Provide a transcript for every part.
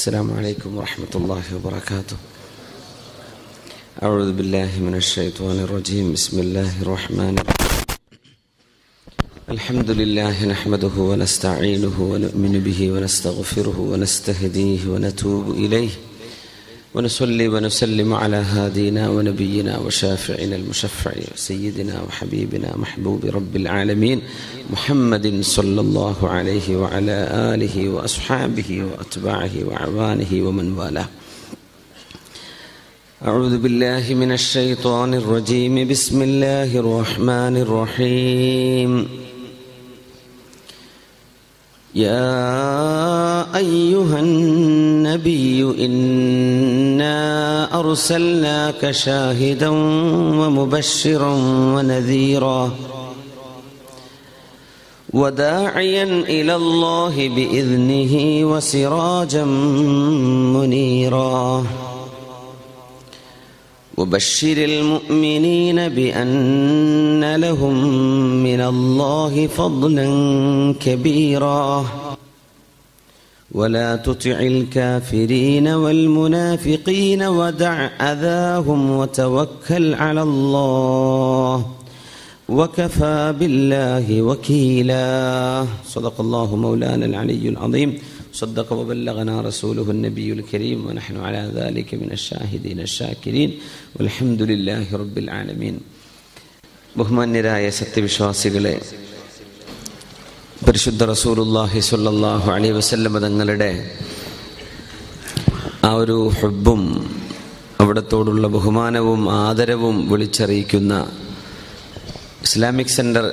السلام عليكم ورحمة الله وبركاته أعوذ بالله من الشيطان الرجيم بسم الله الرحمن الرحيم الحمد لله نحمده ونستعينه ونؤمن به ونستغفره ونستهديه ونتوب إليه ونصلي ونسلم على هادينا ونبينا وشافعنا المشفع سيدنا وحبيبنا محبوب رب العالمين محمد صلى الله عليه وعلى آله وأصحابه وأتباعه وعوانه ومن والاه أعوذ بالله من الشيطان الرجيم بسم الله الرحمن الرحيم يا أيها النبي إنا أرسلناك شاهدا ومبشرا ونذيرا وداعيا إلى الله بإذنه وسراجا منيرا وبشر المؤمنين بأن لهم من الله فضلا كبيرا ولا تطع الكافرين والمنافقين ودع أذاهم وتوكل على الله وكفى بالله وكيلا صدق الله مولانا العلي العظيم صدق وبلغنا رسوله النبي الكريم ونحن على ذلك من الشاهدين الشاكرين والحمد لله رب العالمين ബഹുമാന്യരായ സത്യവിശ്വാസികളെ പരിശുദ്ധ റസൂലുല്ലാഹി സ്വല്ലല്ലാഹു അലൈഹി വസല്ലം തങ്ങളുടെ ആ ഒരു ഹുബും അവിടത്തോടുള്ള ബഹുമാനവും ആദരവും വിളിച്ചറിയിക്കുന്ന ഇസ്ലാമിക് സെൻറ്റർ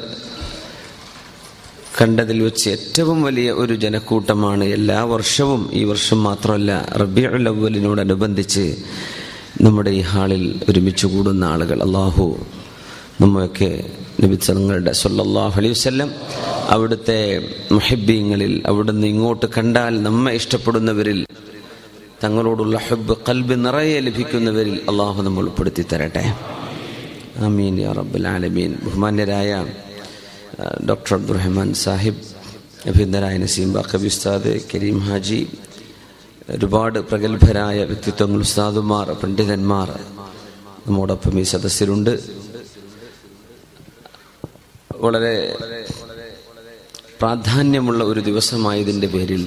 കണ്ടതിൽ വെച്ച് ഏറ്റവും വലിയ ഒരു ജനക്കൂട്ടമാണ് എല്ലാ വർഷവും ഈ വർഷം മാത്രമല്ല റബിയുൽ അവലിനോടനുബന്ധിച്ച് നമ്മുടെ ഈ ഹാളിൽ ഒരുമിച്ച് കൂടുന്ന ആളുകൾ അള്ളാഹു നമ്മയൊക്കെ നബിത്തങ്ങളുടെ സല്ലല്ലാഹു അലൈഹി വസല്ലം അവിടുത്തെ മുഹിബീങ്ങളിൽ അവിടുന്ന് ഇങ്ങോട്ട് കണ്ടാൽ നമ്മെ ഇഷ്ടപ്പെടുന്നവരിൽ തങ്ങളോടുള്ള ഹബ്ബ് കൽബ് നിറയെ ലഭിക്കുന്നവരിൽ അള്ളാഹു നമ്മൾ ഉൾപ്പെടുത്തി തരട്ടെ ആമീൻ യാ റബ്ബുൽ ആലമീൻ ബഹുമാന്യരായ ഡോക്ടർ അബ്ദുറഹ്മാൻ സാഹിബ് അഭിനന്ദനായ നസീം ബാക്കബി ഉസ്താദ് കരീം ഹാജി ഒരുപാട് പ്രഗത്ഭരായ വ്യക്തിത്വങ്ങൾ ഉസ്താദുമാർ പണ്ഡിതന്മാർ നമ്മോടൊപ്പം ഈ സദസ്സിലുണ്ട് വളരെ പ്രാധാന്യമുള്ള ഒരു ദിവസമായതിൻ്റെ പേരിൽ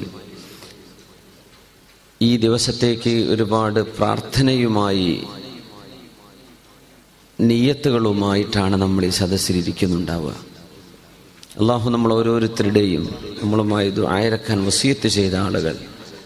ഈ ദിവസത്തേക്ക് ഒരുപാട് പ്രാർത്ഥനയുമായി നീയത്തുകളുമായിട്ടാണ് നമ്മൾ ഈ സദസ്സിലിരിക്കുന്നുണ്ടാവുക അള്ളാഹു നമ്മൾ ഓരോരുത്തരുടെയും നമ്മളുമായി ആയിരക്കാൻ വസീയത്ത് ചെയ്ത ആളുകൾ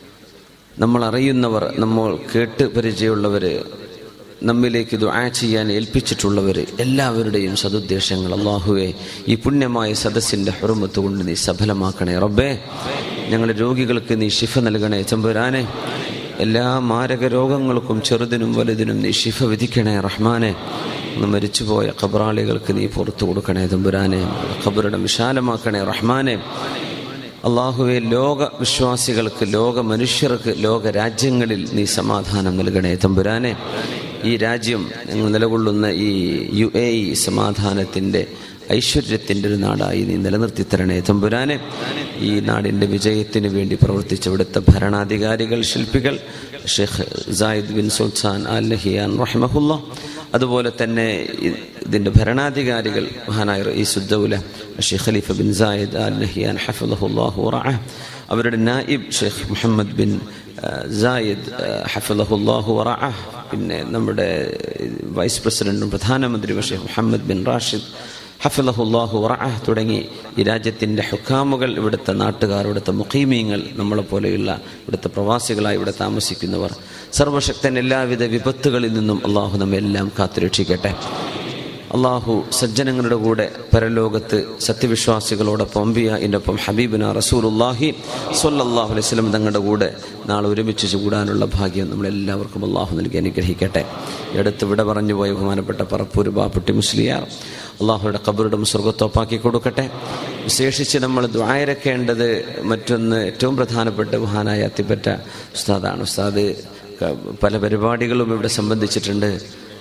നമ്മൾ അറിയുന്നവർ നമ്മൾ കേട്ട് പരിചയമുള്ളവർ നമ്മിലേക്ക് ദുആ ചെയ്യാൻ ഏൽപ്പിച്ചിട്ടുള്ളവർ എല്ലാവരുടെയും സതുദ്ദേശങ്ങൾ അള്ളാഹുവെ ഈ പുണ്യമായ സദസ്സിൻ്റെ ഹുറുമത്ത് കൊണ്ട് നീ സഫലമാക്കണേ റബ്ബേ ഞങ്ങളുടെ രോഗികൾക്ക് നീ ശിഫ നൽകണേ ചമ്പുരാനെ എല്ലാ മാരക രോഗങ്ങൾക്കും ചെറുതിനും വലുതിനും നീ ശിഫ വിധിക്കണേ റഹ്മാനെ ഇന്ന് മരിച്ചുപോയ ഖബറാളികൾക്ക് നീ പുറത്തു കൊടുക്കണേ തമ്പുരാനെ ഖബറിടം വിശാലമാക്കണേ റഹ്മാനെ അള്ളാഹുവെ ലോക വിശ്വാസികൾക്ക് ലോക മനുഷ്യർക്ക് ലോക രാജ്യങ്ങളിൽ നീ സമാധാനം നൽകണേ തമ്പുരാനെ ഈ രാജ്യം ഞങ്ങൾ നിലകൊള്ളുന്ന ഈ യു എ ഇ സമാധാനത്തിൻ്റെ ഐശ്വര്യത്തിൻ്റെ ഒരു നാടായി നീ നിലനിർത്തി തരണേ തമ്പുരാനെ ഈ നാടിൻ്റെ വിജയത്തിന് വേണ്ടി പ്രവർത്തിച്ച ഇവിടുത്തെ ഭരണാധികാരികൾ ശില്പികൾ Sheikh Zayed bin Sultan Al Nahyan റഹ്മഹുല്ല അതുപോലെ തന്നെ ഇതിൻ്റെ ഭരണാധികാരികൾ മഹാനായ റഈസുദ്ദൗല Sheikh Khalifa bin Zayed Al Nahyan ഹഫിദഹുല്ലാഹു റഅ അവരുടെ നായിബ് ഷെയ്ഖ് മുഹമ്മദ് ബിൻ സായിദ് ഹഫിദഹുല്ലാഹു റഅ പിന്നെ നമ്മുടെ വൈസ് പ്രസിഡന്റും പ്രധാനമന്ത്രിയും ഷെയ്ഖ് മുഹമ്മദ് ബിൻ റാഷിദ് ഹഫിലഹുല്ലാഹു റഅ തുടങ്ങി ഈ രാജ്യത്തിൻ്റെ ഹുക്കാമുകൾ ഇവിടുത്തെ നാട്ടുകാർ ഇവിടുത്തെ മുഖീമീങ്ങൾ നമ്മളെപ്പോലെയുള്ള ഇവിടുത്തെ പ്രവാസികളായി ഇവിടെ താമസിക്കുന്നവർ സർവശക്തൻ എല്ലാവിധ വിപത്തുകളിൽ നിന്നും അള്ളാഹു നമ്മെല്ലാം കാത്തുരക്ഷിക്കട്ടെ അള്ളാഹു സജ്ജനങ്ങളുടെ കൂടെ പരലോകത്ത് സത്യവിശ്വാസികളോടൊപ്പം അമ്പിയ ഒപ്പം ഹബീബിന റസൂലുല്ലാഹി സ്വല്ലല്ലാഹു അലൈഹി വസല്ലം തങ്ങളുടെ കൂടെ നാളെ ഒരുമിച്ച് കൂടാനുള്ള ഭാഗ്യം നമ്മളെല്ലാവർക്കും അള്ളാഹു നൽകി അനുഗ്രഹിക്കട്ടെ എടുത്ത് വിട പറഞ്ഞു പോയ ബഹുമാനപ്പെട്ട പറപ്പൂര് ബാപ്പുട്ടി മുസ്ലിയാർ അള്ളാഹുയുടെ കബറിടം സ്വർഗത്തോപ്പാക്കി കൊടുക്കട്ടെ വിശേഷിച്ച് നമ്മൾ ദ്വായരക്കേണ്ടത് മറ്റൊന്ന് ഏറ്റവും പ്രധാനപ്പെട്ട മഹാനായ അത്തിപ്പറ്റ ഉസ്താദാണ് ഉസ്താദ് പല പരിപാടികളും ഇവിടെ സംബന്ധിച്ചിട്ടുണ്ട്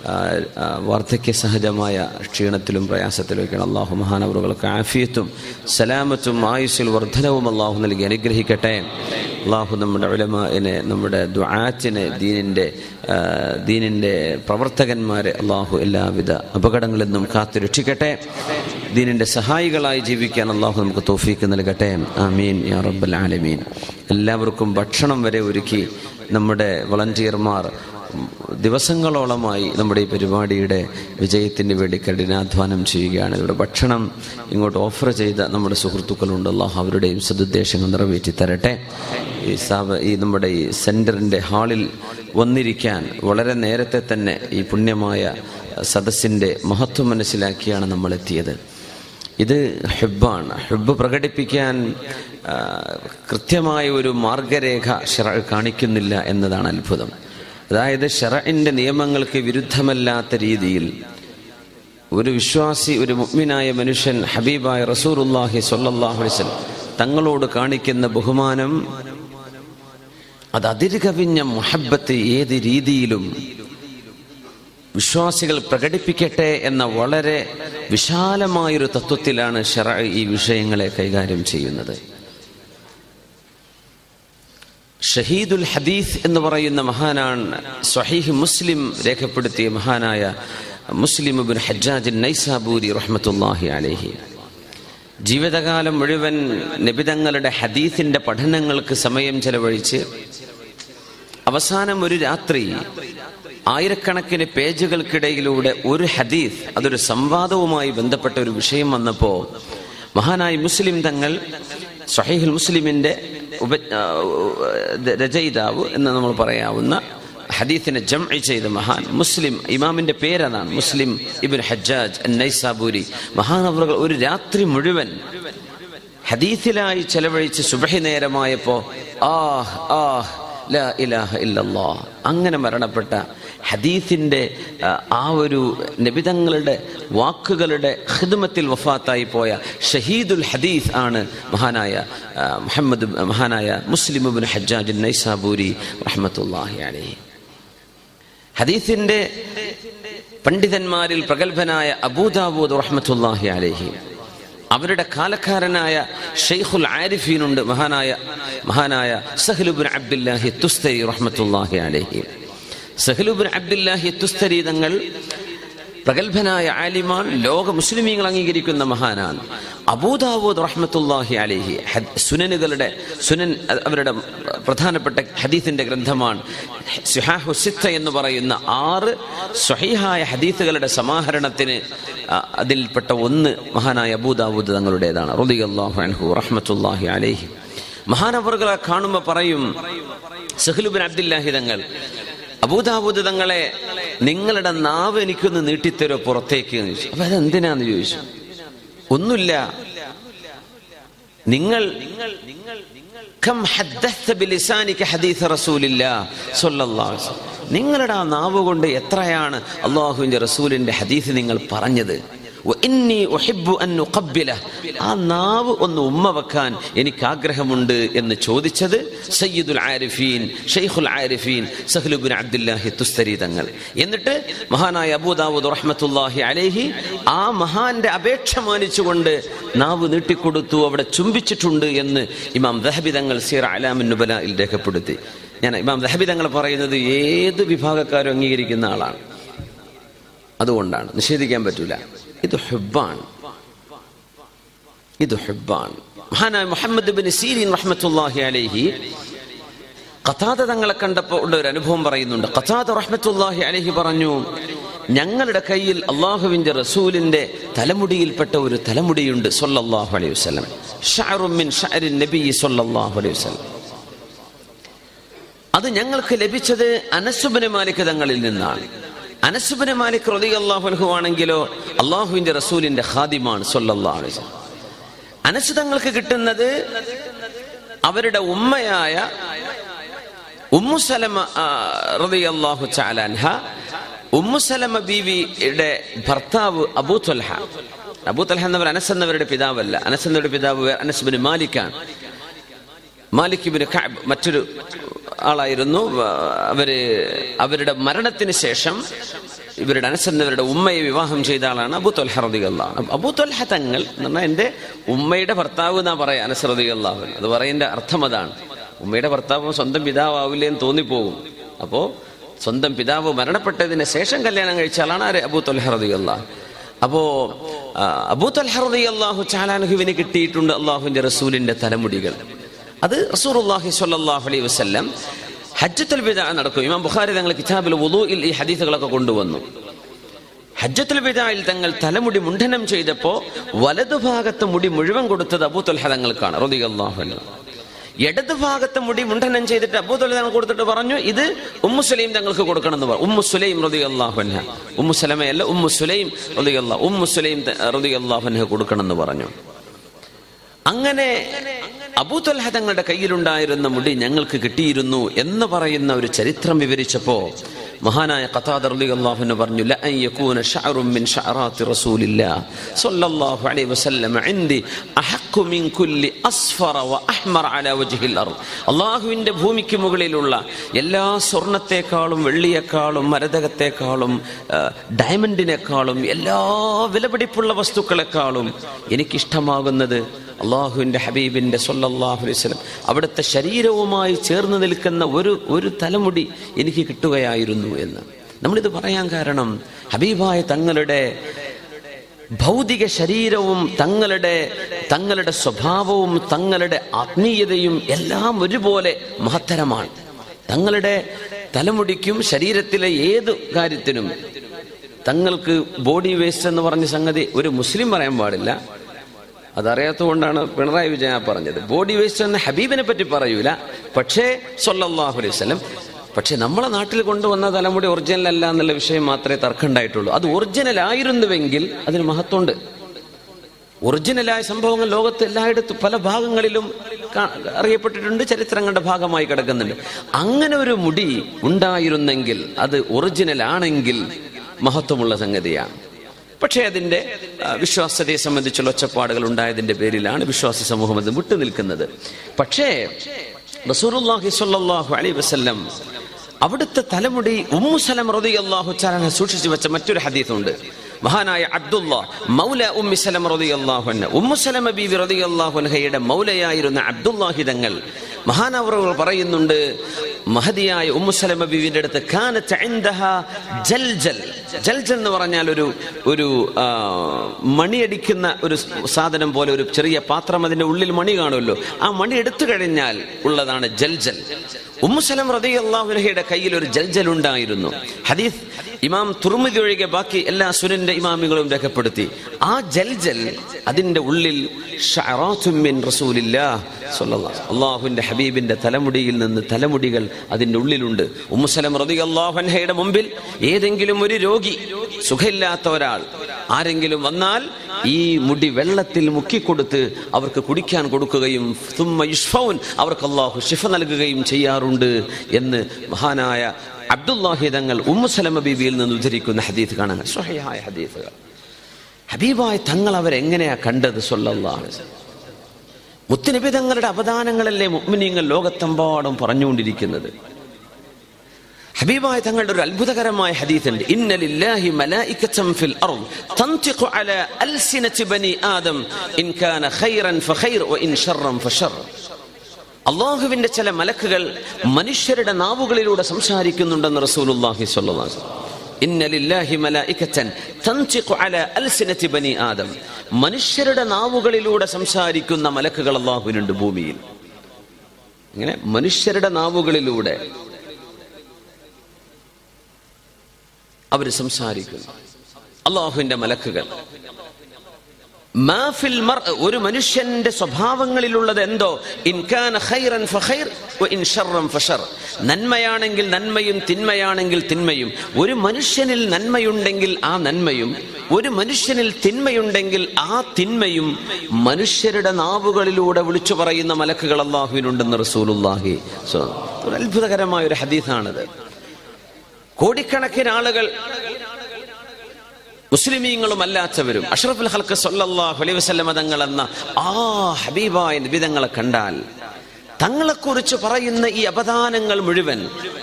വാർദ്ധക്യ സഹജമായ ക്ഷീണത്തിലും പ്രയാസത്തിലുമൊക്കെയാണ് അള്ളാഹു മഹാനവറുകൾക്ക് ആഫിയത്തും സലാമത്തും ആയുസ്സിൽ വർധനവും അള്ളാഹു നൽകി അനുഗ്രഹിക്കട്ടെ അള്ളാഹു നമ്മുടെ ഉലമാനെ നമ്മുടെ ദുആത്തിനെ ദീനിൻ്റെ ആ, ദീനിൻ്റെ പ്രവർത്തകന്മാരെ അള്ളാഹു എല്ലാവിധ അപകടങ്ങളിൽ നിന്നും കാത്തു രക്ഷിക്കട്ടെ ദീനിൻ്റെ സഹായികളായി ജീവിക്കാൻ അള്ളാഹു നമുക്ക് തോഫീക്ക് നൽകട്ടെ ആമീൻ യാ റബ്ബൽ ആലമീൻ എല്ലാവർക്കും ഭക്ഷണം വരെ ഒരുക്കി നമ്മുടെ വളണ്ടിയർമാർ ദിവസങ്ങളോളമായി നമ്മുടെ ഈ പരിപാടിയുടെ വിജയത്തിന് വേണ്ടി കഠിനാധ്വാനം ചെയ്യുകയാണ് ഇവിടെ ഭക്ഷണം ഇങ്ങോട്ട് ഓഫർ ചെയ്ത നമ്മുടെ സുഹൃത്തുക്കളുണ്ട് അള്ളാഹു അവരുടെയും സതുദ്ദേശങ്ങൾ നിറവേറ്റി തരട്ടെ ഈ സ്ഥാപ ഈ നമ്മുടെ ഈ സെൻറ്ററിൻ്റെ ഹാളിൽ വന്നിരിക്കാൻ വളരെ നേരത്തെ തന്നെ ഈ പുണ്യമായ സദസ്സിൻ്റെ മഹത്വം മനസ്സിലാക്കിയാണ് നമ്മൾ എത്തിയത് ഇത് ഹെബാണ് ഹെബ് പ്രകടിപ്പിക്കാൻ ആ, കൃത്യമായ ഒരു മാർഗരേഖ ഷെറ കാണിക്കുന്നില്ല എന്നതാണ് അത്ഭുതം അതായത് ഷെറഇൻ്റെ നിയമങ്ങൾക്ക് വിരുദ്ധമല്ലാത്ത രീതിയിൽ ഒരു വിശ്വാസി ഒരു മുഗ്മിനായ മനുഷ്യൻ ഹബീബായ റസൂറുല്ലാഹി സ്വല്ലല്ലാഹു അലൈഹി വസല്ലം തങ്ങളോട് കാണിക്കുന്ന ബഹുമാനം അത് അതിരുകവിഞ്ഞ മുഹബത്ത് ഏത് രീതിയിലും വിശ്വാസികൾ പ്രകടിപ്പിക്കട്ടെ എന്ന വളരെ വിശാലമായൊരു തത്വത്തിലാണ് ഷെറ ഈ വിഷയങ്ങളെ കൈകാര്യം ചെയ്യുന്നത് ഷഹീദുൽ ഹദീസ് എന്ന് പറയുന്ന മഹാനാണ് സ്വഹീഹ് മുസ്ലിം രേഖപ്പെടുത്തിയ മഹാനായ മുസ്ലിം ബിൻ ഹജ്ജാജ് നൈസാബൂരി റഹ്മത്തുല്ലാഹി അലൈഹി ജീവിതകാലം മുഴുവൻ നിബിതങ്ങളുടെ ഹദീസിന്റെ പഠനങ്ങൾക്ക് സമയം ചെലവഴിച്ച് അവസാനം ഒരു രാത്രി ആയിരക്കണക്കിന് പേജുകൾക്കിടയിലൂടെ ഒരു ഹദീസ് അതൊരു സംവാദവുമായി ബന്ധപ്പെട്ട ഒരു വിഷയം വന്നപ്പോ മഹാനായ മുസ്ലിം തങ്ങൾ സഹീഹുൽ മുസ്ലിമിന്റെ ഉപ ആ, രചയിതാവ് എന്ന് നമ്മൾ പറയാവുന്ന ഹദീസിനെ ജംഇ ചെയ്ത മഹാൻ മുസ്ലിം ഇമാമിന്റെ പേരതാണ് മുസ്ലിം ഇബിൻ ഹജ്ജാജ് നൈസാബൂരി മഹാനവറുകൾ ഒരു രാത്രി മുഴുവൻ ഹദീസിലായി ചെലവഴിച്ച് സുബഹി നേരമായപ്പോ ആഹ് ആഹ് ലാ ഇലാഹ ഇല്ലല്ലാ അങ്ങനെ മരണപ്പെട്ട ഹദീസിന്റെ ആ, ആ ഒരു നബിതങ്ങളുടെ വാക്കുകളുടെ ഹിദ്മത്തിൽ വഫാത്തായി പോയ ഷഹീദുൽ ഹദീസ് ആണ് മഹാനായ ആ, മുഹമ്മദ് മഹാനായ മുസ്ലിം ഇബ്നു ഹജ്ജാജ് നൈസാബൂരി റഹ്മത്തുള്ളാഹി അലൈഹി ഹദീസിന്റെ പണ്ഡിതന്മാരിൽ പ്രഗത്ഭനായ അബൂദാബൂദ് റഹ്മത്തുള്ളാഹി അലൈഹി അവരുടെ കാലക്കാരനായ ഷെയ്ഖുൽ ആരിഫീനുണ്ട് മഹാനായ മഹാനായ സഹലുബിൻ അബ്ദുല്ലാഹി തുസ്തരി റഹ്മത്തുള്ളാഹി അലൈഹി സഹലുബിൻ അബ്ദുല്ലാഹി തുസ്തരി തങ്ങൾ പ്രഗത്ഭനായ ആലിമാൻ ലോക മുസ്ലിമീങ്ങൾ അംഗീകരിക്കുന്ന മഹാനാണ് അബൂദാവൂദ് റഹ്മത്തുല്ലാഹി അലൈഹി ഹദ്- സുനനുകളുടെ സുനൻ അ- അവരുടെ പ്രധാനപ്പെട്ട ഹദീസിന്റെ ഗ്രന്ഥമാണ് സുഹാഹു സിത്ത എന്ന് പറയുന്ന ആറ് സ്വഹീഹായ ഹദീസുകളുടെ സമാഹരണത്തിന് അ, അതിൽപ്പെട്ട ഒന്ന് മഹാനായ അബൂദാവൂദ് തങ്ങളുടേതാണ് റളിയല്ലാഹു അൻഹു റഹ്മത്തുല്ലാഹി അലൈഹി മഹാനവറുകളെ കാണുമ്പോൾ പറയും സഹ്ലുബിൻ അബ്ദുല്ലാഹി തങ്ങൾ അബൂദാബൂദ് തങ്ങളെ നിങ്ങളുടെ നാവ് എനിക്കൊന്ന് നീട്ടിത്തരോ പുറത്തേക്ക് എന്ന് ചോദിച്ചു അപ്പൊ അതെന്തിനാന്ന് ചോദിച്ചു ഒന്നുമില്ല നിങ്ങൾ കം ഹദ്ദസ്ത ബിലിസാനിക ഹദീസ റസൂലില്ലാ സ്വല്ലല്ലാഹു അലൈഹി വസല്ലം. നിങ്ങളുടെ ആ നാവ് കൊണ്ട് എത്രയാണ് അള്ളാഹുവിന്റെ റസൂലിന്റെ ഹദീസ് നിങ്ങൾ പറഞ്ഞത് വഇന്നി ഉഹിബ്ബു അൻ ഉഖബ്ബില. ആ നാവ് ഒന്ന് ഉമ്മ വെക്കാൻ എനിക്ക് ആഗ്രഹമുണ്ട് എന്ന് ചോദിച്ചത് സയ്യിദുൽ ആരിഫീൻ ഷെയ്ഖുൽ ആരിഫീൻ സഹ്ലുബിൻ അബ്ദുല്ലാഹി തുസ്തരി തങ്ങൾ എന്നിട്ട് മഹാനായ അബൂദാവൂദ് റഹ്മത്തുല്ലാഹി അലൈഹി ആ മഹാന്റെ അപേക്ഷ മാനിച്ചുകൊണ്ട് നാവ് നീട്ടിക്കൊടുത്തു അവിടെ ചുംബിച്ചിട്ടുണ്ട് എന്ന് ഇമാം ദഹബി തങ്ങൾ സീറ അലാമിൻ നുബലയിൽ രേഖപ്പെടുത്തി ഞാൻ ഇമാം ദഹബി തങ്ങൾ പറയുന്നത് ഏത് വിഭാഗക്കാരും അംഗീകരിക്കുന്ന ആളാണ് അതുകൊണ്ടാണ് നിഷേധിക്കാൻ പറ്റൂല ഇത് ഹുബാണ് ഇത് ഹുബാണ് മഹാനായ മുഹമ്മദ് ബിൻ സീരീൻ റഹ്മത്തുല്ലാഹി അലൈഹി ഖത്താദ തങ്ങളെ കണ്ടപ്പോൾ ഉള്ള ഒരു അനുഭവം പറയുന്നുണ്ട് ഖത്താദ റഹ്മത്തുല്ലാഹി അലൈഹി പറഞ്ഞു ഞങ്ങളുടെ കയ്യിൽ അള്ളാഹുവിന്റെ റസൂലിന്റെ തലമുടിയിൽപ്പെട്ട ഒരു തലമുടിയുണ്ട് സല്ലല്ലാഹു അലൈഹി വസല്ലം ഷഅറും മിൻ ഷഅരിൻ നബി സല്ലല്ലാഹു അലൈഹി വസല്ലം അത് ഞങ്ങൾക്ക് ലഭിച്ചത് അനസുബിന് മാലിക് തങ്ങളിൽ നിന്നാണ് അനസുബിന് മാലിക് റതി അള്ളാഹുൽഹു ആണെങ്കിലോ അള്ളാഹുവിന്റെ റസൂലിന്റെ ഖാദിമാണ് സല്ലല്ലാഹു അലൈഹി വസല്ലം അനസ് തങ്ങൾക്ക് കിട്ടുന്നത് അവരുടെ ഉമ്മയായ ഉമ്മുസലമ റളിയല്ലാഹു തആല അൻഹ ഉമ്മുസലമ ബീവിയുടെ ഭർത്താവ് അബൂ ത്വൽഹ അബൂ ത്വൽഹ എന്നവർ അനസ് എന്നവരുടെ പിതാവല്ല അനസ് എന്നവരുടെ പിതാവ് വേ- അനസ് ബിൻ മാലിക്കാണ് മാലിക് ബിൻ കഅബ് മറ്റൊരു ആളായിരുന്നു വ- അവര് അവരുടെ മരണത്തിന് ശേഷം ഇവരുടെ അനസ് എന്നവരുടെ ഉമ്മയെ വിവാഹം ചെയ്ത ആളാണ് അബൂ ത്വൽഹ റളിയല്ലാഹു അബൂ ത്വൽഹ തങ്ങൾ എന്ന് പറഞ്ഞാൽ എൻ്റെ ഉമ്മയുടെ ഭർത്താവ് എന്നാ പറയാ അനസ് റളിയല്ലാഹു അൻഹു. അത് പറയുന്ന അർത്ഥം അതാണ് ഉമ്മയുടെ ഭർത്താവ് സ്വന്തം പിതാവില്ലേ എന്ന് തോന്നിപ്പോകും അപ്പോ സ്വന്തം പിതാവ് മരണപ്പെട്ടതിന് ശേഷം കല്യാണം കഴിച്ച ആളാണ് ആര് അബൂ തൊൽഹറദി അള്ളാഹ് അപ്പോ ആ, അബൂ തൊൽഹറദി അള്ളാഹു ചാലാനുഹുവിന് കിട്ടിയിട്ടുണ്ട് അള്ളാഹുവിന്റെ റസൂലിന്റെ തലമുടികൾ അത് റസൂലുള്ളാഹി സ്വല്ലല്ലാഹു അലൈഹി വസല്ലം ഹജ്ജത്തുൽ വിദാ നടക്കും ഇമാം ബുഖാരി തങ്ങൾ കിതാബിൽ വുളൂഇൽ ഈ ഹദീസുകളൊക്കെ കൊണ്ടുവന്നു ഹജ്ജത്തുൽ വിദായിൽ തങ്ങൾ തലമുടി മുണ്ഡനം ചെയ്തപ്പോ വലതുഭാഗത്ത് മുടി മുഴുവൻ കൊടുത്തത് അബൂ തൊൽഹ തങ്ങൾക്കാണ് റളിയല്ലാഹു അൻഹു ഇടത് ഭാഗത്ത് മുടി മുണ്ഡനം ചെയ്തിട്ട് അബൂ തൊൽഹ തങ്ങൾ കൊടുത്തിട്ട് പറഞ്ഞു ഇത് ഉമ്മു സുലൈം തങ്ങൾക്ക് കൊടുക്കണം എന്ന് പറഞ്ഞു ഉമ്മു സുലൈം റളിയല്ലാഹു അൻഹ ഉമ്മു സലമയല്ല ഉമ്മു സുലൈം റളിയല്ലാഹു ഉമ്മു സുലൈം ത- റളിയല്ലാഹു അൻഹ കൊടുക്കണം എന്ന് പറഞ്ഞു അങ്ങനെ അബൂതൊൽഹ തങ്ങളുടെ കയ്യിലുണ്ടായിരുന്ന മുടി ഞങ്ങൾക്ക് കിട്ടിയിരുന്നു എന്ന് പറയുന്ന ഒരു ചരിത്രം വിവരിച്ചപ്പോ മഹാനായ ഖതാദർ റളിയല്ലാഹു അൻഹു പറഞ്ഞു ലഅൻ യകൂന ശഅറുൻ മിൻ ശഅറാത്തി റസൂലില്ലാഹ് സ്വല്ലല്ലാഹു അലൈഹി വസല്ലം ഇൻദി അഹഖു മിൻ കുല്ലി അസ്ഫറ വ അഹ്മർ അലാ വജ്ഹിൽ അർദ് അല്ലാഹുവിന്റെ ഭൂമിക്ക് മുകളിലുള്ള എല്ലാ സ്വർണത്തെക്കാളും വെള്ളിയേക്കാളും മരതകത്തെക്കാളും ആ, ഡയമണ്ടിനേക്കാളും എല്ലാ വിലപിടിപ്പുള്ള വസ്തുക്കളെക്കാളും എനിക്കിഷ്ടമാകുന്നത് അള്ളാഹുവിൻ്റെ ഹബീബിൻ്റെ സൊല്ലാഹു അലൈഹി വസല്ലം അവിടുത്തെ ശരീരവുമായി ചേർന്ന് നിൽക്കുന്ന ഒരു ഒരു തലമുടി എനിക്ക് കിട്ടുകയായിരുന്നു എന്ന് നമ്മളിത് പറയാൻ കാരണം ഹബീബായ തങ്ങളുടെ ഭൗതിക ശരീരവും തങ്ങളുടെ തങ്ങളുടെ സ്വഭാവവും തങ്ങളുടെ ആത്മീയതയും എല്ലാം ഒരുപോലെ മഹത്തരമാണ് തങ്ങളുടെ തലമുടിക്കും ശരീരത്തിലെ ഏത് കാര്യത്തിനും തങ്ങൾക്ക് ബോഡി വേസ്റ്റ് എന്ന് പറഞ്ഞ സംഗതി ഒരു മുസ്ലിം പറയാൻ പാടില്ല അതറിയാത്തതുകൊണ്ടാണ് പിണറായി വിജയൻ ആ പറഞ്ഞത് ബോഡി വേസ്റ്റ് എന്ന ഹബീബിനെ പറ്റി പറയൂല പക്ഷേ സൊല്ലാഹു അലൈഹി വസല്ലം പക്ഷെ നമ്മളെ നാട്ടിൽ കൊണ്ടുവന്ന തലമുടി ഒറിജിനൽ അല്ല എന്നുള്ള വിഷയം മാത്രമേ തർക്കമുണ്ടായിട്ടുള്ളൂ അത് ഒറിജിനൽ ആയിരുന്നുവെങ്കിൽ അതിന് മഹത്വമുണ്ട് ഒറിജിനലായ സംഭവങ്ങൾ ലോകത്ത് എല്ലായിടത്തും പല ഭാഗങ്ങളിലും കാ- അറിയപ്പെട്ടിട്ടുണ്ട് ചരിത്രങ്ങളുടെ ഭാഗമായി കിടക്കുന്നുണ്ട് അങ്ങനെ ഒരു മുടി ഉണ്ടായിരുന്നെങ്കിൽ അത് ഒറിജിനൽ ആണെങ്കിൽ മഹത്വമുള്ള സംഗതിയാണ് പക്ഷേ അതിന്റെ ആ, വിശ്വാസ്യതയെ സംബന്ധിച്ചുള്ള ഒച്ചപ്പാടുകൾ ഉണ്ടായതിന്റെ പേരിലാണ് വിശ്വാസി സമൂഹം അത് വിട്ടുനിൽക്കുന്നത് പക്ഷേ റസൂലുള്ളാഹി സ്വല്ലല്ലാഹു അലൈഹി വസല്ലം അവിടുത്തെ തലമുടി ഉമ്മുസലം റളിയല്ലാഹു തആല സൂക്ഷിച്ചു വെച്ച മറ്റൊരു ഹദീസുണ്ട് മഹാനായ അബ്ദുള്ള മൗല ഉമ്മി സലം റളിയല്ലാഹു അൻഹ ഉമ്മു സലമ ബീവി റളിയല്ലാഹു അൻഹയുടെ മൗലയായിരുന്ന അബ്ദുല്ലാഹി തങ്ങൾ മഹാനവറുകൾ പറയുന്നുണ്ട് മഹതിയായ ഉമ്മു സലമ ബീവിന്റെ അടുത്ത് കാനത്ത് ഇൻദഹ ജൽജൽ ജൽജൽ എന്ന് പറഞ്ഞാൽ ഒരു ഒരു ആ, മണിയടിക്കുന്ന ഒരു സാധനം പോലെ ഒരു ചെറിയ പാത്രം അതിന്റെ ഉള്ളിൽ മണി കാണുമല്ലോ ആ മണി എടുത്തു കഴിഞ്ഞാൽ ഉള്ളതാണ് ജൽജൽ ഉമ്മുസലം റതി അള്ളാഹുലഹയുടെ കയ്യിൽ ഒരു ജൽജൽ ഉണ്ടായിരുന്നു ഹദീസ് ഇമാം തുർമുദി ഒഴികെ ബാക്കി എല്ലാ സുനന്റെ ഇമാമികളും രേഖപ്പെടുത്തി ആ ജൽജൽ അതിന്റെ ഉള്ളിൽ ഷഅറാത്തും മിൻ റസൂലില്ലാഹ് സ്വല്ലല്ലാഹു അള്ളാഹുവിന്റെ ഹബീബിന്റെ തലമുടിയിൽ നിന്ന് തലമുടികൾ അതിന്റെ ഉള്ളിലുണ്ട് ഉമ്മുസലം റതി അള്ളാഹുൻഹയുടെ മുമ്പിൽ ഏതെങ്കിലും ഒരു രോഗി സുഖമില്ലാത്ത ഒരാൾ ആരെങ്കിലും വന്നാൽ ഈ മുടി വെള്ളത്തിൽ മുക്കിക്കൊടുത്ത് അവർക്ക് കുടിക്കാൻ കൊടുക്കുകയും തുമ്മ യുഷ്ഫൗൻ അവർക്ക് അള്ളാഹു ഷിഫ നൽകുകയും ചെയ്യാറുണ്ട് എന്ന് മഹാനായ അബ്ദുല്ലാഹി തങ്ങൾ ഉമ്മുസലമ ബീബിയിൽ നിന്ന് ഉദ്ധരിക്കുന്ന ഹദീസ് കാണാൻ സ്വഹയായ ഹദീസുകൾ ഹബീബായ തങ്ങൾ അവരെങ്ങനെയാ കണ്ടത് സല്ലല്ലാഹു മുത്തുനബി തങ്ങളുടെ അവദാനങ്ങളല്ലേ മുഅ്മിനീങ്ങൾ ലോകത്തെമ്പാടും പറഞ്ഞുകൊണ്ടിരിക്കുന്നത് ഹബീബായ തങ്ങളുടെ ഒരു അത്ഭുതകരമായ ഹദീസുണ്ട് ഇന്ന ലില്ലാഹി മലായികതൻ ഫിൽ അർദ് തൻതിഖു അലാ അൽസിനതി ബനി ആദം ഇൻ കാന ഖൈറൻ ഫഖൈർ വ ഇൻ ശർറൻ ഫശർ അള്ളാഹുവിന്റെ ചില മലക്കുകൾ മനുഷ്യരുടെ നാവുകളിലൂടെ സംസാരിക്കുന്നുണ്ടെന്ന് റസൂലുള്ളാഹി സ്വല്ലല്ലാഹു അലൈഹി വസല്ലം ഇന്ന ലില്ലാഹി മലായികതൻ തൻതിഖു അലാ അൽസിനതി ബനി ആദം മനുഷ്യരുടെ നാവുകളിലൂടെ സംസാരിക്കുന്ന മലക്കുകൾ അള്ളാഹുവിനുണ്ട് ഭൂമിയിൽ ഇങ്ങനെ മനുഷ്യരുടെ നാവുകളിലൂടെ അവർ സംസാരിക്കുന്നു അള്ളാഹുവിന്റെ മലക്കുകൾ മാ ഫിൽ മർഅ് ഒരു മനുഷ്യന്റെ സ്വഭാവങ്ങളിലുള്ളത് എന്തോ ഇൻ കാന ഖൈറൻ ഫഖൈർ വ ഇൻ ശർറൻ ഫശർ നന്മയാണെങ്കിൽ നന്മയും തിന്മയാണെങ്കിൽ തിന്മയും ഒരു മനുഷ്യനിൽ നന്മയുണ്ടെങ്കിൽ ആ നന്മയും ഒരു മനുഷ്യനിൽ തിന്മയുണ്ടെങ്കിൽ ആ തിന്മയും മനുഷ്യരുടെ നാവുകളിലൂടെ വിളിച്ചു പറയുന്ന മലക്കുകൾ അള്ളാഹുവിനുണ്ടെന്ന് റസൂലുള്ളാഹി സ്വല്ലല്ലാഹു അലൈഹി വസല്ലം. ഒരു അത്ഭുതകരമായ ഒരു ഹദീസാണിത് കോടിക്കണക്കിന് ആളുകൾ മുസ്ലിമീങ്ങളും അല്ലാത്തവരും അഷ്റഫുൽ ഹൽക്ക് സല്ലല്ലാഹു അലൈഹി വസല്ലമ തങ്ങൾ എന്ന ആ ഹബീബായ നിബിതങ്ങളെ കണ്ടാൽ തങ്ങളെക്കുറിച്ച് പറയുന്ന ഈ അപദാനങ്ങൾ മുഴുവൻ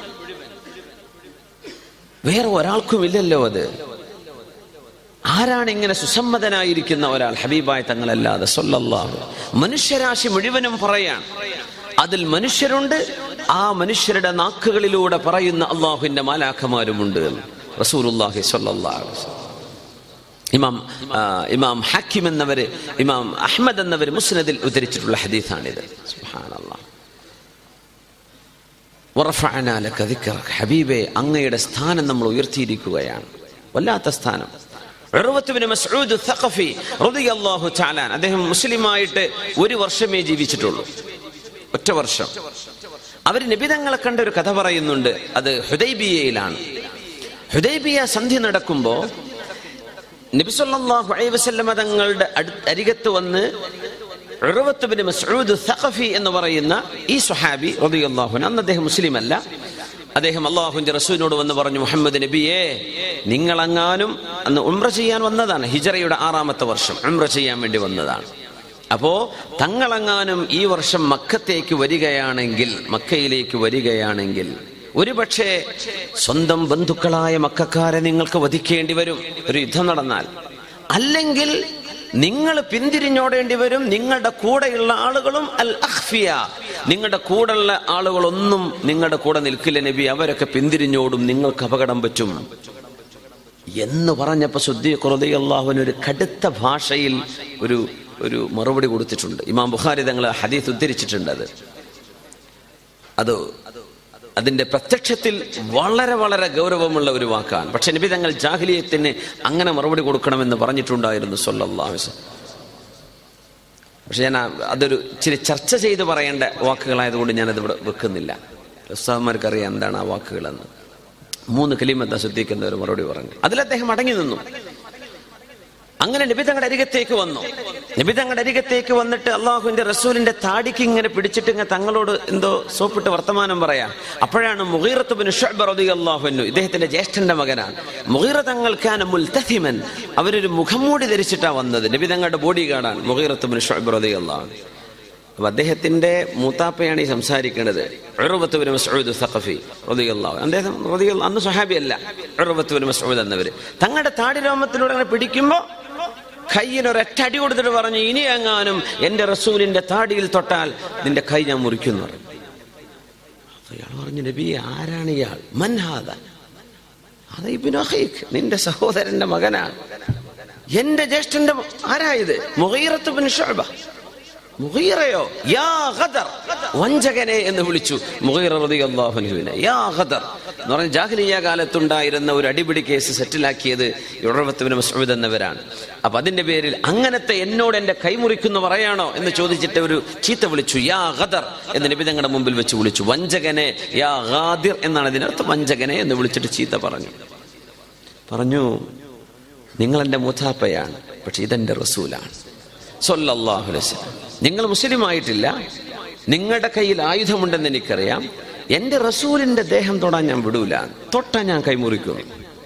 വേറെ ഒരാൾക്കും ഇല്ലല്ലോ അത് ആരാണ് ഇങ്ങനെ സുസമ്മതനായിരിക്കുന്ന ഒരാൾ ഹബീബായ തങ്ങളല്ലാതെ സൊല്ലല്ലാഹു മനുഷ്യരാശി മുഴുവനും പറയാൻ അതിൽ മനുഷ്യരുണ്ട് ആ മനുഷ്യരുടെ നാക്കുകളിലൂടെ പറയുന്ന അള്ളാഹുവിന്റെ മാലാഖമാരുമുണ്ട് റസൂലുല്ലാഹി സ്വല്ലല്ലാഹു അലൈഹി വസല്ലം. ഇമാം ആ, ഇമാം ഹക്കിം എന്നവര് ഇമാം അഹ്മദ് എന്നവർ മുസ്നദിൽ ഉദ്ധരിച്ചിട്ടുള്ള ഹദീസാണിത് സുബ്ഹാനല്ലാഹ് വറഫഅനാ ലക ദിക്റക. ഹബീബേ അങ്ങയുടെ സ്ഥാനം നമ്മൾ ഉയർത്തിയിരിക്കുകയാണ് വല്ലാത്ത സ്ഥാനം ഉർവത്ത് ബിൻ മസ്ഊദ് ഥഖഫി റളിയല്ലാഹു തആല അൻഹു. അദ്ദേഹം മുസ്ലിമായിട്ട് ഒരു വർഷമേ ജീവിച്ചിട്ടുള്ളൂ ഒറ്റ വർഷം അവർ നബിതങ്ങളെ കണ്ട ഒരു കഥ പറയുന്നുണ്ട് അത് ഹുദൈബിയയിലാണ് ഹുദൈബിയ സന്ധി നടക്കുമ്പോൾ നബിസല്ലാഹു അലൈഹി വസല്ലമ തങ്ങളുടെ അടു- അരികത്ത് വന്ന് ഉർവത്ത് ബിൻ മസ്ഊദ് സഖഫി എന്ന് പറയുന്ന ഈ സ്വഹാബി റളിയല്ലാഹു അൻഹു അന്ന് അദ്ദേഹം മുസ്ലിം അല്ല അദ്ദേഹം അള്ളാഹുവിന്റെ റസൂലിനോട് വന്ന് പറഞ്ഞു മുഹമ്മദ് നബിയെ നിങ്ങളങ്ങാനും അന്ന് ഉംറ ചെയ്യാൻ വന്നതാണ് ഹിജറയുടെ ആറാമത്തെ വർഷം ഉംറ ചെയ്യാൻ വേണ്ടി വന്നതാണ് അപ്പോ തങ്ങളങ്ങാനും ഈ വർഷം മക്കത്തേക്ക് വരികയാണെങ്കിൽ മക്കയിലേക്ക് വരികയാണെങ്കിൽ ഒരുപക്ഷെ സ്വന്തം ബന്ധുക്കളായ മക്കാരെ നിങ്ങൾക്ക് വധിക്കേണ്ടി വരും ഒരു യുദ്ധം നടന്നാൽ അല്ലെങ്കിൽ നിങ്ങൾ പിന്തിരിഞ്ഞോടേണ്ടി വരും നിങ്ങളുടെ കൂടെയുള്ള ആളുകളും അൽ അഖ്ഫിയ നിങ്ങളുടെ കൂടെയുള്ള ആളുകളൊന്നും നിങ്ങളുടെ കൂടെ നിൽക്കില്ല നബി അവരൊക്കെ പിന്തിരിഞ്ഞോടും നിങ്ങൾക്ക് അപകടം പറ്റും എന്ന് പറഞ്ഞപ്പോ ശുദ്ധി അള്ളാഹുവിന് ഒരു കടുത്ത ഭാഷയിൽ ഒരു ഒരു മറുപടി കൊടുത്തിട്ടുണ്ട് ഇമാം ബുഖാരി തങ്ങൾ ഹദീസ് ഉദ്ധരിച്ചിട്ടുണ്ട് അത് അത് അതിന്റെ പ്രത്യക്ഷത്തിൽ വളരെ വളരെ ഗൗരവമുള്ള ഒരു വാക്കാണ് പക്ഷെ നബി തങ്ങൾ ജാഹിലിയത്തിന് അങ്ങനെ മറുപടി കൊടുക്കണമെന്ന് പറഞ്ഞിട്ടുണ്ടായിരുന്നു സല്ലല്ലാഹു അലൈഹി വസല്ലം. പക്ഷെ ഞാൻ ആ- അതൊരു ഇച്ചിരി ചർച്ച ചെയ്ത് പറയേണ്ട വാക്കുകളായതുകൊണ്ട് ഞാനത് ഇവിടെ വെക്കുന്നില്ല ഉസ്താദ്മാർക്ക് അറിയാം എന്താണ് ആ വാക്കുകളെന്ന് മൂന്ന് കലിമത്ത ശ്രദ്ധിക്കുന്ന ഒരു മറുപടി പറഞ്ഞു അതിൽ അദ്ദേഹം അടങ്ങി നിന്നു അങ്ങനെ നബി തങ്ങളുടെ അരികത്തേക്ക് വന്നു നബി തങ്ങളുടെ അരികത്തേക്ക് വന്നിട്ട് അള്ളാഹുവിന്റെ റസൂലിന്റെ താടിക്ക് ഇങ്ങനെ പിടിച്ചിട്ട് ഇങ്ങനെ തങ്ങളോട് എന്തോ സോപ്പിട്ട് വർത്തമാനം പറയാ അപ്പോഴാണ് മുഗീറത്ത് ബിൻ ഷുഅബ് റളിയല്ലാഹു ഇദ്ദേഹത്തിന്റെ ജ്യേഷ്ഠന്റെ മകനാണ് മുഗീറ തങ്ങൾക്കാണ് മുൽതഹിമൻ അവരൊരു മുഖംമൂടി ധരിച്ചിട്ടാ വന്നത് നബി തങ്ങളുടെ ബോഡി ഗാർഡാണ് മുഗീറത്ത് ബിൻ ഷുഅബ് റളിയല്ലാഹു അപ്പൊ അദ്ദേഹത്തിന്റെ മൂത്താപ്പയാണ് ഈ സംസാരിക്കുന്നത് ഉറവത്ത് ബിൻ മസ്ഊദ് സഖഫി റളിയല്ലാഹു അദ്ദേഹം റളിയല്ലാഹു അന്ന് സ്വഹാബി അല്ല ഉറവത്ത് ബിൻ മസ്ഊദ് എന്നവര് തങ്ങളുടെ താടിരോമത്തിലൂടെ അങ്ങനെ പിടിക്കുമ്പോ കയ്യിൽ ഒരൊറ്റ അടി കൊടുത്തിട്ട് പറഞ്ഞു ഇനി എങ്ങാനും എന്റെ റസൂലിന്റെ താടിയിൽ തൊട്ടാൽ നിന്റെ കൈ ഞാൻ മുറിക്കുന്നു പറഞ്ഞു അപ്പൊ ഇയാൾ പറഞ്ഞു നബി ആരാണ് ഇയാൾ മൻഹാദ അത് ഇബ്നു അഖീഖ് നിന്റെ സഹോദരന്റെ മകനാണ് എന്റെ ജ്യേഷ്ഠന്റെ മ- ആരായത് മുഗീറത്ത് ബിൻ ഷുഅബ മുഗീറയോ യാ ഖദർ വഞ്ചകനെ എന്ന് വിളിച്ചു മുഗീറ റളിയല്ലാഹു അൻഹുവിനെ യാ ഖദർ എന്ന് പറഞ്ഞ ജാഹിലിയ കാലത്തുണ്ടായിരുന്ന ഒരു അടിപിടി കേസ് സെറ്റിലാക്കിയത് ഉറവത്തുബിന് മസ്ഊദ് എന്നവരാണ് അപ്പൊ അതിന്റെ പേരിൽ അങ്ങനത്തെ എന്നോട് എന്റെ കൈമുറിക്കുന്നു പറയാണോ എന്ന് ചോദിച്ചിട്ട് ഒരു ചീത്ത വിളിച്ചു യാ ഖദർ എന്ന് നബി തങ്ങളുടെ മുമ്പിൽ വെച്ച് വിളിച്ചു വഞ്ചകനെ യാ ഖാദിർ എന്നാണ് ഇതിനർത്ഥം വഞ്ചകനെ എന്ന് വിളിച്ചിട്ട് ചീത്ത പറഞ്ഞു പറഞ്ഞു നിങ്ങൾ എൻ്റെ മുഥാപ്പയാണ് പക്ഷെ ഇതെന്റെ റസൂലാണ് സല്ലല്ലാഹു അലൈഹി വസല്ലം നിങ്ങൾ മുസ്ലിം ആയിട്ടില്ല നിങ്ങളുടെ കയ്യിൽ ആയുധമുണ്ടെന്ന് എനിക്കറിയാം എന്റെ റസൂലിന്റെ ദേഹം തൊടാൻ ഞാൻ വിടൂല തൊട്ടാ ഞാൻ കൈമുറിക്കും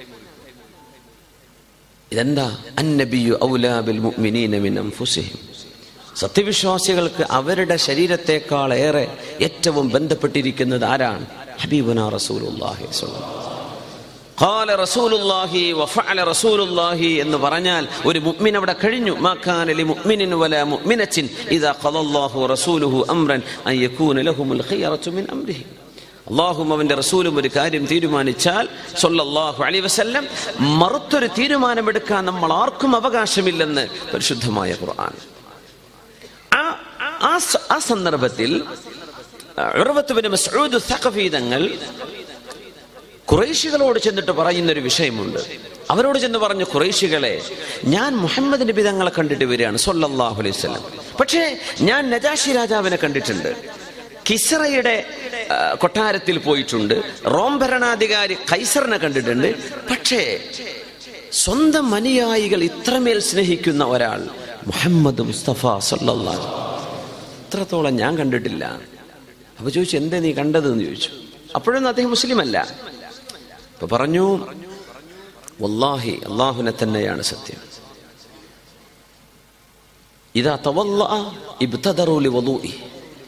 ഇതെന്താ അന്നബിയു ഔലാ ബിൽ മുഅ്മിനീന മിൻ അൻഫുസിഹിം സത്യവിശ്വാസികൾക്ക് അവരുടെ ശരീരത്തെക്കാൾ ഏറെ ഏറ്റവും ബന്ധപ്പെട്ടിരിക്കുന്നത് ആരാണ് ഹബീബുന റസൂലുള്ളാഹി സ്വല്ലല്ലാഹു ഖാല റസൂലുള്ളാഹി വഫഅല റസൂലുള്ളാഹി എന്ന് പറഞ്ഞാൽ ഒരു മുഅ്മിൻ അവിടെ കഴിഞ്ഞു മാ കാന ലി മുഅ്മിനിൻ വലാ മുഅ്മിനത്തിൻ ഇദാ ഖദല്ലാഹു റസൂലുഹു അംറൻ അൻ യകൂന ലഹുമുൽ ഖിയറതു മിൻ അംരിഹി അള്ളാഹും അവന്റെ റസൂലും ഒരു കാര്യം തീരുമാനിച്ചാൽ സല്ലല്ലാഹു അലൈഹി വസല്ലം മറുത്തൊരു തീരുമാനമെടുക്കാൻ നമ്മൾ ആർക്കും അവകാശമില്ലെന്ന് പരിശുദ്ധമായ ഖുർആൻ ആ- ആ സ- ആ സന്ദർഭത്തിൽ ഉറവത്ത് ബിൻ മസ്ഊദ് സഖഫി തങ്ങൾ കുറേശികളോട് ചെന്നിട്ട് പറയുന്ന ഒരു വിഷയമുണ്ട് അവരോട് ചെന്ന് പറഞ്ഞു കുറേശികളെ ഞാൻ മുഹമ്മദ് നബി തങ്ങളെ കണ്ടിട്ട് വരികയാണ് സല്ലല്ലാഹു അലൈഹി വസല്ലം പക്ഷേ ഞാൻ നജാഷി രാജാവിനെ കണ്ടിട്ടുണ്ട് കിസ്റയുടെ ആ, കൊട്ടാരത്തിൽ പോയിട്ടുണ്ട് റോം ഭരണാധികാരി കൈസറിനെ കണ്ടിട്ടുണ്ട് പക്ഷേ സ്വന്തം അനുയായികൾ ഇത്രമേൽ സ്നേഹിക്കുന്ന ഒരാൾ മുഹമ്മദ് മുസ്തഫ സല്ലല്ലാഹു ഇത്രത്തോളം ഞാൻ കണ്ടിട്ടില്ല അപ്പൊ ചോദിച്ചു എന്തേ നീ കണ്ടതെന്ന് ചോദിച്ചു അപ്പോഴൊന്നും അദ്ദേഹം മുസ്ലിം അല്ല അപ്പൊ പറഞ്ഞു വല്ലാഹി അള്ളാഹുനെ തന്നെയാണ് സത്യം ഇതാ തവല്ല ഇബ്തദറു ലിവളൂഇ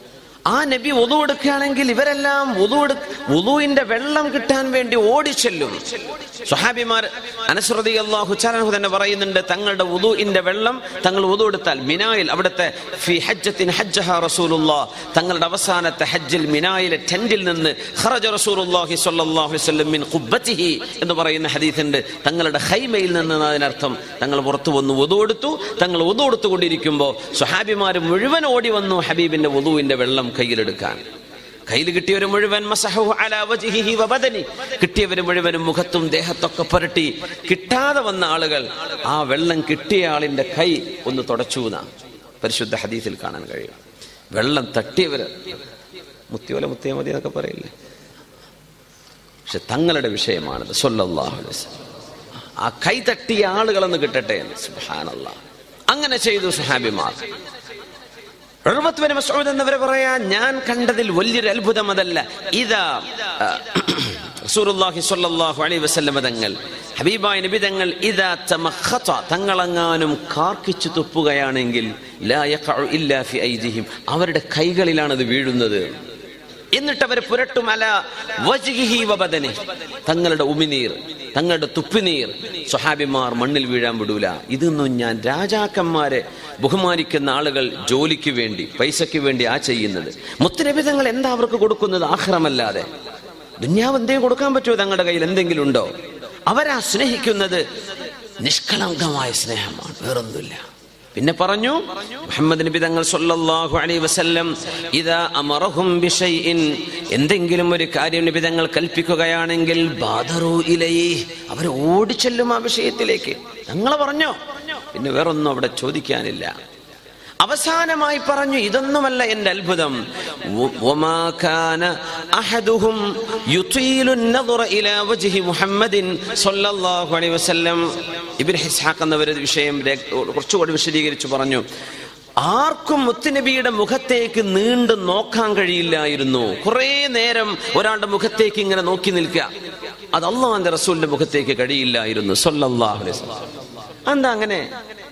ആ നബി ഒതു എടുക്കുകയാണെങ്കിൽ ഇവരെല്ലാം ഒതു ഒതുവിന്റെ വെള്ളം കിട്ടാൻ വേണ്ടി ഓടിച്ചെല്ലും സുഹാബിമാർ അനസ്രതി അള്ളാഹു ചാനഹു തന്നെ പറയുന്നുണ്ട് തങ്ങളുടെ ഉദുവിന്റെ വെള്ളം തങ്ങൾ ഉദു എടുത്താൽ മിനായിൽ അവിടുത്തെ ഫി ഹജ്ജത്തിൻ ഹജ്ജഹ റസൂലുള്ള തങ്ങളുടെ അവസാനത്തെ ഹജ്ജിൽ മിനായിലെ ടെന്റിൽ നിന്ന് ഖറജ റസൂലുള്ളാഹി സ്വല്ലല്ലാഹു അലൈഹി വസല്ലം മിൻ ഖുബ്ബത്തിഹി എന്ന് പറയുന്ന ഹദീസുണ്ട് തങ്ങളുടെ ഹൈമയിൽ നിന്ന് അതിനർത്ഥം തങ്ങൾ പുറത്തു വന്നു ഉദു എടുത്തു തങ്ങൾ ഉദു എടുത്തുകൊണ്ടിരിക്കുമ്പോൾ സുഹാബിമാർ മുഴുവൻ ഓടി വന്നു ഹബീബിന്റെ ഉദുവിന്റെ വെള്ളം കയ്യിലെടുക്കാൻ കയ്യിൽ കിട്ടിയവർ മുഴുവൻ മസഹു അലാ വജ്ഹിഹി വബദനി കിട്ടിയവർ മുഴുവനും മുഖത്തും ദേഹത്തൊക്കെ പുരട്ടി കിട്ടാതെ വന്ന ആളുകൾ ആ വെള്ളം കിട്ടിയ ആളിന്റെ കൈ ഒന്ന് തുടച്ചു എന്നാ പരിശുദ്ധ ഹദീസിൽ കാണാൻ കഴിയും വെള്ളം തട്ടിയവര് മുത്തിയോല മുത്തിയ മതി എന്നൊക്കെ പറയില്ലേ പക്ഷെ തങ്ങളുടെ വിഷയമാണത് സല്ലല്ലാഹു അലൈഹി വസല്ലം ആ കൈ തട്ടിയ ആളുകളൊന്ന് കിട്ടട്ടെ എന്ന് സുബ്ഹാനല്ലാഹ് അങ്ങനെ ചെയ്തു സുഹാബിമാർ ഉർവത്ത് മസൂദ് എന്നവരെ പറയാ ഞാൻ കണ്ടതിൽ വലിയൊരു അത്ഭുതം അതല്ല ഇതാ റസൂലുള്ളാഹി സ്വല്ലല്ലാഹു അലൈഹി വസല്ലം തങ്ങൾ ഹബീബായ നബി തങ്ങൾ ഇതാ തമഖത തങ്ങളങ്ങാനും കാർക്കിച്ചു തുപ്പുകയാണെങ്കിൽ ലാ യഖഉ ഇല്ലാ ഫി ഐദിഹിം അവരുടെ കൈകളിലാണ് അത് വീഴുന്നത് എന്നിട്ട് അവർ പുരട്ടും അല വജ്ഹിഹി വബദനി തങ്ങളുടെ ഉമിനീർ തങ്ങളുടെ തുപ്പിനീർ സ്വഹാബിമാർ മണ്ണിൽ വീഴാൻ വിടൂല ഇതൊന്നും ഞാൻ രാജാക്കന്മാരെ ബഹുമാനിക്കുന്ന ആളുകൾ ജോലിക്ക് വേണ്ടി പൈസയ്ക്ക് വേണ്ടി ആ ചെയ്യുന്നത് മുത്തനബി തങ്ങൾ എന്താ അവർക്ക് കൊടുക്കുന്നത് ആഹ്റമല്ലാതെ ദുന്യാവ് എന്തെങ്കിലും കൊടുക്കാൻ പറ്റുമോ തങ്ങളുടെ കയ്യിൽ എന്തെങ്കിലും ഉണ്ടോ അവരാ സ്നേഹിക്കുന്നത് നിഷ്കളങ്കമായ സ്നേഹമാണ് വേറൊന്നുമില്ല പിന്നെ പറഞ്ഞു മുഹമ്മദ് നബി തങ്ങൾ സല്ലല്ലാഹു അലൈഹി വസല്ലം ഇദാ അമറഹും ബിശൈഇൻ എന്തെങ്കിലും ഒരു കാര്യം നബി തങ്ങൾ കൽപ്പിക്കുകയാണെങ്കിൽ ബാദറു ഇലൈഹി അവർ ഓടിച്ചെല്ലും ആ വിഷയത്തിലേക്ക് തങ്ങൾ പറഞ്ഞോ പിന്നെ വേറൊന്നും അവിടെ ചോദിക്കാനില്ല അവസാനമായി പറഞ്ഞു ഇതൊന്നുമല്ല എന്റെ അത്ഭുതം വ- വമാ കാന അഹദുഹും യുതീലു النظر ഇലാ വജ്ഹി മുഹമ്മദിൻ സ്വല്ലല്ലാഹു അലൈഹി വസല്ലം ഇബ്നു ഹിസ്ഹാഖ് എന്നവർ ഇത് വിഷയം രേ- കുറച്ചുകൂടി വിശദീകരിച്ചു പറഞ്ഞു ആർക്കും മുത്തുനബിയുടെ മുഖത്തേക്ക് നീണ്ടു നോക്കാൻ കഴിയില്ലായിരുന്നു കുറേ നേരം ഒരാളുടെ മുഖത്തേക്ക് ഇങ്ങനെ നോക്കി നിൽക്കുക അത് അള്ളാന്റെ റസൂലിന്റെ മുഖത്തേക്ക് കഴിയില്ലായിരുന്നു സല്ലല്ലാഹു അലൈഹി വസല്ലം എന്താ അങ്ങനെ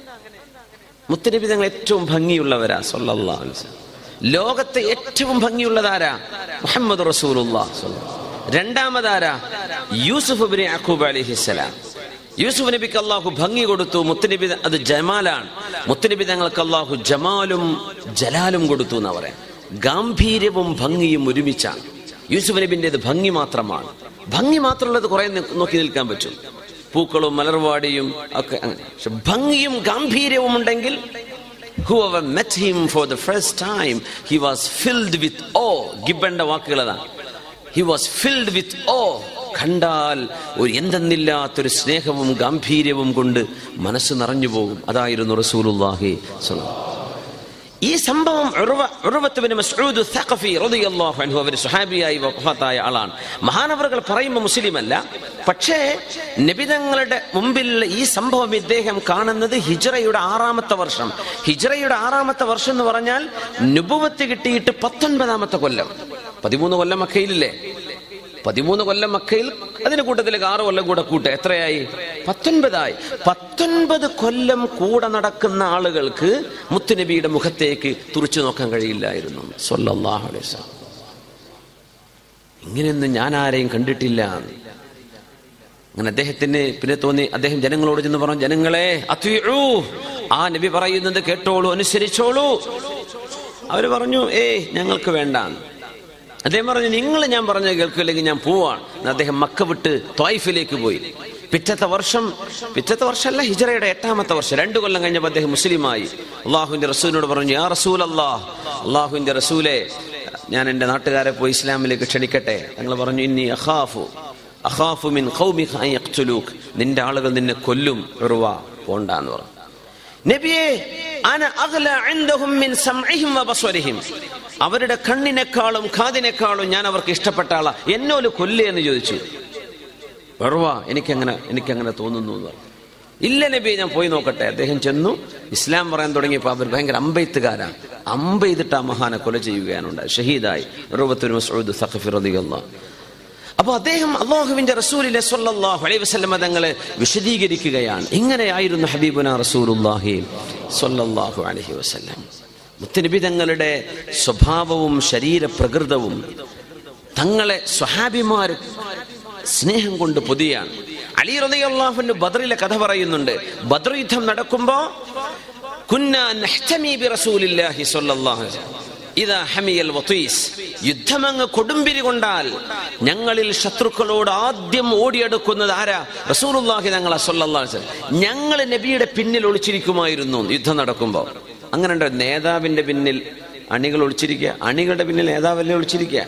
മുത്തനബി തങ്ങൾ ഏറ്റവും ഭംഗിയുള്ളവരാ സല്ലല്ലാഹു അലൈഹി വസല്ലം ലോകത്തെ ഏറ്റവും ഭംഗിയുള്ളതാരാ മുഹമ്മദ് റസൂലുള്ളാഹ് സ്വല്ലല്ലാഹു രണ്ടാമതാരാ യൂസുഫ് ബിൻ യാക്കൂബ് അലൈഹിസ്സലാം യൂസുഫ് നബിക്ക് അള്ളാഹു ഭംഗി കൊടുത്തു മുത്തനബി അത് ജമാലാണ് മുത്തനബി തങ്ങൾക്ക് അള്ളാഹു ജമാലും ജലാലും കൊടുത്തു എന്നാ പറയാം ഗാംഭീര്യവും ഭംഗിയും ഒരുമിച്ചാണ് യൂസുഫ് നബിൻ്റെത് ഭംഗി മാത്രമാണ് ഭംഗി മാത്രമുള്ളത് കുറെ നി- നോക്കി നിൽക്കാൻ പറ്റും പൂക്കളും മലർവാടിയും ഒക്കെ അങ്ങനെ പക്ഷെ ഭംഗിയും ഗാംഭീര്യവും ഉണ്ടെങ്കിൽ whoever met him for the first time he was filled with awe ഗിബന്റെ വാക്കുകൾ അതാണ് he was filled with awe കണ്ടാൽ ഒരു എന്തെന്നില്ലാത്തൊരു സ്നേഹവും ഗാംഭീര്യവും കൊണ്ട് മനസ്സ് നിറഞ്ഞു പോകും അതായിരുന്നു റസൂലുള്ളാഹി സ്വല്ലല്ലാഹു ഈ സംഭവം Urwa Urwat bin Masud Thaqafi റളിയല്ലാഹു അൻഹു അവർ സുഹാബിയായി വഫാത്തായ ആളാണ് മഹാനവറുകൾ പറയുമ്പോൾ മുസ്ലിം അല്ല പക്ഷേ നബിതങ്ങളുടെ മുമ്പിൽ ഈ സംഭവം ഇദ്ദേഹം കാണുന്നത് ഹിജ്റയുടെ ആറാമത്തെ വർഷം ഹിജ്റയുടെ ആറാമത്തെ വർഷം എന്ന് പറഞ്ഞാൽ നുബുവത്ത് കിട്ടിയിട്ട് പത്തൊൻപതാമത്തെ കൊല്ലം പതിമൂന്ന് കൊല്ലം മക്കയിലില്ലേ പതിമൂന്ന് കൊല്ലം മക്കയിൽ അതിന്റെ കൂട്ടത്തിലേക്ക് ആറ് കൊല്ലം കൂടെ കൂട്ടെ എത്രയായി പത്തൊൻപതായി പത്തൊൻപത് കൊല്ലം കൂടെ നടക്കുന്ന ആളുകൾക്ക് മുത്തുനബിയുടെ മുഖത്തേക്ക് തുറച്ചു നോക്കാൻ കഴിയില്ലായിരുന്നു സല്ലല്ലാഹു അലൈഹി വസല്ലം ഇങ്ങനെയൊന്നും ഞാൻ ആരെയും കണ്ടിട്ടില്ല അങ്ങനെ അദ്ദേഹത്തിന് പിന്നെ തോന്നി അദ്ദേഹം ജനങ്ങളോട് ചെന്ന് പറഞ്ഞു ജനങ്ങളെ അത്യുഴൂ ആ നബി പറയുന്നത് കേട്ടോളൂ അനുസരിച്ചോളൂ അവര് പറഞ്ഞു ഏയ് ഞങ്ങൾക്ക് വേണ്ടാന്ന് അദ്ദേഹം പറഞ്ഞു നിങ്ങൾ ഞാൻ പറഞ്ഞ കേൾക്കില്ലെങ്കിൽ ഞാൻ പോവാണ് എന്ന് അദ്ദേഹം മക്ക വിട്ട് ത്വായിഫിലേക്ക് പോയി പിറ്റത്തെ വർഷം പിറ്റത്തെ വർഷമല്ല ഹിജറയുടെ എട്ടാമത്തെ വർഷം രണ്ടു കൊല്ലം കഴിഞ്ഞപ്പോൾ അദ്ദേഹം മുസ്ലിമായി അള്ളാഹുവിന്റെ റസൂലിനോട് പറഞ്ഞു യാ റസൂൽ അള്ളാഹ് അള്ളാഹുവിന്റെ റസൂലെ ഞാൻ എൻ്റെ നാട്ടുകാരെ പോയി ഇസ്ലാമിലേക്ക് ക്ഷണിക്കട്ടെ ഞങ്ങൾ പറഞ്ഞു ഇനി അഖാഫു അഖാഫു മിൻ ഖൗമിക അൻ യഖ്തുലൂക് നിന്റെ ആളുകൾ നിന്നെ കൊല്ലും ഉറുവ പോണ്ടാന്ന് പറഞ്ഞു നബിയെ അന അഗ്ല ഇൻദഹും മിൻ സംഇഹിം വബസ്വരിഹിം അവരുടെ കണ്ണിനേക്കാളും കാതിനേക്കാളും ഞാൻ അവർക്ക് ഇഷ്ടപ്പെട്ട ആളാ എന്നോല് കൊല്ലേ എന്ന് ചോദിച്ചു വെറുവാ എനിക്കങ്ങനെ എനിക്കങ്ങനെ തോന്നുന്നു എന്ന് പറഞ്ഞു ഇല്ല നബി ഞാൻ പോയി നോക്കട്ടെ അദ്ദേഹം ചെന്നു ഇസ്ലാം പറയാൻ തുടങ്ങിയപ്പോൾ അവർ ഭയങ്കര അമ്പെയ്ത്തുകാരാണ് അമ്പെയ്തിട്ട് ആ മഹാനെ കൊല ചെയ്യുകയാണ് ഉണ്ടായത് ഷഹീദായി റൂബത്തുൽ മസ്ഊദ് സഖഫി റളിയല്ലാഹു അപ്പോൾ അദ്ദേഹം അള്ളാഹുവിന്റെ റസൂലിനെ സ്വല്ലല്ലാഹു അലൈഹി വസല്ലമ തങ്ങളെ വിശദീകരിക്കുകയാണ് ഇങ്ങനെയായിരുന്നു ഹബീബുന റസൂലുള്ളാഹി സ്വല്ലല്ലാഹു അലൈഹി വസല്ലം മുത്തനബി തങ്ങളുടെ സ്വഭാവവും ശരീരപ്രകൃതവും തങ്ങളെ സ്വഹാബിമാർ സ്നേഹം കൊണ്ട് പൊതിയാണ് അലി റളിയല്ലാഹുവിന്റെ ബദറിലെ കഥ പറയുന്നുണ്ട് ബദർ യുദ്ധം നടക്കുമ്പോ കുന്നാ നഹ്തമി ബി റസൂലില്ലാഹി സ്വല്ലല്ലാഹു അലൈഹി വസല്ലം. ഇതാ ഹമിയൽ വതീസ് യുദ്ധമങ്ങ് കൊടുമ്പിരി കൊണ്ടാൽ ഞങ്ങളിൽ ശത്രുക്കളോട് ആദ്യം ഓടിയെടുക്കുന്നത് ആരാ റസൂലുള്ളാഹി തങ്ങളെ സ്വല്ലല്ലാഹു അലൈഹി വസല്ലം. ഞങ്ങൾ നബിയുടെ പിന്നിൽ ഒളിച്ചിരിക്കുമായിരുന്നു യുദ്ധം നടക്കുമ്പോൾ അങ്ങനെ ഉണ്ട് നേതാവിന്റെ പിന്നിൽ അണികൾ ഒളിച്ചിരിക്കുക അണികളുടെ പിന്നിൽ നേതാവല്ലേ ഒളിച്ചിരിക്കുക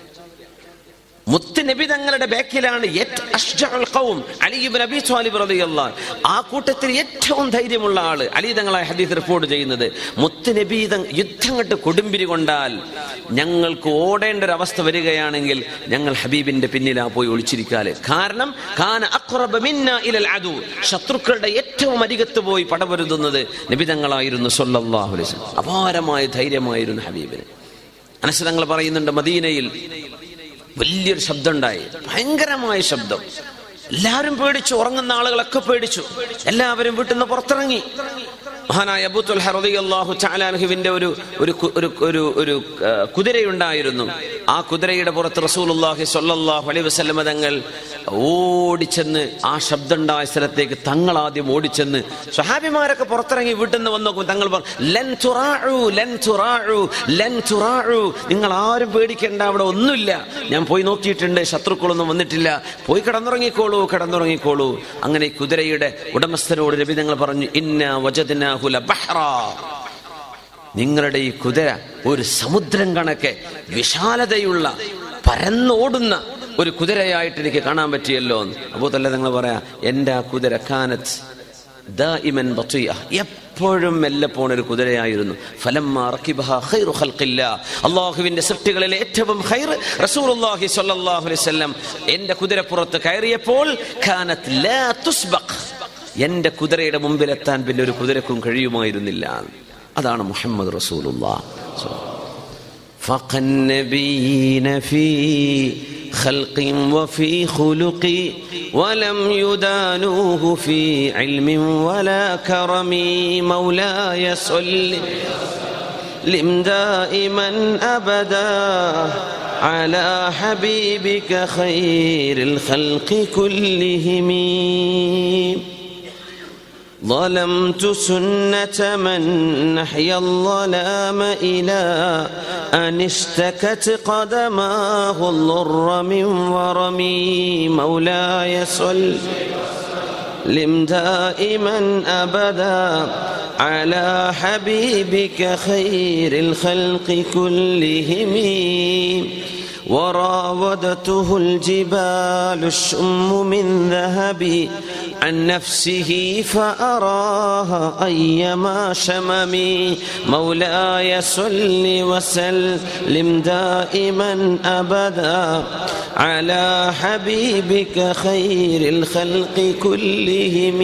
മുത്ത് നബി തങ്ങളുടെ ബാക്കിലാണ് ഏറ്റ- അഷ്ജഉൽ ഖൗം അലി ഇബ്നു അബീ ത്വാലിബ് റളിയല്ലാഹു ആ കൂട്ടത്തിൽ ഏറ്റവും ധൈര്യമുള്ള ആള് അലി തങ്ങളെ ഹദീസ് റിപ്പോർട്ട് ചെയ്യുന്നത് മുത്ത് നബി തങ് യുദ്ധം കണ്ട് കൊടുമ്പിരി കൊണ്ടാൽ ഞങ്ങൾക്ക് ഓടേണ്ട ഒരു അവസ്ഥ വരികയാണെങ്കിൽ ഞങ്ങൾ ഹബീബിന്റെ പിന്നിലാ പോയി ഒളിച്ചിരിക്കാല് കാരണം കാന അഖ്റബ മിന്ന ഇലൽ അദു ശത്രുക്കളുടെ ഏറ്റവും അരികത്ത് പോയി പടപൊരുതുന്നത് നബി തങ്ങളായിരുന്നു സല്ലല്ലാഹു അലൈഹി വസല്ലം അപാരമായ ധൈര്യമായിരുന്നു ഹബീബിന് അനശ്വരങ്ങൾ പറയുന്നുണ്ട് മദീനയിൽ വലിയൊരു ശബ്ദം ഉണ്ടായി ഭയങ്കരമായ ശബ്ദം എല്ലാവരും പേടിച്ചു ഉറങ്ങുന്ന ആളുകളൊക്കെ പേടിച്ചു എല്ലാവരും വീട്ടിൽ നിന്ന് പുറത്തിറങ്ങി മഹാനായ അബൂത്തുൽ ഹറദിയല്ലാഹു ചാലാൻഹുവിന്റെ ഒരു ഒരു കു- ഒരു ഒരു ഒരു ആ, കുതിരയുണ്ടായിരുന്നു ആ കുതിരയുടെ പുറത്ത് റസൂലുള്ളാഹി സ്വല്ലല്ലാഹു അലൈഹി വസല്ലമ തങ്ങൾ ഓടിച്ചെന്ന് ആ ശബ്ദമുണ്ടായ സ്ഥലത്തേക്ക് തങ്ങൾ ആദ്യം ഓടിച്ചെന്ന് സ്വഹാബിമാരൊക്കെ പുറത്തിറങ്ങി വീട്ടിൽ നിന്ന് വന്ന് നോക്കും തങ്ങൾ പറഞ്ഞു ലൻ തുറാഉ ലൻ തുറാഉ ലൻ തുറാഉ നിങ്ങൾ ആരും പേടിക്കേണ്ട അവിടെ ഒന്നുമില്ല ഞാൻ പോയി നോക്കിയിട്ടുണ്ട് ശത്രുക്കളൊന്നും വന്നിട്ടില്ല പോയി കിടന്നുറങ്ങിക്കോളൂ കിടന്നുറങ്ങിക്കോളൂ അങ്ങനെ ഈ കുതിരയുടെ ഉടമസ്ഥനോട് നബി തങ്ങൾ പറഞ്ഞു ഇന്ന വജദ്നാഹു ലബഹ്റാ നിങ്ങളുടെ ഈ കുതിര ഒരു സമുദ്രം കണക്കെ വിശാലതയുള്ള പരന്നോടുന്ന ഒരു കുതിരയായിട്ട് എനിക്ക് കാണാൻ പറ്റിയല്ലോ അപ്പോൾ തന്നെ നിങ്ങൾ പറയാ എൻ്റെ ആ കുതിര കാനത്ത് ദാഇമൻ ബത്തിയ എപ്പോഴും മെല്ലെ പോണ ഒരു കുതിരയായിരുന്നു ഫലമ്മ റക്കിബഹ ഖൈറു ഖൽഖില്ലാ അള്ളാഹുവിന്റെ സൃഷ്ടികളിൽ ഏറ്റവും ഖൈർ റസൂലുള്ളാഹി സ്വല്ലല്ലാഹു അലൈഹി വസല്ലം എൻ്റെ കുതിരപ്പുറത്ത് കയറിയപ്പോൾ കാനത്ത് ലാ തുസ്ബഖ് എൻ്റെ കുതിരയുടെ മുമ്പിലെത്താൻ പിന്നെ ഒരു കുതിരക്കും കഴിയുമായിരുന്നില്ല അതാണ് മുഹമ്മദ് റസൂലുള്ളാഹ് فقى النبيين في خلق وفي خلق ولم يدانوه في علم ولا كرم مولاي صل لم دائما ابدا على حبيبك خير الخلق كلهم ظلمت سنة من نحيا الظلام إلى أن اشتكت قدماه الضر من ورمي مولاي صل لم دائما أبدا على حبيبك خير الخلق كلهم وراودته الجبال الشم من ذهب عن نفسه فأراها أيما شمم مولاي صل وسلم دائما أبدا على حبيبك خير الخلق كلهم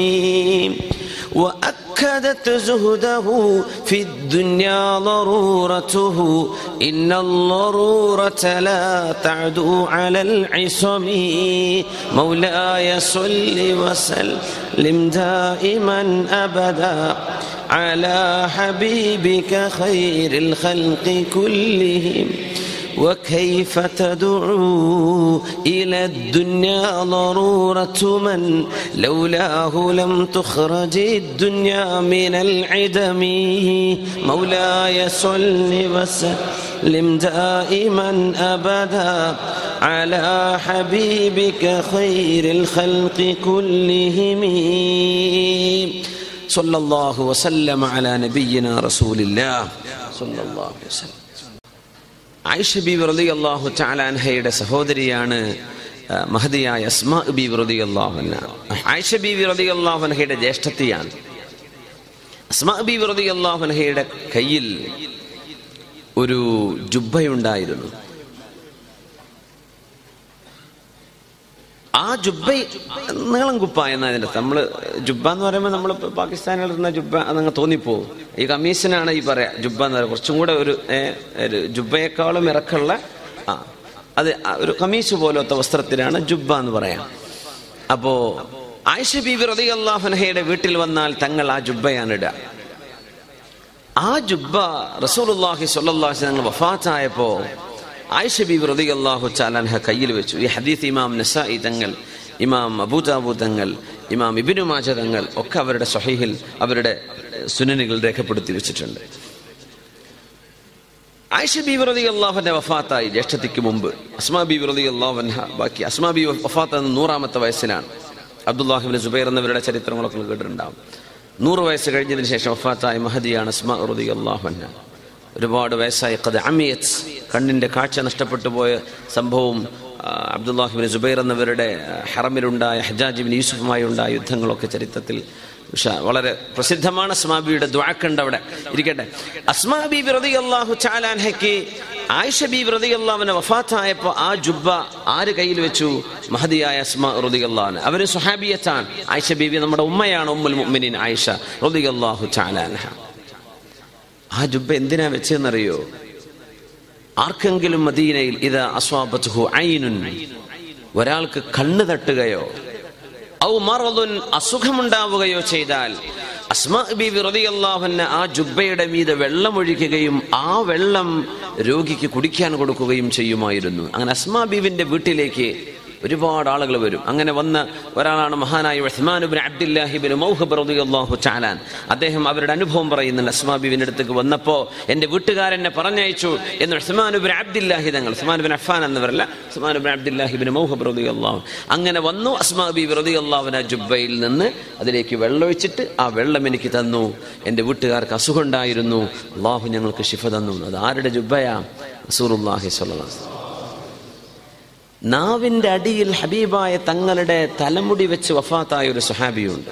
وأكدت زهده في الدنيا ضرورته إن الضرورة لا تعدو على العصم مولاي صل وسلم دائما أبدا على حبيبك خير الخلق كلهم وكيف تدعو إلى الدنيا ضرورة من لولاه لم تخرج الدنيا من العدم مولاي صل وسلم دائما أبدا على حبيبك خير الخلق كلهم صلى الله وسلم على نبينا رسول الله صلى الله عليه وسلم ആയിഷ ബീബി റതി അള്ളാഹു ചാലാൻഹയുടെ സഹോദരിയാണ് ആ, മഹതിയായ അസ്മാ ബീബി റതി അള്ളാഹുന ആയിഷ ബീബി റതി അള്ളാഹുനഹയുടെ ജ്യേഷ്ഠത്തിയാണ് അസ്മാ ബീബി റതി അള്ളാഹുനഹയുടെ കയ്യിൽ ഒരു ജുബ്ബയുണ്ടായിരുന്നു ആ ജുബ്ബ നീളം കുപ്പ എന്നാ അതിൻ്റെ നമ്മൾ ജുബ്ബ എന്ന് പറയുമ്പോൾ നമ്മൾ പാകിസ്ഥാനിൽ ഇരുന്ന ജുബ്ബ അതങ്ങ് തോന്നിപ്പോവും ഈ കമ്മീഷനാണ് ഈ പറയാ ജുബ്ബ എന്ന് പറയുന്നത് കുറച്ചും കൂടെ ഒരു ഏ, ഒരു ജുബ്ബയേക്കാളും ഇറക്കമുള്ള ആ അത് ആ ഒരു കമ്മീസ് പോലത്തെ വസ്ത്രത്തിനാണ് ജുബ്ബ എന്ന് പറയാം അപ്പോ ആയിഷ ബീബി റതി അള്ളാഹുനഹയുടെ വീട്ടിൽ വന്നാൽ തങ്ങൾ ആ ജുബ്ബയാണ് ഇടുക ആ ജുബ്ബ റസൂലുള്ളാഹി സ്വല്ലല്ലാഹി അലൈഹി വസല്ലം വഫാത്തായപ്പോ ആയിഷ ബീബി റളിയല്ലാഹു തആല കയ്യിൽ വെച്ചു ഈ ഹദീസ് ഇമാം നസായി തങ്ങൾ ഇമാം അബൂദാബു തങ്ങൾ ഇമാം ഇബ്നു മാജ തങ്ങൾ ഒക്കെ അവരുടെ സ്വഹീഹിൽ അവരുടെ സുനനുകൾ രേഖപ്പെടുത്തി വെച്ചിട്ടുണ്ട് ആയിഷ ബീബി റതി അള്ളാഹുന്റെ വഫാത്തായി ജ്യേഷ്ഠത്തിക്ക് മുമ്പ് അസ്മാ ബീബി റതി അള്ളാഹുൻഹ ബാക്കി അസ്മാ ബീബി വഫാത്ത് എന്ന നൂറാമത്തെ വയസ്സിലാണ് അബ്ദുല്ലാഹിബിൻ സുബൈർ എന്നിവരുടെ ചരിത്രങ്ങളൊക്കെ നിങ്ങൾ കേട്ടിട്ടുണ്ടാവും നൂറ് വയസ്സ് കഴിഞ്ഞതിന് ശേഷം വഫാത്തായ മഹദിയാണ് അസ്മാ റതി അള്ളാഹുൻഹ ഒരുപാട് വയസ്സായി കഥ അമിയത്ത് കണ്ണിന്റെ കാഴ്ച നഷ്ടപ്പെട്ടു പോയ സംഭവവും ആ, അബ്ദുല്ലാഹിബിൻ സുബൈർ എന്നിവരുടെ ആ, ഹറമിലുണ്ടായ ഹജാജിബിൻ യൂസുഫുമായി ഉണ്ടായ യുദ്ധങ്ങളൊക്കെ ചരിത്രത്തിൽ ഉഷ- വളരെ പ്രസിദ്ധമാണ് അസ്മാബിയുടെ ദ്വാക്കുണ്ട് അവിടെ ഇരിക്കട്ടെ അസ്മാബി വ്രതി അള്ളാഹു ചാലാൻഹയ്ക്ക് ആയിഷ ബി വ്രതി അള്ളാഹുവിനെ വഫാത്തായപ്പോ ആ ജുബ്ബ ആര് കയ്യിൽ വെച്ചു മഹദിയായ അസ്മാ റുദി അള്ളാഹുന് അവര് സുഹാബിയത്താണ് ആയിഷ ബീബി നമ്മുടെ ഉമ്മയാണ് ഉമ്മുൽ മുഅ്മിനീൻ ആയിഷ റുദി അള്ളാഹു ചാലാൻഹ ആ ജുബ്ബ എന്തിനാ വെച്ചെന്നറിയോ ആർക്കെങ്കിലും മദീനയിൽ ഇത് അസ്വാബത്തുഹു ഐനുൻ ഒരാൾക്ക് കണ്ണ് തട്ടുകയോ ഔ മറദുൻ അസുഖമുണ്ടാവുകയോ ചെയ്താൽ അസ്മാ ബീവി റളിയല്ലാഹുവിന് ആ ജുബ്ബയുടെ മീതെ വെള്ളം ഒഴിക്കുകയും ആ വെള്ളം രോഗിക്ക് കുടിക്കാൻ കൊടുക്കുകയും ചെയ്യുമായിരുന്നു അങ്ങനെ അസ്മാ ബീവിന്റെ വീട്ടിലേക്ക് ഒരുപാട് ആളുകൾ വരും അങ്ങനെ വന്ന ഒരാളാണ് മഹാനായ ഉസ്മാനുബിൻ അബ്ദുല്ലാഹിബിൻ മൗഹബ് റളിയല്ലാഹു ചാലാൻ അദ്ദേഹം അവരുടെ അനുഭവം പറയുന്നുണ്ട് അസ്മാ ബീവിന്റെ അടുത്തേക്ക് വന്നപ്പോ എന്റെ വീട്ടുകാരെന്നെ പറഞ്ഞയച്ചു എന്ന് ഉസ്മാനുബിൻ അബ്ദുല്ലാഹി തങ്ങൾ ഉസ്മാനുബിൻ അഫാൻ എന്നവരല്ല ഉസ്മാനുബിൻ അബ്ദുല്ലാഹിബിൻ മൗഹബ് റളിയല്ലാഹു അങ്ങനെ വന്നു അസ്മാ ബീവി റളിയല്ലാഹുവിന ജുബ്ബയിൽ നിന്ന് അതിലേക്ക് വെള്ളമൊഴിച്ചിട്ട് ആ വെള്ളം എനിക്ക് തന്നു എൻ്റെ വീട്ടുകാർക്ക് അസുഖം ഉണ്ടായിരുന്നു അള്ളാഹു ഞങ്ങൾക്ക് ശിഫ തന്നു അത് ആരുടെ ജുബ്ബയാ റസൂലുള്ളാഹി സ്വല്ലല്ലാഹു അലൈഹി വസല്ലം. നാവിന്റെ അടിയിൽ ഹബീബായ തങ്ങളുടെ തലമുടി വെച്ച് വഫാത്തായ ഒരു സുഹാബിയുണ്ട്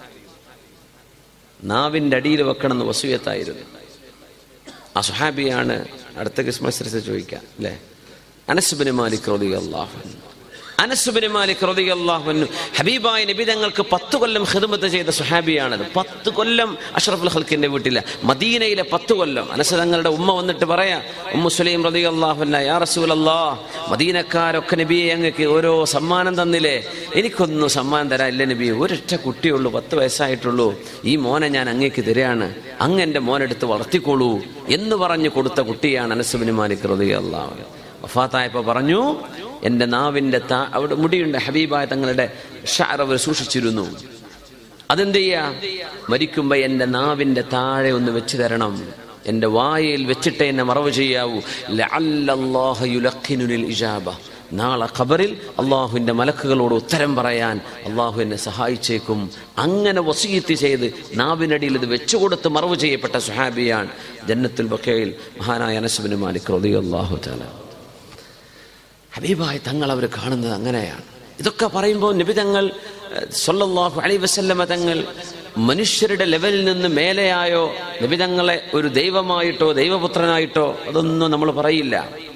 നാവിന്റെ അടിയിൽ വെക്കണമെന്ന് വസൂയത്തായിരുന്നു ആ സുഹാബിയാണ് അടുത്ത ക്രിസ്മസ് ചോദിക്കാം അല്ലേ അനസുബിന് മാലിക് റതി അള്ളാഹു അനസുബിന് മാലിക് റതി അള്ളാഹുനു ഹബീബായ നബി തങ്ങൾക്ക് പത്ത് കൊല്ലം ഹിദമത്ത് ചെയ്ത സുഹാബിയാണത് പത്ത് കൊല്ലം അഷ്റഫുൽ ഹൽക്കിന്റെ വീട്ടിലെ മദീനയിലെ പത്ത് കൊല്ലം അനസ് തങ്ങളുടെ ഉമ്മ വന്നിട്ട് പറയാ ഉമ്മു സുലൈം റതി അള്ളാഹുല്ല യാ റസൂൽ അള്ളാഹ് മദീനക്കാരൊക്കെ നബിയെ അങ്ങക്ക് ഓരോ സമ്മാനം തന്നില്ലേ എനിക്കൊന്നും സമ്മാനം തരാൻ ഇല്ല നബി ഒരൊറ്റ കുട്ടിയുള്ളൂ പത്ത് വയസ്സായിട്ടുള്ളൂ ഈ മോനെ ഞാൻ അങ്ങേക്ക് തരികയാണ് അങ്ങ് എൻ്റെ മോനെടുത്ത് വളർത്തിക്കോളൂ എന്ന് പറഞ്ഞു കൊടുത്ത കുട്ടിയാണ് അനസുബിന് മാലിക് റതി അള്ളാഹു വഫാത്തായപ്പോ പറഞ്ഞു എൻ്റെ നാവിൻ്റെ താ അവിടെ മുടിയുണ്ട് ഹബീബായ തങ്ങളുടെ ഷാർ അവർ സൂക്ഷിച്ചിരുന്നു അതെന്ത് ചെയ്യാ മരിക്കുമ്പോ എൻ്റെ നാവിൻ്റെ താഴെ ഒന്ന് വെച്ച് തരണം എൻ്റെ വായയിൽ വെച്ചിട്ട് എന്നെ മറവ് ചെയ്യാവൂ ലഅല്ലല്ലാഹു യുലഖിനുനിൽ ഇജാബ നാളെ ഖബറിൽ അള്ളാഹുവിൻ്റെ മലക്കുകളോട് ഉത്തരം പറയാൻ അള്ളാഹു എന്നെ സഹായിച്ചേക്കും അങ്ങനെ വസീയത്ത് ചെയ്ത് നാവിനടിയിൽ ഇത് വെച്ചുകൊടുത്ത് മറവ് ചെയ്യപ്പെട്ട സുഹാബിയാണ് ജന്നത്തുൽ ബക്കയിൽ മഹാനായ അനസുബിന് മാലിക് റളിയല്ലാഹു തആല ഹബീബായി തങ്ങൾ അവർ കാണുന്നത് അങ്ങനെയാണ് ഇതൊക്കെ പറയുമ്പോൾ നബി തങ്ങൾ സല്ലല്ലാഹു അലൈഹി വസല്ലമ തങ്ങൾ മനുഷ്യരുടെ ലെവലിൽ നിന്ന് മേലെയായോ നബി തങ്ങളെ ഒരു ദൈവമായിട്ടോ ദൈവപുത്രനായിട്ടോ അതൊന്നും നമ്മൾ പറയില്ല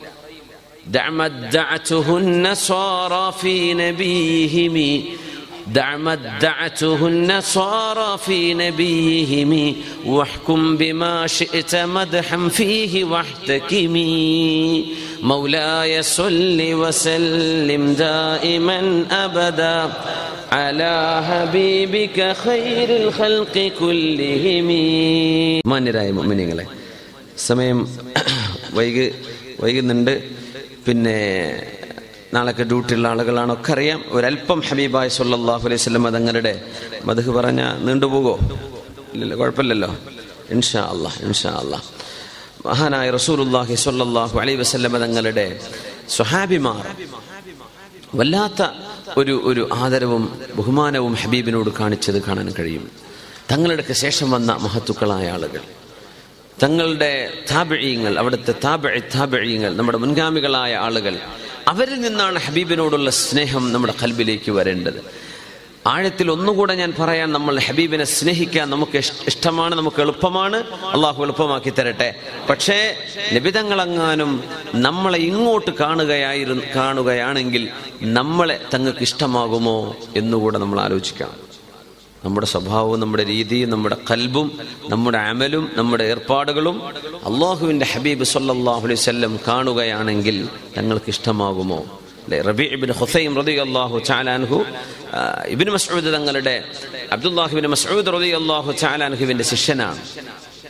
دعمدعته النصارى في نبيهم دعمدعته النصارى في نبيهم واحكم بما شئت مدحا فيه واحتكمي مولاي صل وسلم دائما ابدا على حبيبك خير الخلق كلهم മാന്യരായ മുഅ്മിനീങ്ങളെ സമയം വൈകി വൈകുന്നുണ്ട് പിന്നെ നാളൊക്കെ ഡ്യൂട്ടിയുള്ള ആളുകളാണൊക്കെ അറിയാം ഒരല്പം ഹബീബായ് സല്ലല്ലാഹു അലൈഹി വസല്ലം തങ്ങളുടെ മധു പറഞ്ഞ നീണ്ടുപോകോ ഇല്ലല്ലോ കുഴപ്പമില്ലല്ലോ ഇൻഷാ അല്ലാഹ് ഇൻഷാ അല്ലാഹ് മഹാനായ റസൂലുള്ളാഹി സ്വല്ലല്ലാഹു അലൈഹി വസല്ലം തങ്ങളുടെ സ്വഹാബിമാർ വല്ലാത്ത ഒരു ഒരു ആദരവും ബഹുമാനവും ഹബീബിനോട് കാണിച്ചത് കാണാൻ കഴിയും തങ്ങളുടെ ശേഷം വന്ന മഹത്തുക്കളായ ആളുകൾ തങ്ങളുടെ താപഴീയങ്ങൾ അവിടുത്തെ താപഴ താപഴീയങ്ങൾ നമ്മുടെ മുൻഗാമികളായ ആളുകൾ അവരിൽ നിന്നാണ് ഹബീബിനോടുള്ള സ്നേഹം നമ്മുടെ കൽബിലേക്ക് വരേണ്ടത് ആഴത്തിൽ ഒന്നുകൂടെ ഞാൻ പറയാൻ നമ്മൾ ഹബീബിനെ സ്നേഹിക്കാൻ നമുക്ക് ഇഷ്- ഇഷ്ടമാണ് നമുക്ക് എളുപ്പമാണ് അള്ളാഹു എളുപ്പമാക്കി തരട്ടെ പക്ഷേ നിബിതങ്ങളെങ്ങാനും നമ്മളെ ഇങ്ങോട്ട് കാണുകയായിരുന്നു കാണുകയാണെങ്കിൽ നമ്മളെ തങ്ങൾക്ക് ഇഷ്ടമാകുമോ എന്നുകൂടെ നമ്മൾ ആലോചിക്കണം നമ്മുടെ സ്വഭാവവും നമ്മുടെ രീതിയും നമ്മുടെ കൽബും നമ്മുടെ അമലും നമ്മുടെ ഏർപ്പാടുകളും അള്ളാഹുവിൻ്റെ ഹബീബ് സല്ലല്ലാഹു അലൈഹി വസല്ലം കാണുകയാണെങ്കിൽ തങ്ങൾക്ക് ഇഷ്ടമാകുമോ അല്ലെ റബി ഇബിൻ ഹുസൈം റതി അള്ളാഹു ചാലാൻഹു ഇബിൻ മസ്ഊദ് തങ്ങളുടെ അബ്ദുല്ലാഹിബിൻ മസ്ഊദ് റതി അള്ളാഹു ചാലാൻഹുവിൻ്റെ ശിഷ്യനാണ്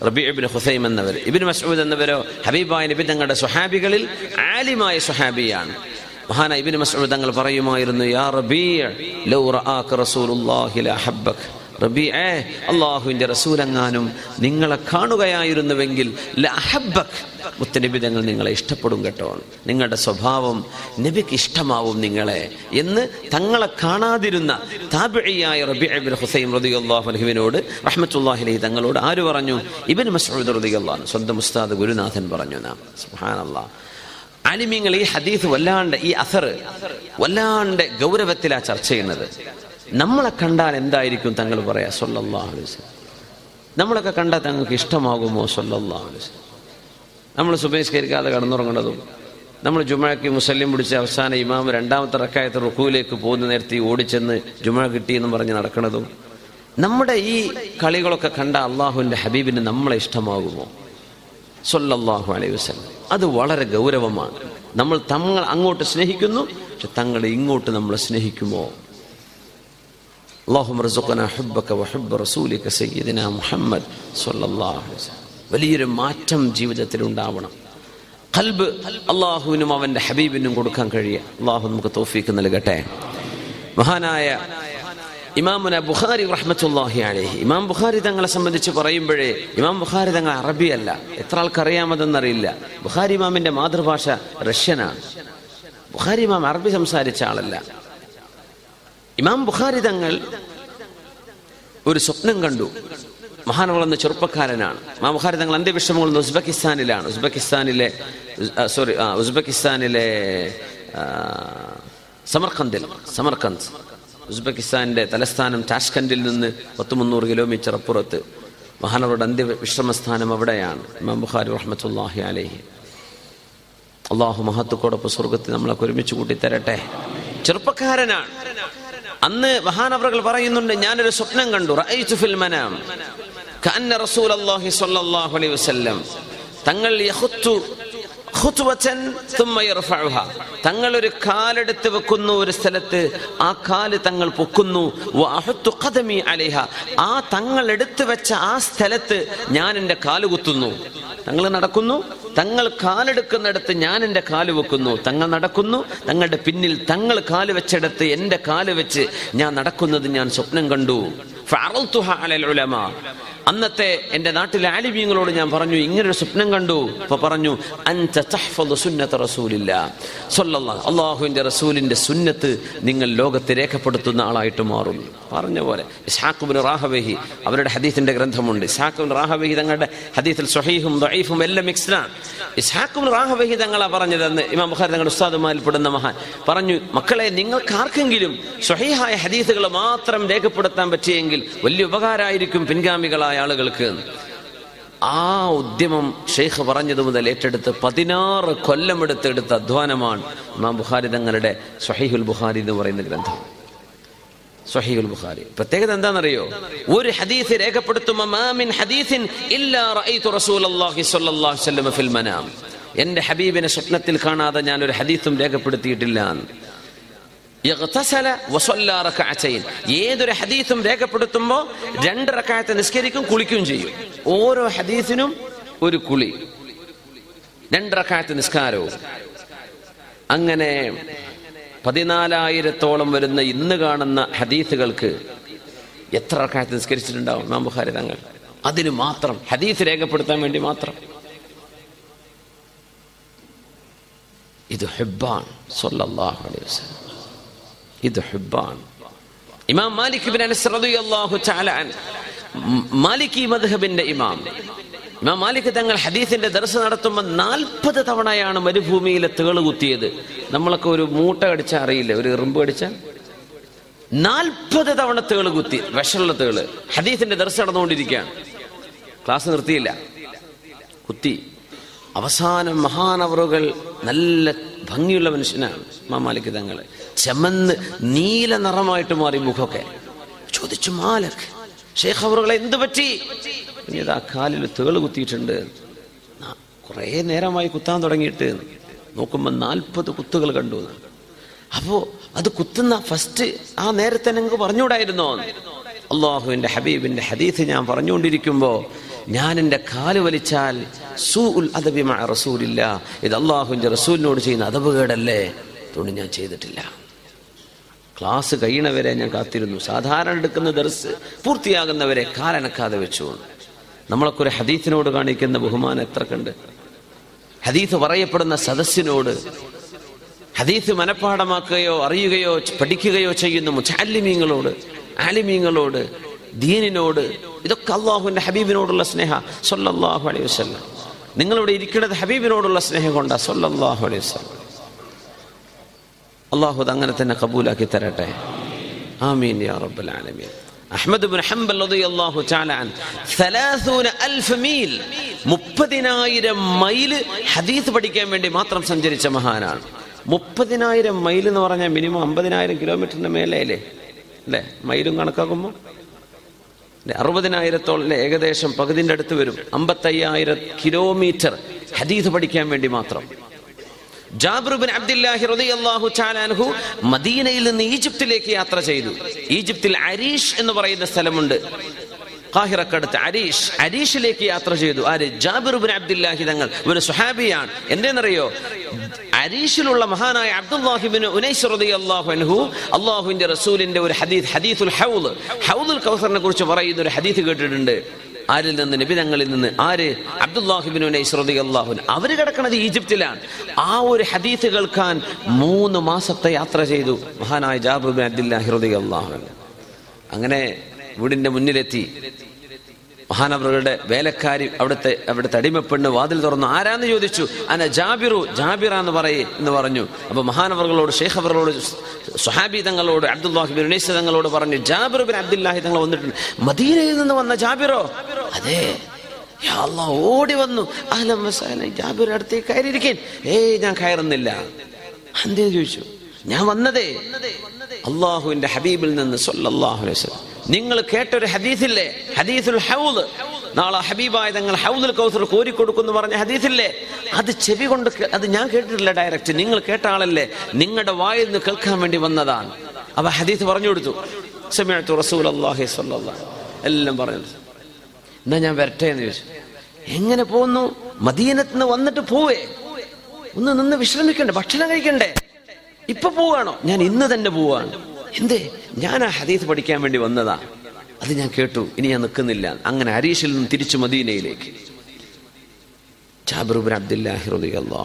റബി ഇബിൻ ഹുസൈം എന്നവർ ഇബിൻ മസ്ഊദ് എന്നവരോ ഹബീബായ നബി തങ്ങളുടെ സുഹാബികളിൽ ആലിമായ സുഹാബിയാണ് മഹാന ഇബിൻ മസ്ഊദ് തങ്ങൾ പറയുമായിരുന്നു യാ റബീ ലൗ റആക റസൂലുള്ളാഹി ലഅഹബ്ബക റബീഅ അല്ലാഹുവിന്റെ റസൂലെങ്ങാനും നിങ്ങളെ കാണുകയായിരുന്നുവെങ്കിൽ ലഅഹബ്ബക മുത്തനബി തങ്ങൾ നിങ്ങളെ ഇഷ്ടപ്പെടും കേട്ടോ നിങ്ങളുടെ സ്വഭാവം നബിക്ക് ഇഷ്ടമാവും നിങ്ങളെ എന്ന് തങ്ങളെ കാണാതിരുന്ന താബിഴിയായ റബിഅബിൻ ഹുസൈൻ റളിയല്ലാഹു അൻഹുവിനോട് റഹ്മത്തുള്ളാഹി അലൈഹി തങ്ങളോട് ആര് പറഞ്ഞു ഇബിൻ മസ്ഊദ് റളിയല്ലാഹു സ്വന്തം ഉസ്താദ് ഗുരുനാഥൻ പറഞ്ഞു നാം സുബ്ഹാനല്ലാഹ് ആലിമീങ്ങൾ ഈ ഹദീസ് വല്ലാണ്ട് ഈ അസർ വല്ലാണ്ട് ഗൗരവത്തിലാ ചർച്ച ചെയ്യുന്നത് നമ്മളെ കണ്ടാൽ എന്തായിരിക്കും തങ്ങൾ പറയാ സല്ലല്ലാഹു അലൈഹി വസല്ലം നമ്മളൊക്കെ കണ്ടാൽ തങ്ങൾക്ക് ഇഷ്ടമാകുമോ സല്ലല്ലാഹു അലൈഹി വസല്ലം നമ്മൾ സുബേസ്കരിക്കാതെ കടന്നുറങ്ങുന്നതും നമ്മൾ ജുമഴയ്ക്ക് മുസല്ലിം പിടിച്ച് അവസാന ഇമാം രണ്ടാമത്തെ റക്കായത്ത് റുക്കുവിലേക്ക് പോകുന്ന നേരത്തെ ഓടിച്ചെന്ന് ജുമഴ കിട്ടിയെന്ന് പറഞ്ഞ് നടക്കുന്നതും നമ്മുടെ ഈ കളികളൊക്കെ കണ്ട അള്ളാഹുവിൻ്റെ ഹബീബിന് നമ്മളെ ഇഷ്ടമാകുമോ സൊല്ലാഹു അലൈഹി വസ്ലം അത് വളരെ ഗൗരവമാണ് നമ്മൾ തങ്ങൾ അങ്ങോട്ട് സ്നേഹിക്കുന്നു പക്ഷെ തങ്ങൾ ഇങ്ങോട്ട് നമ്മളെ സ്നേഹിക്കുമോ അള്ളാഹു റസൂലിക സയ്യിദിന മുഹമ്മദ് സല്ലല്ലാഹു അലൈഹി വസല്ലം വലിയൊരു മാറ്റം ജീവിതത്തിൽ ഉണ്ടാവണം കൽബ് അള്ളാഹുവിനും അവൻ്റെ ഹബീബിനും കൊടുക്കാൻ കഴിയുക അള്ളാഹു നമുക്ക് തോഫീക്ക് നൽകട്ടെ മഹാനായ ഇമാമുന ബുഖാരി റഹ്മത്തുല്ലാഹി അലൈഹി ഇമാം ബുഖാരി തങ്ങളെ സംബന്ധിച്ച് പറയുമ്പോഴേ ഇമാം ബുഖാരി തങ്ങൾ അറബിയല്ല എത്ര ആൾക്കറിയാമതെന്നറിയില്ല ബുഖാരി ഇമാമിന്റെ മാതൃഭാഷ റഷ്യനാണ് ബുഖാരി ഇമാം അറബി സംസാരിച്ച ആളല്ല ഇമാം ബുഖാരി തങ്ങൾ ഒരു സ്വപ്നം കണ്ടു മഹാനവളെന്ന ചെറുപ്പക്കാരനാണ് ഇമാം ബുഖാരി തങ്ങൾ അന്ത്യവിഷമങ്ങൾ ഉസ്ബെക്കിസ്ഥാനിലാണ് ഉസ്ബെക്കിസ്ഥാനിലെ സോറി ഉസ്ബെക്കിസ്ഥാനിലെ സമർഖന്ദിൽ സമർഖന്ദ് ഉസ്ബെക്കിസ്ഥാന്റെ തലസ്ഥാനം ടാഷ്കൻഡിൽ നിന്ന് പത്ത് മുന്നൂറ് കിലോമീറ്റർ അപ്പുറത്ത് മഹാനവരുടെ അന്ത്യ വിശ്രമസ്ഥാനം അവിടെയാണ് ഇമാം ബുഖാരി റഹ്മത്തുല്ലാഹി അലേഹി അള്ളാഹു മഹത്തുക്കോടൊപ്പം സ്വർഗത്തിൽ നമ്മളൊക്കെ ഒരുമിച്ച് കൂട്ടി തരട്ടെ ചെറുപ്പക്കാരനാണ് അന്ന് മഹാനവറുകൾ പറയുന്നുണ്ട് ഞാനൊരു സ്വപ്നം കണ്ടു റഅയ്തു ഫിൽ മനാം കഅന്ന റസൂലല്ലാഹി സ്വല്ലല്ലാഹു അലൈഹി വസല്ലം തങ്ങൾ യഖുത്തു ഖുത്വതൻ ثم يرفعها തങ്ങൾ ഒരു കാലെടുത്ത് വെക്കുന്നു ഒരു സ്ഥലത്ത് ആ കാല് തങ്ങൾ പൊക്കുന്നു വഅഹത്തു ഖദമി അലൈഹ ആ തങ്ങൾ എടുത്തു വെച്ച ആ സ്ഥലത്ത് ഞാൻ എൻ്റെ കാല് കുത്തുന്നു തങ്ങൾ നടക്കുന്നു തങ്ങൾ കാലെടുക്കുന്നിടത്ത് ഞാൻ എൻ്റെ കാല് വെക്കുന്നു തങ്ങൾ നടക്കുന്നു തങ്ങളുടെ പിന്നിൽ തങ്ങൾ കാല് വെച്ചിടത്ത് എൻ്റെ കാല് വെച്ച് ഞാൻ നടക്കുന്നത് ഞാൻ സ്വപ്നം കണ്ടു ഫഅറൽതുഹ അലൽ ഉലമ അന്നത്തെ എൻ്റെ നാട്ടിലെ ആലിമീങ്ങളോട് ഞാൻ പറഞ്ഞു ഇങ്ങനൊരു സ്വപ്നം കണ്ടു അപ്പൊ പറഞ്ഞു അൻത തഹ്ഫദു സുന്നത റസൂലില്ല സല്ലല്ലാഹു അള്ളാഹുവിൻ്റെ റസൂലിൻ്റെ സുന്നത്ത് നിങ്ങൾ ലോകത്ത് രേഖപ്പെടുത്തുന്ന ആളായിട്ട് മാറും പറഞ്ഞ പോലെ ഇസ്ഹാഖുബിൻ റാഹവേഹി അവരുടെ ഹദീസിന്റെ ഗ്രന്ഥമുണ്ട് ഇസ്ഹാഖുബിൻ റാഹവേഹി തങ്ങളുടെ ഹദീസിൽ സ്വഹീഹും ദഈഫും എല്ലാം മിക്സ്ഡാണ് ഇസ്ഹാഖുബിൻ റാഹവേഹി തങ്ങളാ പറഞ്ഞതെന്ന് ഇമാം ബുഖാരി തങ്ങളുടെ ഉസ്താദുമാരിൽ പെടുന്ന മഹാൻ പറഞ്ഞു മക്കളെ നിങ്ങൾക്ക് ആർക്കെങ്കിലും സ്വഹീഹായ ഹദീസുകൾ മാത്രം രേഖപ്പെടുത്താൻ പറ്റിയെങ്കിൽ വലിയ ഉപകാരമായിരിക്കും പിൻഗാമികളായ ആളുകൾക്ക് ആ ഉദ്യമം ഷെയ്ഖ് പറഞ്ഞത് മുതൽ ഏറ്റെടുത്ത് പതിനാറ് കൊല്ലമെടുത്തെടുത്ത അധ്വാനമാണ് ഇമാം ബുഖാരി തങ്ങളുടെ സ്വഹീഹുൽ ബുഖാരി എന്ന് പറയുന്ന ഗ്രന്ഥം സ്വഹീഹുൽ ബുഖാരി പ്രത്യേകത എന്താണെന്നറിയോ ഒരു ഹദീസ് രേഖപ്പെടുത്തുമ്പോൾ മാമിൻ ഹദീസിൻ ഇല്ലാ റഅയ്തു റസൂലല്ലാഹി സ്വല്ലല്ലാഹു അലൈഹി വസല്ലം ഫിൽ മനാം എൻ്റെ ഹബീബിനെ സ്വപ്നത്തിൽ കാണാതെ ഞാൻ ഒരു ഹദീസും രേഖപ്പെടുത്തിയിട്ടില്ല ഇഗ്തസല വസല്ല റകഅതൈൻ ഏതൊരു ഹദീസും രേഖപ്പെടുത്തുമ്പോൾ രണ്ട് റകഅത്ത് നിസ്കരിക്കും കുളിക്കുകയും ചെയ്യും ഓരോ ഹദീസിനും ഒരു കുളി രണ്ട് റകഅത്ത് നിസ്കാരവും അങ്ങനെ പതിനാലായിരത്തോളം വരുന്ന ഇന്ന് കാണുന്ന ഹദീസുകൾക്ക് എത്ര റകഅത്ത് നിസ്കരിച്ചിട്ടുണ്ടാവും ഇമാം ബുഖാരി തങ്ങൾ അതിന് മാത്രം ഹദീസ് രേഖപ്പെടുത്താൻ വേണ്ടി മാത്രം ഇത് ഹെബ്ബാൻ സല്ലല്ലാഹു അലൈഹി വസല്ലം ഇത് ഹുബാൻ ഇമാം മാലിക് ബിൻ അനസ് റളിയല്ലാഹു തആല അൻ മാലിക്കി മദ്ഹബിന്റെ ഇമാം ഇമാം മാലിക് തങ്ങൾ ഹദീസിന്റെ ദർശ നടത്തുമ്പോൾ നാൽപ്പത് തവണയാണ് മരുഭൂമിയിലെ തേള് കുത്തിയത് നമ്മളൊക്കെ ഒരു മൂട്ട കടിച്ചാൽ അറിയില്ല ഒരു എറുമ്പ് കടിച്ചാൽ നാൽപ്പത് തവണ തേള് കുത്തി വിഷമുള്ള തേള് ഹദീസിന്റെ ദർശ നടന്നുകൊണ്ടിരിക്കുകയാണ് ക്ലാസ് നിർത്തിയില്ല കുത്തി അവസാനം മഹാനവറുകൾ നല്ല ഭംഗിയുള്ള മനുഷ്യനാണ് മാമാലിക് തങ്ങൾ ചെമന്ന് നീല നിറമായിട്ട് മാറി മുഖമൊക്കെ ചോദിച്ചു മാലക് ഷേഖ് അവറുകളെ എന്ത് പറ്റി ഇതാ കാലിൽ തേള് കുത്തിയിട്ടുണ്ട് കുറേ നേരമായി കുത്താൻ തുടങ്ങിയിട്ട് നോക്കുമ്പോൾ നാൽപ്പത് കുത്തുകൾ കണ്ടു അപ്പോ അത് കുത്തുന്ന ഫസ്റ്റ് ആ നേരത്തെ നിങ്ങൾക്ക് പറഞ്ഞുകൂടായിരുന്നോ അള്ളാഹുവിന്റെ ഹബീബിന്റെ ഹദീസ് ഞാൻ പറഞ്ഞുകൊണ്ടിരിക്കുമ്പോ ഞാൻ എൻ്റെ കാല് വലിച്ചാൽ സൂ ഉൽ അദബിമ റസൂലില്ല ഇത് അള്ളാഹുവിൻ്റെ റസൂലിനോട് ചെയ്യുന്ന അതവുകേടല്ലേ അതുകൊണ്ട് ഞാൻ ചെയ്തിട്ടില്ല ക്ലാസ് കഴിയണവരെ ഞാൻ കാത്തിരുന്നു സാധാരണ എടുക്കുന്ന ദർസ് പൂർത്തിയാകുന്നവരെ കാലനക്കാതെ വെച്ചുകൊണ്ട് നമ്മളൊക്കെ ഒരു ഹദീത്തിനോട് കാണിക്കുന്ന ബഹുമാനം എത്ര കണ്ട് ഹദീത്ത് പറയപ്പെടുന്ന സദസ്സിനോട് ഹദീത്ത് മനഃപ്പാടമാക്കുകയോ അറിയുകയോ പഠിക്കുകയോ ചെയ്യുന്ന മുച്ചാലിമീങ്ങളോട് ആലിമീങ്ങളോട് ദീനിനോട് ഇതൊക്കെ അള്ളാഹുവിന്റെ ഹബീബിനോടുള്ള സ്നേഹ സൊല്ലാഹു അലൈഹി വസ്ലം നിങ്ങളിവിടെ ഇരിക്കുന്നത് ഹബീബിനോടുള്ള സ്നേഹം കൊണ്ടാ സൊല്ലാഹു അലൈഹി വസ്ലം അള്ളാഹു അത് അങ്ങനെ തന്നെ കബൂലാക്കി തരട്ടെ ആമീൻ യാ റബ്ബൽ ആലമീൻ അഹ്മദ് ബിൻ ഹംബൽ റളിയല്ലാഹു തആല അൻ 30000 മീൽ 30000 മൈൽ ഹദീസ് പഠിക്കാൻ വേണ്ടി മാത്രം സഞ്ചരിച്ച മഹാനാണ് 30000 മൈൽ എന്ന് പറഞ്ഞാൽ മിനിമം 50000 കിലോമീറ്ററിന് മേലെയല്ലേ അല്ലേ മൈലും കണക്കാക്കുമ്പോൾ അറുപതിനായിരത്തോളം അല്ലേ ഏകദേശം പകുതിൻ്റെ അടുത്ത് വരും അമ്പത്തയ്യായിരം കിലോമീറ്റർ ഹദീസ് പഠിക്കാൻ വേണ്ടി മാത്രം ജാബിറുബിൻ അബ്ദുല്ലാഹി റളിയല്ലാഹു തആലാൻഹു മദീനയിൽ നിന്ന് ഈജിപ്തിലേക്ക് യാത്ര ചെയ്തു ഈജിപ്തിൽ അരീഷ് എന്ന് പറയുന്ന സ്ഥലമുണ്ട് കാഹിറക്കടുത്ത് അരീഷ് അരീഷിലേക്ക് യാത്ര ചെയ്തു ആര് ജാബിറുബിൻ അബ്ദുല്ലാഹി തങ്ങൾ ഒരു സുഹാബിയാണ് എന്തെന്നറിയോ അരീഷിലുള്ള മഹാനായ അബ്ദുല്ലാഹിബിൻ ഉനൈസ് റളിയല്ലാഹു അൻഹു അള്ളാഹുവിന്റെ റസൂലിന്റെ ഒരു ഹദീസ് ഹദീസുൽ ഹൗദ് ഹൗദുൽ കൗസറിനെ കുറിച്ച് പറയുന്ന ഒരു ഹദീസ് കേട്ടിട്ടുണ്ട് ആരിൽ നിന്ന് നിബിതങ്ങളിൽ നിന്ന് ആര് അബ്ദുല്ലാഹിബിൻ അള്ളാഹുൻ അവര് കിടക്കുന്നത് ഈജിപ്തിലാണ് ആ ഒരു ഹദീത്ത് കേൾക്കാൻ മൂന്ന് മാസത്തെ യാത്ര ചെയ്തു മഹാനായ ജാബുബിൻ അബ്ദുല്ലാഹി ഹൃദയ അള്ളാഹുൻ അങ്ങനെ വീടിന്റെ മുന്നിലെത്തി മഹാനവറുകളുടെ വേലക്കാരി അവിടുത്തെ അവിടുത്തെ അടിമപ്പെണ്ണ് വാതിൽ തുറന്നു ആരാന്ന് ചോദിച്ചു അന ജാബിറു ജാബിറ എന്ന് പറയേ എന്ന് പറഞ്ഞു അപ്പൊ മഹാനവറുകളോട് ഷെയ്ഖ് അവറുകളോട് സുഹാബി തങ്ങളോട് അബ്ദുല്ലാഹിബിൻ ഉനൈസ് തങ്ങളോട് പറഞ്ഞു ജാബിർ ബിൻ അബ്ദുല്ലാഹി തങ്ങൾ വന്നിട്ടുണ്ട് മദീനയിൽ നിന്ന് വന്ന ജാബിറോ അതെ യാ അല്ലാ, ഓടി വന്നു അഹലം വസാല ജാബിർ അടുത്തേക്ക് കയറിയിരിക്കേ ഏയ് ഞാൻ കയറുന്നില്ല എന്തേ ചോദിച്ചു ഞാൻ വന്നതേ അള്ളാഹുവിന്റെ ഹബീബിൽ നിന്ന് സല്ലല്ലാഹു അലൈഹി വസല്ലം നിങ്ങൾ കേട്ടൊരു ഹദീസില്ലേ ഹദീസുൽ ഹൗദ് നാളെ ഹബീബായ തങ്ങൾ ഹൗദുൽ കൗസർ കോരിക്കൊടുക്കുന്നു പറഞ്ഞ ഹദീസില്ലേ അത് ചെവി കൊണ്ട് കേ- അത് ഞാൻ കേട്ടിട്ടില്ല ഡയറക്റ്റ് നിങ്ങൾ കേട്ട ആളല്ലേ നിങ്ങളുടെ വായിൽ നിന്ന് കേൾക്കാൻ വേണ്ടി വന്നതാണ് അപ്പൊ ഹദീസ് പറഞ്ഞു കൊടുത്തു സമയത്തു റസൂൽ അള്ളാഹി സ്വല്ലല്ലാഹു എല്ലാം പറഞ്ഞു എന്നാ ഞാൻ വരട്ടെ എന്ന് ചോദിച്ചു എങ്ങനെ പോകുന്നു മദീനത്ത് നിന്ന് വന്നിട്ട് പോവേ ഒന്ന് നിന്ന് വിശ്രമിക്കണ്ടേ ഭക്ഷണം കഴിക്കണ്ടേ ഇപ്പൊ പോവാണോ ഞാൻ ഇന്ന് തന്നെ പോവാണ് എന്തേ ഞാൻ ആ ഹദീസ് പഠിക്കാൻ വേണ്ടി വന്നതാ അത് ഞാൻ കേട്ടു ഇനി ഞാൻ നിൽക്കുന്നില്ല അങ്ങനെ ഹരീഷിൽ നിന്ന് തിരിച്ചു മദീനയിലേക്ക് ജാബിറുബിൻ അബ്ദുല്ലാഹി റളിയല്ലാഹു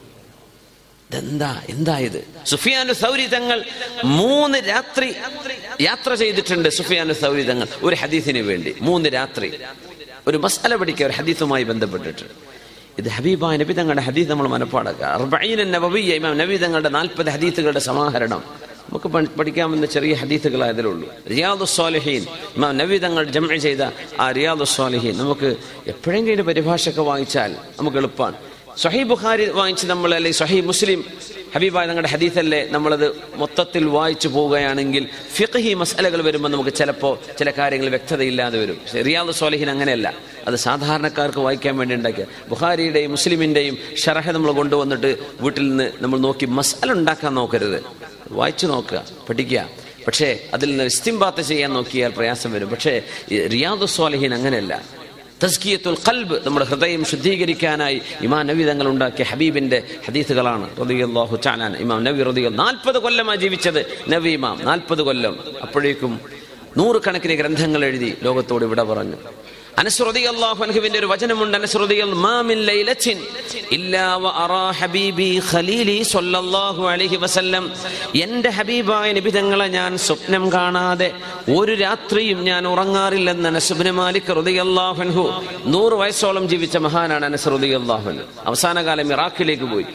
ഇതെന്താ എന്താ ഇത് സുഫിയാനു സൗരി തങ്ങൾ മൂന്ന് രാത്രി യാത്ര ചെയ്തിട്ടുണ്ട് സുഫിയാനു സൗരി തങ്ങൾ ഒരു ഹദീസിന് വേണ്ടി മൂന്ന് രാത്രി ഒരു മസാല പഠിക്കുക ഒരു ഹദീസുമായി ബന്ധപ്പെട്ടിട്ട് ഇത് ഹബീബായ നബി തങ്ങളുടെ ഹദീസ് നമ്മൾ മനപ്പാടാക്കുക അർബഈന നബവിയ്യ ഇമാം നബി തങ്ങളുടെ നാൽപ്പത് ഹദീസുകളുടെ സമാഹരണം നമുക്ക് പഠി- പഠിക്കാവുന്ന ചെറിയ ഹദീസുകൾ അതിലുള്ളൂ റിയാദു സ്വാലിഹീൻ ഇമാം നബി തങ്ങൾ ജമ ചെയ്ത ആ റിയാദു സ്വാലിഹീൻ നമുക്ക് എപ്പോഴെങ്കിലും ഇതിന്റെ പരിഭാഷയൊക്കെ വായിച്ചാൽ നമുക്ക് എളുപ്പമാണ് സഹി ബുഖാരി വാങ്ങിച്ച് നമ്മൾ അല്ലെങ്കിൽ സഹി മുസ്ലിം ഹബീബായ ഞങ്ങളുടെ ഹദീസല്ലേ നമ്മളത് മൊത്തത്തിൽ വായിച്ചു പോവുകയാണെങ്കിൽ ഫിഖഹി മസലകൾ വരുമ്പോൾ നമുക്ക് ചിലപ്പോൾ ചില കാര്യങ്ങൾ വ്യക്തതയില്ലാതെ വരും പക്ഷേ റിയാദ് സ്വാലിഹിൻ അങ്ങനെയല്ല അത് സാധാരണക്കാർക്ക് വായിക്കാൻ വേണ്ടി ഉണ്ടാക്കിയ ബുഖാരിയുടെയും മുസ്ലിമിൻ്റെയും ഷറഹ നമ്മൾ കൊണ്ടുവന്നിട്ട് വീട്ടിൽ നിന്ന് നമ്മൾ നോക്കി മസാല ഉണ്ടാക്കാൻ നോക്കരുത് വായിച്ചു നോക്കുക പഠിക്കുക പക്ഷേ അതിൽ നിന്ന് ഇസ്തിംബാത്ത് ചെയ്യാൻ നോക്കിയാൽ പ്രയാസം വരും പക്ഷേ ഈ റിയാദു സ്വാലിഹിൻ അങ്ങനെയല്ല തസ്കിയത്തുൽ ഖൽബ് നമ്മുടെ ഹൃദയം ശുദ്ധീകരിക്കാനായി ഇമാം നബി തങ്ങൾ ഉണ്ടാക്കിയ ഹബീബിന്റെ ഹദീസുകളാണ് റളിയല്ലാഹു തആല ഇമാം നബി റളിയ നാൽപ്പത് കൊല്ലമാണ് ജീവിച്ചത് നബി ഇമാം നാൽപ്പത് കൊല്ലം അപ്പോഴേക്കും നൂറുകണക്കിന് ഗ്രന്ഥങ്ങൾ എഴുതി ലോകത്തോട് ഇവിടെ പറഞ്ഞു അനസ്രുതി അള്ളാഹു അൻഹുവിന്റെ ഒരു വചനമുണ്ട് അനസ്രുതി മാമിൻ ലൈലത്തിൻ ഇല്ലാ വഅറാ ഹബീബി ഖലീലി സ്വല്ലല്ലാഹു അലൈഹി വസല്ലം എൻ്റെ ഹബീബായ നബി തങ്ങളെ ഞാൻ സ്വപ്നം കാണാതെ ഒരു രാത്രിയും ഞാൻ ഉറങ്ങാറില്ലെന്ന് അനസുബിന് മാലിക് റളിയല്ലാഹു അൻഹു നൂറ് വയസ്സോളം ജീവിച്ച മഹാനാണ് അനസ് റളിയല്ലാഹു അൻഹു അവസാന കാലം ഇറാഖിലേക്ക് പോയി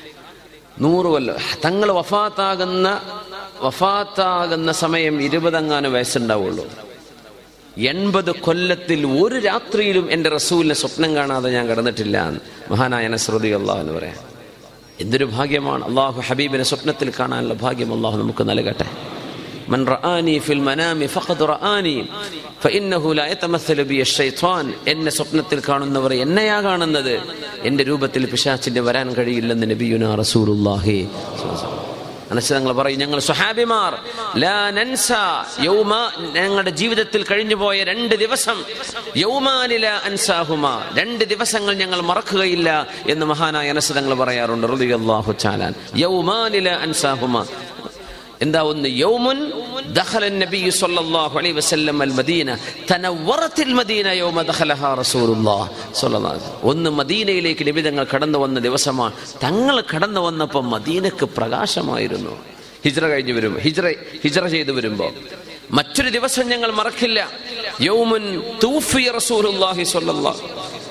നൂറ് കൊല്ലം തങ്ങൾ വഫാത്താകുന്ന വഫാത്താകുന്ന സമയം ഇരുപതങ്ങാനും വയസ്സുണ്ടാവുള്ളൂ എൺപത് കൊല്ലത്തിൽ ഒരു രാത്രിയിലും എൻ്റെ റസൂലിനെ സ്വപ്നം കാണാതെ ഞാൻ കിടന്നിട്ടില്ല എന്ന് മഹാനായ നസ്രുതി അള്ളാഹു എന്ന് പറയാം എന്തൊരു ഭാഗ്യമാണ് അള്ളാഹു ഹബീബിനെ സ്വപ്നത്തിൽ കാണാനുള്ള ഭാഗ്യം അള്ളാഹു നമുക്ക് നൽകട്ടെ من رآني في المنام فقد رآني فإنه لا يتمثل بي الشيطان എന്നെ സ്വപ്നത്തിൽ കാണുന്നവർ എന്നെയാ കാണുന്നത് എൻ്റെ രൂപത്തിൽ പിശാച്ചിന് വരാൻ കഴിയില്ലെന്ന് നബിയുന റസൂലുള്ളാഹി സ്വല്ലല്ലാഹു അലൈഹി വസല്ലം. അനശ്വതങ്ങൾ പറയും ഞങ്ങൾ സുഹാബിമാർ ലാ നൻസ യൗമ ഞങ്ങളുടെ ജീവിതത്തിൽ കഴിഞ്ഞുപോയ രണ്ട് ദിവസം യൗമാനില അൻസാഹുമ രണ്ട് ദിവസങ്ങൾ ഞങ്ങൾ മറക്കുകയില്ല എന്ന് മഹാനായ അനശ്വതങ്ങൾ പറയാറുണ്ട് റളിയല്ലാഹു ചാലാൻ യൗമാനില അൻസാഹുമ എന്താ ഒന്ന് യൗമുൻ ദഖല النبي صلى الله عليه وسلم المدينه تنورت المدينه يوم دخلها رسول الله صلى الله عليه وسلم ഒന്ന് മദീനയിലേക്ക് നബി തങ്ങൾ കടന്നു വന്ന ദിവസമാണ് തങ്ങൾ കടന്നു വന്നപ്പോൾ മദീനക്ക് പ്രകാശമായിരുന്നു ഹിജ്റ കഴിഞ്ഞു വരും ഹിജ്റ ഹിജ്റ ചെയ്തു വരുമ്പോൾ മറ്റൊരു ദിവസം ഞങ്ങൾ മറക്കില്ല യൗമുൻ തൂഫി റസൂലുള്ളാഹി സ്വല്ലല്ലാഹു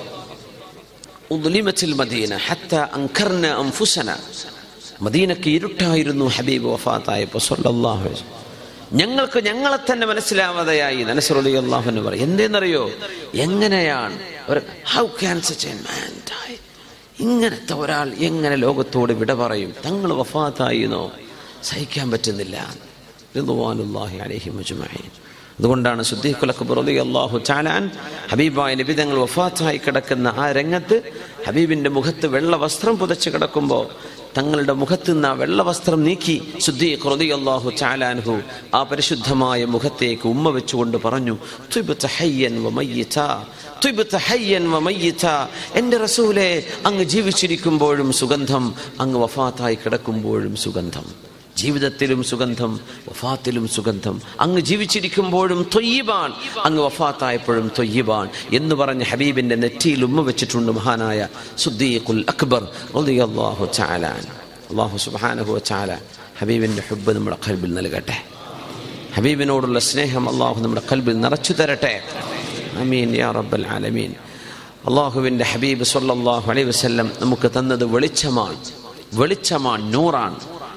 ഉദ്ലിമത്തിൽ മദീന ഹത്ത അൻകർന അൻഫുസന മദീനക്ക് ഇരുട്ടായിരുന്നു ഹബീബ് വഫാത്തായപ്പോൾ സല്ലല്ലാഹു അലൈഹി വസല്ലം. ഞങ്ങൾക്ക് ഞങ്ങളെ തന്നെ മനസ്സിലാവാതെയായി നനസറുലി അള്ളാഹുന്ന് പറയും എന്തെന്നറിയോ എങ്ങനെയാണ് ഒരു how can such a man die ഇങ്ങനത്തെ ഒരാൾ എങ്ങനെ ലോകത്തോട് വിട പറയും തങ്ങൾ വഫാത്തായിന്നോ സഹിക്കാൻ പറ്റുന്നില്ല റിദ്വാനുല്ലാഹി അലൈഹി മജ്മഈൻ അതുകൊണ്ടാണ് സുദ്ദീഖുൽ അക്ബർ റളിയല്ലാഹു ചാലാൻ ഹബീബായ നബി തങ്ങൾ വഫാത്തായി കിടക്കുന്ന ആ രംഗത്ത് ഹബീബിന്റെ മുഖത്ത് വെള്ള വസ്ത്രം പുതച്ച് കിടക്കുമ്പോൾ തങ്ങളുടെ മുഖത്ത് നിന്ന് ആ വെള്ള വസ്ത്രം നീക്കി സുദ്ദീഖ് റളിയല്ലാഹു ചാലാൻഹു ആ പരിശുദ്ധമായ മുഖത്തേക്ക് ഉമ്മ വെച്ചുകൊണ്ട് പറഞ്ഞു "തുബ്ത ഹയ്യൻ വമയ്യിതാ, തുബ്ത ഹയ്യൻ വമയ്യിതാ." എന്റെ റസൂലെ അങ്ങ് ജീവിച്ചിരിക്കുമ്പോഴും സുഗന്ധം അങ്ങ് വഫാത്തായി കിടക്കുമ്പോഴും സുഗന്ധം ജീവിതത്തിലും സുഗന്ധം വഫാത്തിലും സുഗന്ധം അങ്ങ് ജീവിച്ചിരിക്കുമ്പോഴും തൊയ്യബാൻ അങ്ങ് വഫാത്തായപ്പോഴും തൊയ്യബാൻ എന്ന് പറഞ്ഞ് ഹബീബിന്റെ നെറ്റിയിൽ ഉമ്മ വെച്ചിട്ടുണ്ട് മഹാനായ സുദ്ദീഖുൽ അക്ബർ റളിയല്ലാഹു ചാലാൻ അള്ളാഹു സുബ്ഹാനഹു ചാല ഹബീബിന്റെ ഹുബ്ബ് നമ്മുടെ കൽബിൽ നൽകട്ടെ ഹബീബിനോടുള്ള സ്നേഹം അള്ളാഹു നമ്മുടെ കൽബിൽ നിറച്ചു തരട്ടെ അമീൻ യാ റബ്ബൽ ആലമീൻ അള്ളാഹുവിൻ്റെ ഹബീബ് സല്ലല്ലാഹു അലൈഹി വസല്ലം നമുക്ക് തന്നത് വെളിച്ചമാണ് വെളിച്ചമാണ് നൂറാണ്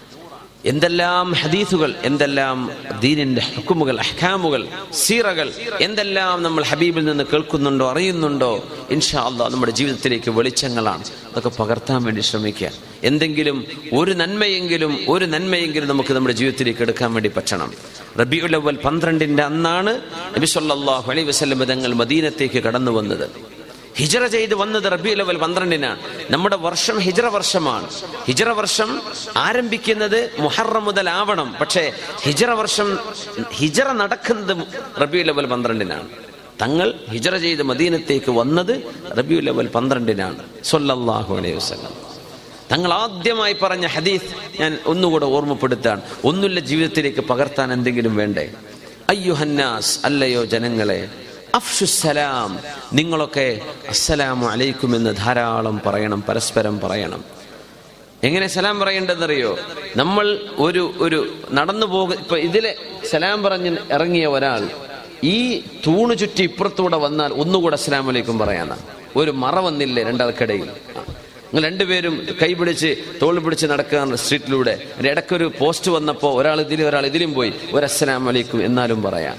എന്തെല്ലാം ഹദീസുകൾ എന്തെല്ലാം ദീനിന്റെ ഹുക്കുമുകൾ അഹ്കാമുകൾ സീറകൾ എന്തെല്ലാം നമ്മൾ ഹബീബിൽ നിന്ന് കേൾക്കുന്നുണ്ടോ അറിയുന്നുണ്ടോ ഇൻഷാ അള്ളാഹ് നമ്മുടെ ജീവിതത്തിലേക്ക് വെളിച്ചങ്ങളാണ് അതൊക്കെ പകർത്താൻ വേണ്ടി ശ്രമിക്കുക എന്തെങ്കിലും ഒരു നന്മയെങ്കിലും ഒരു നന്മയെങ്കിലും നമുക്ക് നമ്മുടെ ജീവിതത്തിലേക്ക് എടുക്കാൻ വേണ്ടി പറ്റണം റബിയുൽ അവൽ പന്ത്രണ്ടിന്റെ അന്നാണ് നബി സല്ലല്ലാഹു അലൈഹി വസല്ലം തങ്ങൾ മദീനത്തേക്ക് കടന്നു വന്നത് ഹിജറ ചെയ്ത് വന്നത് റബി ലെവൽ പന്ത്രണ്ടിനാണ് നമ്മുടെ വർഷം ഹിജറ വർഷമാണ് ഹിജറ വർഷം ആരംഭിക്കുന്നത് മുഹറം മുതൽ ആവണം പക്ഷേ ഹിജറ വർഷം ഹിജറ നടക്കുന്നത് റബി ലെവൽ പന്ത്രണ്ടിനാണ് തങ്ങൾ ഹിജറ ചെയ്ത് മദീനത്തേക്ക് വന്നത് റബി ലെവൽ പന്ത്രണ്ടിനാണ് സൊല്ലാഹു അലൈഹി വസ്ലം തങ്ങൾ ആദ്യമായി പറഞ്ഞ ഹദീസ് ഞാൻ ഒന്നുകൂടെ ഓർമ്മപ്പെടുത്താണ് ഒന്നുമില്ല ജീവിതത്തിലേക്ക് പകർത്താൻ എന്തെങ്കിലും വേണ്ടേ അയ്യുഹന്നാസ് അല്ലയോ ജനങ്ങളെ അഫ്ഷുസലാം നിങ്ങളൊക്കെ അസ്സലാമു അലൈക്കും എന്ന് ധാരാളം പറയണം പരസ്പരം പറയണം എങ്ങനെ സലാം പറയേണ്ടതെന്നറിയോ നമ്മൾ ഒരു ഒരു നടന്നു പോകുക ഇപ്പൊ ഇതിലെ സലാം പറഞ്ഞ് ഇറങ്ങിയ ഒരാൾ ഈ തൂണ് ചുറ്റി ഇപ്പുറത്തൂടെ വന്നാൽ ഒന്നുകൂടെ അസ്സലാം അലൈക്കും പറയാനാണ് ഒരു മറ വന്നില്ലേ രണ്ടാൾക്കിടയിൽ നിങ്ങൾ രണ്ടുപേരും കൈ പിടിച്ച് തോൾ പിടിച്ച് നടക്കുകയാണ് സ്ട്രീറ്റിലൂടെ അതിന്റെ ഇടയ്ക്കൊരു പോസ്റ്റ് വന്നപ്പോൾ ഒരാൾ ഇതിലും ഒരാൾ ഇതിലും പോയി ഒരു അസ്സലാം അലൈക്കും എന്നാലും പറയാം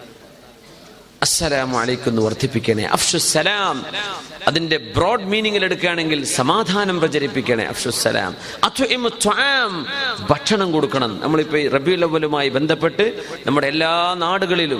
അസ്സലാമു അലൈക്കും എന്ന് വർദ്ധിപ്പിക്കണേ അഫ്ഷുസലാം അതിന്റെ ബ്രോഡ് മീനിങ്ങിൽ എടുക്കുകയാണെങ്കിൽ സമാധാനം പ്രചരിപ്പിക്കണേ അഫ്ഷുസലാം അത്വഇമു ത്വാം ഭക്ഷണം കൊടുക്കണം നമ്മളിപ്പോ ഈ റബിയുൽ അവലുമായി ബന്ധപ്പെട്ട് നമ്മുടെ എല്ലാ നാടുകളിലും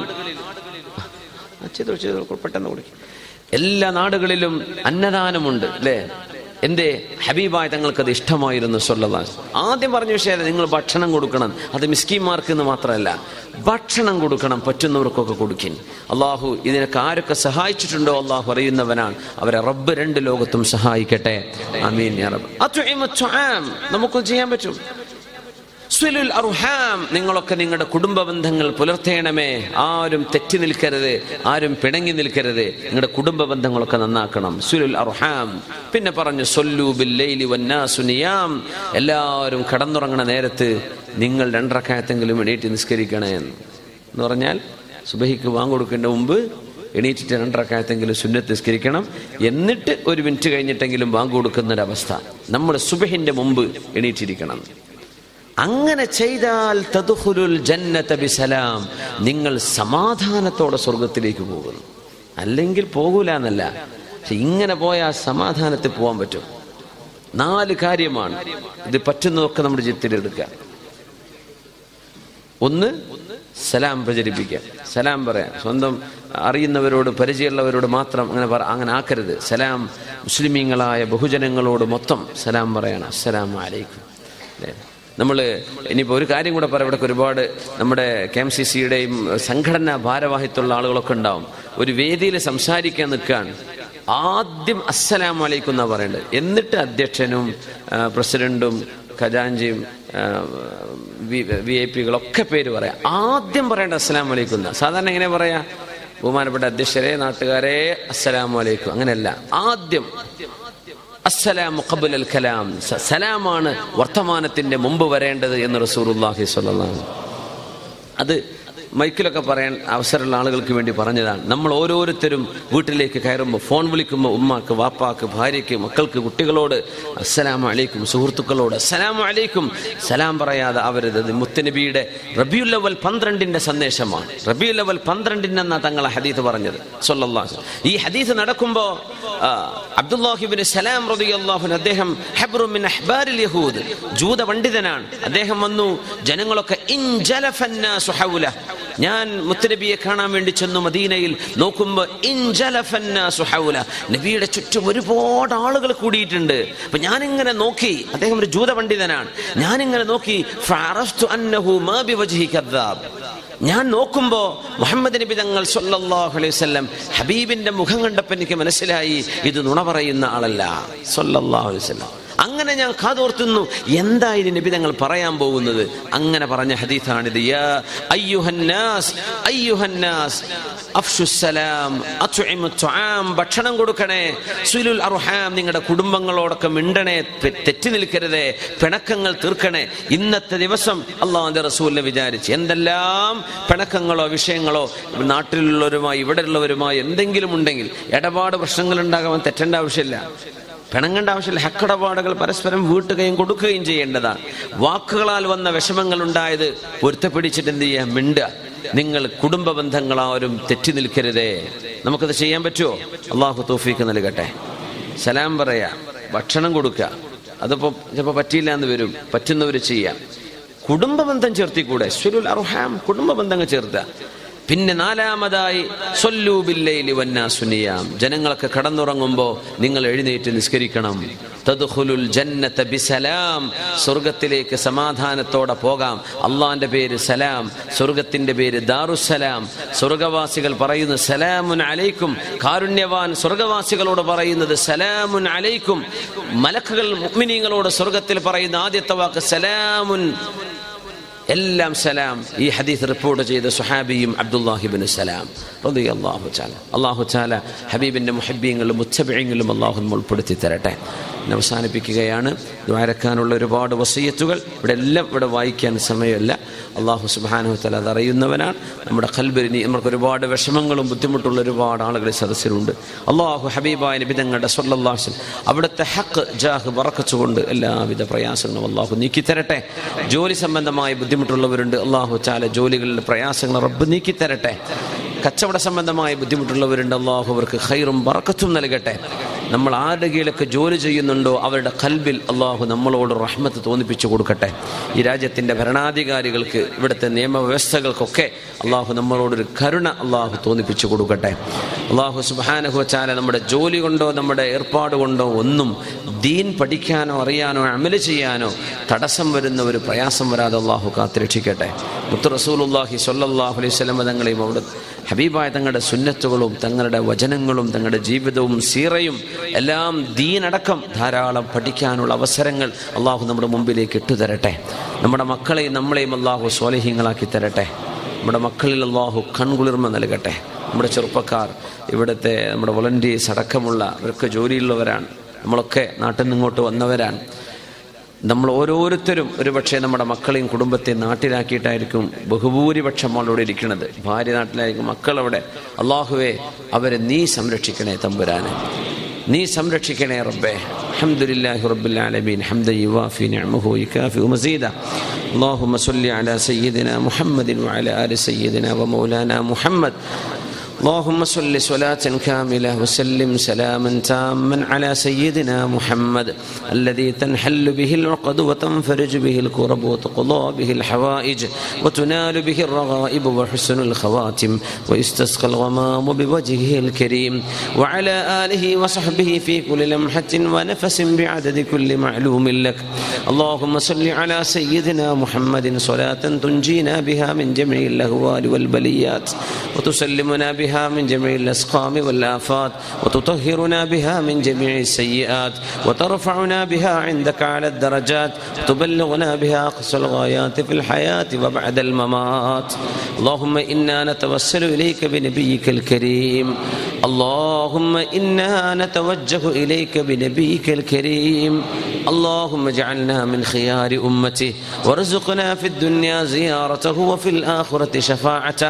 ആ, ചെയ്തോ ചെയ്തോ പെട്ടെന്ന് കൊടുക്കും എല്ലാ നാടുകളിലും അന്നദാനമുണ്ട് അല്ലേ എന്തേ ഹബീബായ തങ്ങൾക്ക് അത് ഇഷ്ടമായിരുന്നു സൊല്ലദാസ് ആദ്യം പറഞ്ഞ വിഷയം നിങ്ങൾ ഭക്ഷണം കൊടുക്കണം അത് മിസ്കിമാർക്ക് എന്ന് മാത്രമല്ല ഭക്ഷണം കൊടുക്കണം പറ്റുന്നവർക്കൊക്കെ കൊടുക്കിൻ അള്ളാഹു ഇതിനൊക്കെ ആരൊക്കെ സഹായിച്ചിട്ടുണ്ടോ അള്ളാഹു അറിയുന്നവനാണ് അവരെ റബ്ബ് രണ്ട് ലോകത്തും സഹായിക്കട്ടെ അമീൻ യാ റബ്ബ് അത്വഇമു ത്വാം നമുക്കും ചെയ്യാൻ പറ്റും സ്വിലുൽ അർഹാം നിങ്ങളൊക്കെ നിങ്ങളുടെ കുടുംബ ബന്ധങ്ങൾ പുലർത്തേണമേ ആരും തെറ്റി നിൽക്കരുത് ആരും പിണങ്ങി നിൽക്കരുത് നിങ്ങളുടെ കുടുംബ ബന്ധങ്ങളൊക്കെ നന്നാക്കണം സ്വിലുൽ അർഹാം പിന്നെ പറഞ്ഞു സൊല്ലു ബില്ലൈലി വന്നാസു നിയാം എല്ലാവരും കടന്നുറങ്ങണ നേരത്ത് നിങ്ങൾ രണ്ടരക്കായത്തെങ്കിലും എണീറ്റ് നിസ്കരിക്കണേ എന്ന് എന്ന് പറഞ്ഞാൽ സുബഹിക്ക് വാങ്ങിക്കൊടുക്കേണ്ട മുമ്പ് എണീറ്റിട്ട് രണ്ടരക്കായത്തെങ്കിലും സുന്നത്ത് നിസ്കരിക്കണം എന്നിട്ട് ഒരു മിനിറ്റ് കഴിഞ്ഞിട്ടെങ്കിലും വാങ്ങ് കൊടുക്കുന്നൊരവസ്ഥ നമ്മൾ സുബഹിന്റെ മുമ്പ് എണീറ്റിരിക്കണം അങ്ങനെ ചെയ്താൽ തദ്ഖുലുൽ ജന്നത ബിസലാം നിങ്ങൾ സമാധാനത്തോടെ സ്വർഗത്തിലേക്ക് പോകുന്നു അല്ലെങ്കിൽ പോകൂല എന്നല്ല പക്ഷെ ഇങ്ങനെ പോയാൽ സമാധാനത്തിൽ പോകാൻ പറ്റും നാല് കാര്യമാണ് ഇത് പറ്റുന്നതൊക്കെ നമ്മുടെ ജീവിതത്തിൽ എടുക്കുക ഒന്ന് സലാം പ്രചരിപ്പിക്കുക സലാം പറയാം സ്വന്തം അറിയുന്നവരോട് പരിചയമുള്ളവരോട് മാത്രം അങ്ങനെ പറ അങ്ങനെ ആക്കരുത് സലാം മുസ്ലിമീങ്ങളായ ബഹുജനങ്ങളോട് മൊത്തം സലാം പറയണം അസ്സലാം അലൈക്കും അല്ലേ നമ്മൾ ഇനിയിപ്പോൾ ഒരു കാര്യം കൂടെ പറയാം ഇവിടെ ഒരുപാട് നമ്മുടെ കെ എം സി സിയുടെയും സംഘടനാ ഭാരവാഹിത്വമുള്ള ആളുകളൊക്കെ ഉണ്ടാവും ഒരു വേദിയിൽ സംസാരിക്കാൻ നിൽക്കുകയാണ് ആദ്യം അസ്സലാം വലൈക്കും എന്നാ പറയേണ്ടത് എന്നിട്ട് അധ്യക്ഷനും ആ, പ്രസിഡന്റും ഖജാഞ്ചിയും വി ഐ പികളൊക്കെ പേര് പറയാം ആദ്യം പറയേണ്ടത് അസ്സലാം വലൈക്കും എന്നാ സാധാരണ എങ്ങനെ പറയാ ബഹുമാനപ്പെട്ട അധ്യക്ഷരെ നാട്ടുകാരെ അസ്സലാം വലൈക്കും അങ്ങനെയല്ല ആദ്യം അസ്സലാമു ഖബൽ അൽ കലാം സ- സലാമാണ് വർത്തമാനത്തിന്റെ മുമ്പ് വരേണ്ടത് എന്ന് റസൂറുല്ലാഹി സ്വല്ലല്ലാഹു അത് മൈക്കിലൊക്കെ പറയാൻ അവസരമുള്ള ആളുകൾക്ക് വേണ്ടി പറഞ്ഞതാണ് നമ്മൾ ഓരോരുത്തരും വീട്ടിലേക്ക് കയറുമ്പോൾ ഫോൺ വിളിക്കുമ്പോൾ ഉമ്മാക്ക് വാപ്പാക്ക് ഭാര്യയ്ക്ക് മക്കൾക്ക് കുട്ടികളോട് അസ്സലാമു അലൈക്കും സുഹൃത്തുക്കളോട് അസ്സലാമു അലൈക്കും സലാം പറയാതെ അവരത് ഇത് മുത്തനബിയുടെ റബിയുൽ അവൽ പന്ത്രണ്ടിന്റെ സന്ദേശമാണ് റബിയുൽ അവൽ പന്ത്രണ്ടിനെന്നാ തങ്ങളെ ഹദീത്ത് പറഞ്ഞത് സല്ലല്ലാഹു അലൈഹി വസല്ലം. ഈ ഹദീത്ത് നടക്കുമ്പോൾ അബ്ദുല്ലാഹിബിന് സലാം റളിയല്ലാഹു അൻഹു അദ്ദേഹം ഹബ്റു മിൻ അഹ്ബാരിൽ യഹൂദ് ജൂത പണ്ഡിതനാണ് അദ്ദേഹം വന്നു ജനങ്ങളൊക്കെ ഇൻജലഫന്നാസു ഹൗല ഞാൻ മുത്തനബിയെ കാണാൻ വേണ്ടി ചെന്നു മദീനയിൽ നോക്കുമ്പോൾ ഇൻജലഫന്നാസു ഹൗല നബിയുടെ ചുറ്റും ഒരുപാട് ആളുകൾ കൂടിയിട്ടുണ്ട് അപ്പൊ ഞാനിങ്ങനെ നോക്കി അദ്ദേഹം ഒരു ജൂത പണ്ഡിതനാണ് ഞാനിങ്ങനെ നോക്കി ഫഅറഫ്തു അന്നഹു മാ ബിവജ്ഹി കദ്ദാബ് ഞാൻ നോക്കുമ്പോ മുഹമ്മദ് നബി തങ്ങൾ സല്ലല്ലാഹു അലൈഹി വസല്ലം ഹബീബിന്റെ മുഖം കണ്ടപ്പോൾ എനിക്ക് മനസ്സിലായി ഇത് നുണ പറയുന്ന ആളല്ല സല്ലല്ലാഹു അലൈഹി വസല്ലം അങ്ങനെ ഞാൻ കാതോർത്തുന്നു എന്തായാലും നബി തങ്ങൾ പറയാൻ പോകുന്നത് അങ്ങനെ പറഞ്ഞ ഹദീഥാണിത് യാ അയ്യുഹന്നാസ് അയ്യുഹന്നാസ് അഫ്ഷുസ്സലാം അത്ഉഇമു തുആം ഭക്ഷണം കൊടുക്കണേ സുലുൽ അർഹാം നിങ്ങളുടെ കുടുംബങ്ങളോടൊക്കെ മിണ്ടണേ തെ- തെറ്റി നിൽക്കരുതേ പിണക്കങ്ങൾ തീർക്കണേ ഇന്നത്തെ ദിവസം അള്ളാഹുന്റെ റസൂലിനെ വിചാരിച്ച് എന്തെല്ലാം പിണക്കങ്ങളോ വിഷയങ്ങളോ നാട്ടിലുള്ളവരുമായി ഇവിടെയുള്ളവരുമായി എന്തെങ്കിലും ഉണ്ടെങ്കിൽ ഇടപാട് പ്രശ്നങ്ങൾ ഉണ്ടാകാൻ തെറ്റേണ്ട ആവശ്യമില്ല പിണങ്ങേണ്ട ആവശ്യമില്ല ഹക്കടപാടുകൾ പരസ്പരം വീട്ടുകയും കൊടുക്കുകയും ചെയ്യേണ്ടതാണ് വാക്കുകളാൽ വന്ന വിഷമങ്ങൾ ഉണ്ടായത് പൊരുത്തപ്പിടിച്ചിട്ട് എന്ത് ചെയ്യാം മിണ്ടുക നിങ്ങൾ കുടുംബ ബന്ധങ്ങളാരും തെറ്റി നിൽക്കരുതേ നമുക്കത് ചെയ്യാൻ പറ്റുമോ അള്ളാഹു തോഫീക്ക് നൽകട്ടെ സലാം പറയാ ഭക്ഷണം കൊടുക്കുക അതിപ്പോ ചിലപ്പോൾ പറ്റിയില്ല എന്ന് വരും പറ്റുന്നവർ ചെയ്യാം കുടുംബ ബന്ധം ചേർത്തിക്കൂടെ സ്വരുൽ അർഹാം കുടുംബ ബന്ധങ്ങൾ ചേർത്ത പിന്നെ നാലാമതായി സൊല്ലൂബില്ലയിലി വന്നാസുനിയാം ജനങ്ങളൊക്കെ കടന്നുറങ്ങുമ്പോൾ നിങ്ങൾ എഴുന്നേറ്റ് നിസ്കരിക്കണം തദ്ഖുലുൽ ജന്നത ബിസലാം സ്വർഗത്തിലേക്ക് സമാധാനത്തോടെ പോകാം അള്ളാന്റെ പേര് സലാം സ്വർഗത്തിന്റെ പേര് ദാറുസലാം സ്വർഗവാസികൾ പറയുന്നു സലാമുൻ അലൈക്കും കാരുണ്യവാൻ സ്വർഗവാസികളോട് പറയുന്നത് സലാമുൻ അലൈക്കും മലക്കുകൾ മുഅ്മിനീങ്ങളോട് സ്വർഗത്തിൽ പറയുന്ന ആദ്യത്തെ വാക്ക് സലാമുൻ എല്ലാം സലാം ഈ ഹദീസ് റിപ്പോർട്ട് ചെയ്ത സുഹാബിയും അബ്ദുല്ലാഹിബിൻ സലാം അള്ളാഹു ചാല അള്ളാഹു ചാല ഹബീബിന്റെ മുഹബീങ്ങളും മുത്തബിയങ്ങളും അള്ളാഹു നമ്മൾ ഉൾപ്പെടുത്തി തരട്ടെ ഇന്ന് അവസാനിപ്പിക്കുകയാണ് ദ്വാരക്കാനുള്ള ഒരുപാട് വസയ്യത്തുകൾ ഇവിടെ എല്ലാം ഇവിടെ വായിക്കാൻ സമയമല്ല അള്ളാഹു സുബാനു തല അത് അറിയുന്നവനാണ് നമ്മുടെ കൽബരിനി നമുക്ക് ഒരുപാട് വിഷമങ്ങളും ബുദ്ധിമുട്ടുള്ള ഒരുപാട് ആളുകൾ ഈ സദസ്സിലുണ്ട് അള്ളാഹു ഹബീബായ നിബിതങ്ങളുടെ സ്വല്ലാഹു അവിടുത്തെ ഹക്ക് ജാഹ് വറക്കച്ചുകൊണ്ട് എല്ലാവിധ പ്രയാസങ്ങളും അള്ളാഹു നീക്കി തരട്ടെ ജോലി സംബന്ധമായ ബുദ്ധിമുട്ടുള്ളവരുണ്ട് അള്ളാഹു ചാല ജോലികളിലെ പ്രയാസങ്ങൾ റബ്ബ് നീക്കി തരട്ടെ കച്ചവട സംബന്ധമായ ബുദ്ധിമുട്ടുള്ളവരുണ്ട് അള്ളാഹു അവർക്ക് ഖൈറും ബറക്കത്തും നൽകട്ടെ നമ്മൾ ആരുടെ കീഴൊക്കെ ജോലി ചെയ്യുന്നുണ്ടോ അവരുടെ കൽബിൽ അള്ളാഹു നമ്മളോട് റഹ്മത്ത് തോന്നിപ്പിച്ചു കൊടുക്കട്ടെ ഈ രാജ്യത്തിൻ്റെ ഭരണാധികാരികൾക്ക് ഇവിടുത്തെ നിയമവ്യവസ്ഥകൾക്കൊക്കെ അള്ളാഹു നമ്മളോടൊരു കരുണ അള്ളാഹു തോന്നിപ്പിച്ചു കൊടുക്കട്ടെ അള്ളാഹു സുബാനഹു വച്ചാല നമ്മുടെ ജോലി കൊണ്ടോ നമ്മുടെ ഏർപ്പാട് കൊണ്ടോ ഒന്നും ദീൻ പഠിക്കാനോ അറിയാനോ അമല് ചെയ്യാനോ തടസ്സം വരുന്ന ഒരു പ്രയാസം വരാതെ അള്ളാഹു കാത്തിരക്ഷിക്കട്ടെ മുത്തു റസൂലുല്ലാഹി സ്വല്ലല്ലാഹു അലൈഹി വസല്ലം തങ്ങളെയും അവിടെ ഹബീബായ തങ്ങളുടെ സുന്നത്തുകളും തങ്ങളുടെ വചനങ്ങളും തങ്ങളുടെ ജീവിതവും സീറയും എല്ലാം ദീനടക്കം ധാരാളം പഠിക്കാനുള്ള അവസരങ്ങൾ അള്ളാഹു നമ്മുടെ മുമ്പിലേക്ക് ഇട്ടുതരട്ടെ നമ്മുടെ മക്കളെയും നമ്മളെയും അള്ളാഹു സ്വാലഹ്യങ്ങളാക്കി തരട്ടെ നമ്മുടെ മക്കളിൽ അള്ളാഹു കൺകുളിർമ നൽകട്ടെ നമ്മുടെ ചെറുപ്പക്കാർ ഇവിടുത്തെ നമ്മുടെ വോളണ്ടിയേഴ്സ് അടക്കമുള്ള അവർക്ക് ജോലിയുള്ളവരാണ് നമ്മളൊക്കെ നാട്ടിൽ നിന്ന് ഇങ്ങോട്ട് വന്നവരാണ് നമ്മൾ ഓരോരുത്തരും ഒരുപക്ഷെ നമ്മുടെ മക്കളെയും കുടുംബത്തെയും നാട്ടിലാക്കിയിട്ടായിരിക്കും ബഹുഭൂരിപക്ഷം നമ്മളോട് ഇരിക്കുന്നത് ഭാര്യ നാട്ടിലായിരിക്കും മക്കളവിടെ അള്ളാഹുവെ അവരെ നീ സംരക്ഷിക്കണേ തമ്പുരാനെ നീ സംരക്ഷിക്കണേ റബ്ബേ അൽഹംദുലില്ലാഹി റബ്ബിൽ ആലമീൻ ഹംദ യുവാഫി നിഅമഹു യുകാഫി മസീദ اللهم صل على سيدنا محمد وعلى آل سيدنا ومولانا محمد اللهم صل صلاة كاملة وسلم سلاما تاما على سيدنا محمد الذي تنحل به العقد وتنفرج به الكرب وتقضى به الحوائج وتنال به الرغائب وحسن الخواتم ويستسقى الغمام بوجهه الكريم وعلى آله وصحبه في كل لمحة ونفس بعدد كل معلوم لك اللهم صل على سيدنا محمد صلاة تنجينا بها من جميع الأهوال والبليات وتسلمنا بها من جميع الأسقام والآفات وتطهرنا بها من جميع السيئات وترفعنا بها عندك على الدرجات تبلغنا بها أقصى الغايات في الحياة وبعد الممات اللهم إنا نتوسل إليك بنبيك الكريم اللهم إنا نتوجه إليك بنبيك الكريم اللهم اجعلنا من خيار أمته وارزقنا في الدنيا زيارته وفي الآخرة شفاعته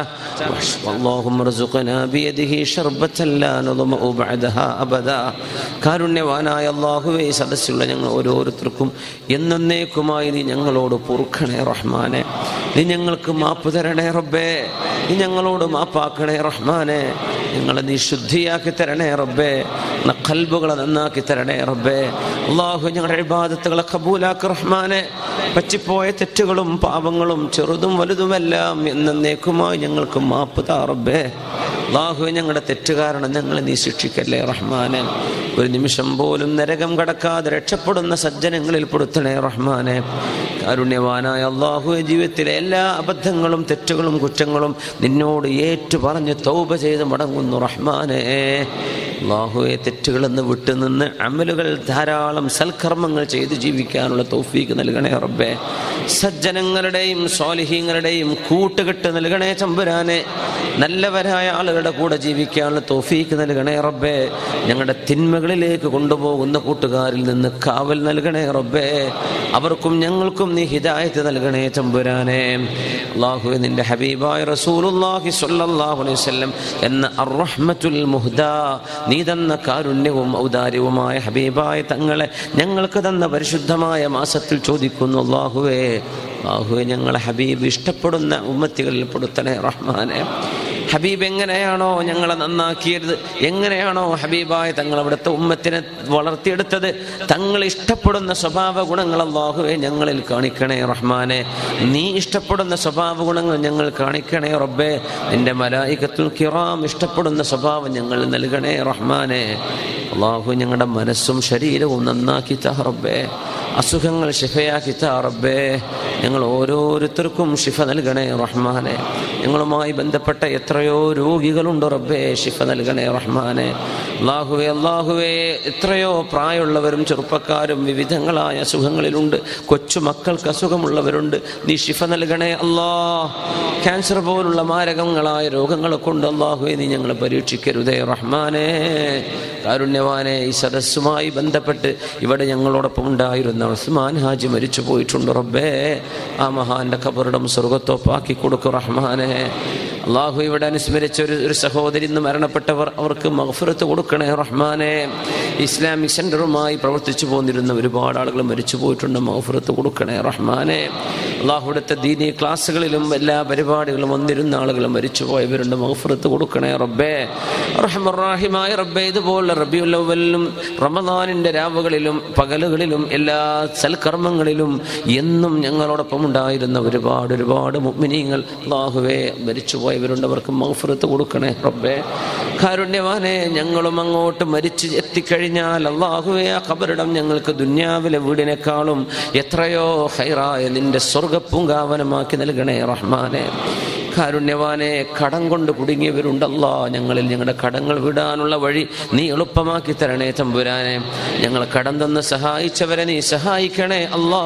اللهم ارزقنا بيده شربة لا نظمأ بعدها أبدا കാരുണ്യവാനായ അള്ളാഹുവെ ഈ സദസ്സിലുള്ള ഞങ്ങൾ ഓരോരുത്തർക്കും എന്നേക്കുമായി നീ ഞങ്ങളോട് പൊറുക്കണേ റഹ്മാനെ നീ ഞങ്ങൾക്ക് മാപ്പ് തരണേ റബ്ബേ നീ ഞങ്ങളോട് മാപ്പാക്കണേ റഹ്മാനെ ഞങ്ങളെ നീ ശുദ്ധിയാക്കി തരണേ റബ്ബേ കൽബുകളെ നന്നാക്കി തരണേ റബ്ബേ അള്ളാഹു ഞങ്ങളുടെ ഇബാദത്തുകളെ കബൂലാക്ക് റഹ്മാനെ പറ്റിപ്പോയ തെറ്റുകളും പാപങ്ങളും ചെറുതും വലുതുമെല്ലാം എന്നേക്കുമായി ഞങ്ങൾക്ക് മാപ്പ് താ റബ്ബേ അള്ളാഹു ഞങ്ങളുടെ തെറ്റുകാരണം ഞങ്ങളെ നീ ശിക്ഷിക്കല്ലേ റഹ്മാനെ ഒരു നിമിഷം പോലും നരകം കടക്കാതെ രക്ഷപ്പെടുന്ന സജ്ജനങ്ങളിൽ പെടുത്തണേ റഹ്മാനെ കാരുണ്യവാനായ അള്ളാഹു ജീവിതത്തിലെ എല്ലാ അബദ്ധങ്ങളും തെറ്റുകളും കുറ്റങ്ങളും നിന്നോട് ഏറ്റു പറഞ്ഞ് തൗബ ചെയ്ത് മടങ്ങുന്നു റഹ്മാനെ അള്ളാഹുവെ തെറ്റുകളെന്ന് വിട്ടുനിന്ന് അമലുകൾ ധാരാളം സൽക്കർമ്മങ്ങൾ ചെയ്ത് ജീവിക്കാനുള്ള തൗഫീക്ക് നൽകണേ റബ്ബേ സജ്ജനങ്ങളുടെയും സ്വാലിഹീങ്ങളുടെയും കൂട്ടുകെട്ട് നൽകണേ ചമ്പുരാനെ നല്ലവരായ ആളുകളുടെ കൂടെ ജീവിക്കാനുള്ള തൗഫീക്ക് നൽകണേ റബ്ബേ ഞങ്ങളുടെ തിന്മകളിലേക്ക് കൊണ്ടുപോകുന്ന കൂട്ടുകാരിൽ നിന്ന് കാവൽ നൽകണേ റബ്ബേ അവർക്കും ഞങ്ങൾക്കും നീ ഹിദായത്ത് നൽകണേ ചമ്പുരാനെ അള്ളാഹു നിന്റെ ഹബീബായ റസൂലുള്ളാഹി സ്വല്ലല്ലാഹു അലൈഹി വസല്ലം എന്ന അർറഹ്മത്തുൽ മുഹ്ദ നീ തന്ന കാരുണ്യവും ഔദാര്യവുമായ ഹബീബായ തങ്ങളെ ഞങ്ങൾക്ക് തന്ന പരിശുദ്ധമായ മാസത്തിൽ ചോദിക്കുന്നു അള്ളാഹുവേ അള്ളാഹുവെ ഞങ്ങളെ ഹബീബ് ഇഷ്ടപ്പെടുന്ന ഉമ്മത്തികളിൽ പെടുത്തണേ റഹ്മാനെ ഹബീബ് എങ്ങനെയാണോ ഞങ്ങളെ നന്നാക്കിയത് എങ്ങനെയാണോ ഹബീബായ തങ്ങൾ അവിടുത്തെ ഉമ്മത്തിനെ വളർത്തിയെടുത്തത് തങ്ങൾ ഇഷ്ടപ്പെടുന്ന സ്വഭാവ ഗുണങ്ങൾ അള്ളാഹുവെ ഞങ്ങളിൽ കാണിക്കണേ റഹ്മാനെ നീ ഇഷ്ടപ്പെടുന്ന സ്വഭാവ ഗുണങ്ങൾ ഞങ്ങൾ കാണിക്കണേ റബ്ബേ നിന്റെ മലായികത്തുൽ കിറാം ഇഷ്ടപ്പെടുന്ന സ്വഭാവം ഞങ്ങൾ നൽകണേ റഹ്മാനെ അള്ളാഹു ഞങ്ങളുടെ മനസ്സും ശരീരവും നന്നാക്കി താ റബ്ബേ അസുഖങ്ങൾ ഷിഫയാക്കി താ റബ്ബേ ഞങ്ങൾ ഓരോരുത്തർക്കും ഷിഫ നൽകണേ റഹ്മാനെ ഞങ്ങളുമായി ബന്ധപ്പെട്ട എത്രയോ രോഗികളുണ്ട് റബ്ബേ ഷിഫ നൽകണേ റഹ്മാനെ അള്ളാഹുവെ അള്ളാഹുവെ എത്രയോ പ്രായമുള്ളവരും ചെറുപ്പക്കാരും വിവിധങ്ങളായ അസുഖങ്ങളിലുണ്ട് കൊച്ചു മക്കൾക്ക് അസുഖമുള്ളവരുണ്ട് നീ ഷിഫ നൽകണേ അല്ലാ ക്യാൻസർ പോലുള്ള മാരകങ്ങളായ രോഗങ്ങളെ കൊണ്ട് അള്ളാഹുവെ നീ ഞങ്ങളെ പരീക്ഷിക്കരുതേ റഹ്മാനെ കാരുണ്യവാനെ ഈ സദസ്സുമായി ബന്ധപ്പെട്ട് ഇവിടെ ഞങ്ങളോടൊപ്പം ഉണ്ടായിരുന്ന ഉസ്മാൻ ഹാജി മരിച്ചു പോയിട്ടുണ്ട് റബ്ബേ ആ മഹാന്റെ ഖബറിടം സ്വർഗത്തോപ്പാക്കി കൊടുക്കും റഹ്മാനെ അള്ളാഹു ഇവിടെ അനുസ്മരിച്ച ഒരു ഒരു സഹോദരി ഇന്ന് മരണപ്പെട്ടവർ അവർക്ക് മഹഫുറത്ത് കൊടുക്കണേ റഹ്മാനെ ഇസ്ലാമിക് സെന്ററുമായി പ്രവർത്തിച്ചു പോന്നിരുന്ന ഒരുപാട് ആളുകൾ മരിച്ചു പോയിട്ടുണ്ട് മഹഫുറത്ത് കൊടുക്കണേ റഹ്മാനെ അള്ളാഹുവിടുത്തെ ദീനി ക്ലാസ്സുകളിലും എല്ലാ പരിപാടികളും വന്നിരുന്ന ആളുകൾ മരിച്ചു പോയവരുണ്ട് മഹഫുറത്ത് കൊടുക്കണേ റബ്ബേ റഹ്മറാഹിമായ റബ്ബേ ഇതുപോലെ റബിയുല്ലവലിലും റമദാനിന്റെ രാവുകളിലും പകലുകളിലും എല്ലാ സൽക്കർമ്മങ്ങളിലും എന്നും ഞങ്ങളോടൊപ്പം ഉണ്ടായിരുന്ന ഒരുപാട് ഒരുപാട് മുഗ്മിനീങ്ങൾ അള്ളാഹുവെ മരിച്ചുപോയവരുണ്ട് അവർക്ക് മൗഫറത്ത് കൊടുക്കണേ റബ്ബേ കാരുണ്യവാനെ ഞങ്ങളും അങ്ങോട്ട് മരിച്ച് എത്തിക്കഴിഞ്ഞാൽ അള്ളാഹുവെ ആ ഖബറിടം ഞങ്ങൾക്ക് ദുന്യാവിലെ വീടിനേക്കാളും എത്രയോ ഹൈറായ നിന്റെ സ്വർഗപ്പൂങ്കാവനമാക്കി നൽകണേ റഹ്മാനെ കാരുണ്യവാനെ കടം കൊണ്ട് കുടുങ്ങിയവരുണ്ടല്ലോ ഞങ്ങളിൽ ഞങ്ങളുടെ കടങ്ങൾ വിടാനുള്ള വഴി നീ എളുപ്പമാക്കി തരണേ തമ്പുരാനെ ഞങ്ങൾ കടം തന്ന് സഹായിച്ചവരെ നീ സഹായിക്കണേ അല്ലാ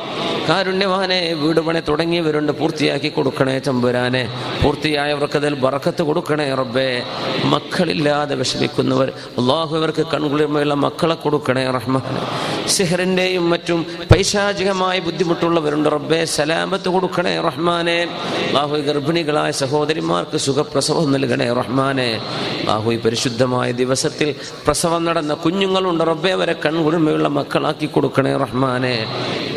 കാരുണ്യവാനെ വീട് പണി തുടങ്ങിയവരുണ്ട് പൂർത്തിയാക്കി കൊടുക്കണേ തമ്പുരാനെ പൂർത്തിയായവർക്ക് അതിൽ ബറക്കത്ത് കൊടുക്കണേ റബ്ബേ മക്കളില്ലാതെ വിഷമിക്കുന്നവർ അള്ളാഹു അവർക്ക് കൺകുളിർമയുള്ള മക്കളെ കൊടുക്കണേ റഹ്മാനെ സിഹറിൻ്റെയും മറ്റും പൈശാചികമായ ബുദ്ധിമുട്ടുള്ളവരുണ്ട് റബ്ബേ സലാമത്ത് കൊടുക്കണേ റഹ്മാനെ അള്ളാഹു ഗർഭിണികളായ സഹോദരിമാർക്ക് സുഖപ്രസവം നൽകണേ റഹ്മാനെ അള്ളാഹു ഈ പരിശുദ്ധമായ ദിവസത്തിൽ പ്രസവം നടന്ന കുഞ്ഞുങ്ങളുണ്ട് റബ്ബേ അവരെ കൺകുളിർമയുള്ള മക്കളാക്കി കൊടുക്കണേ റഹ്മാനെ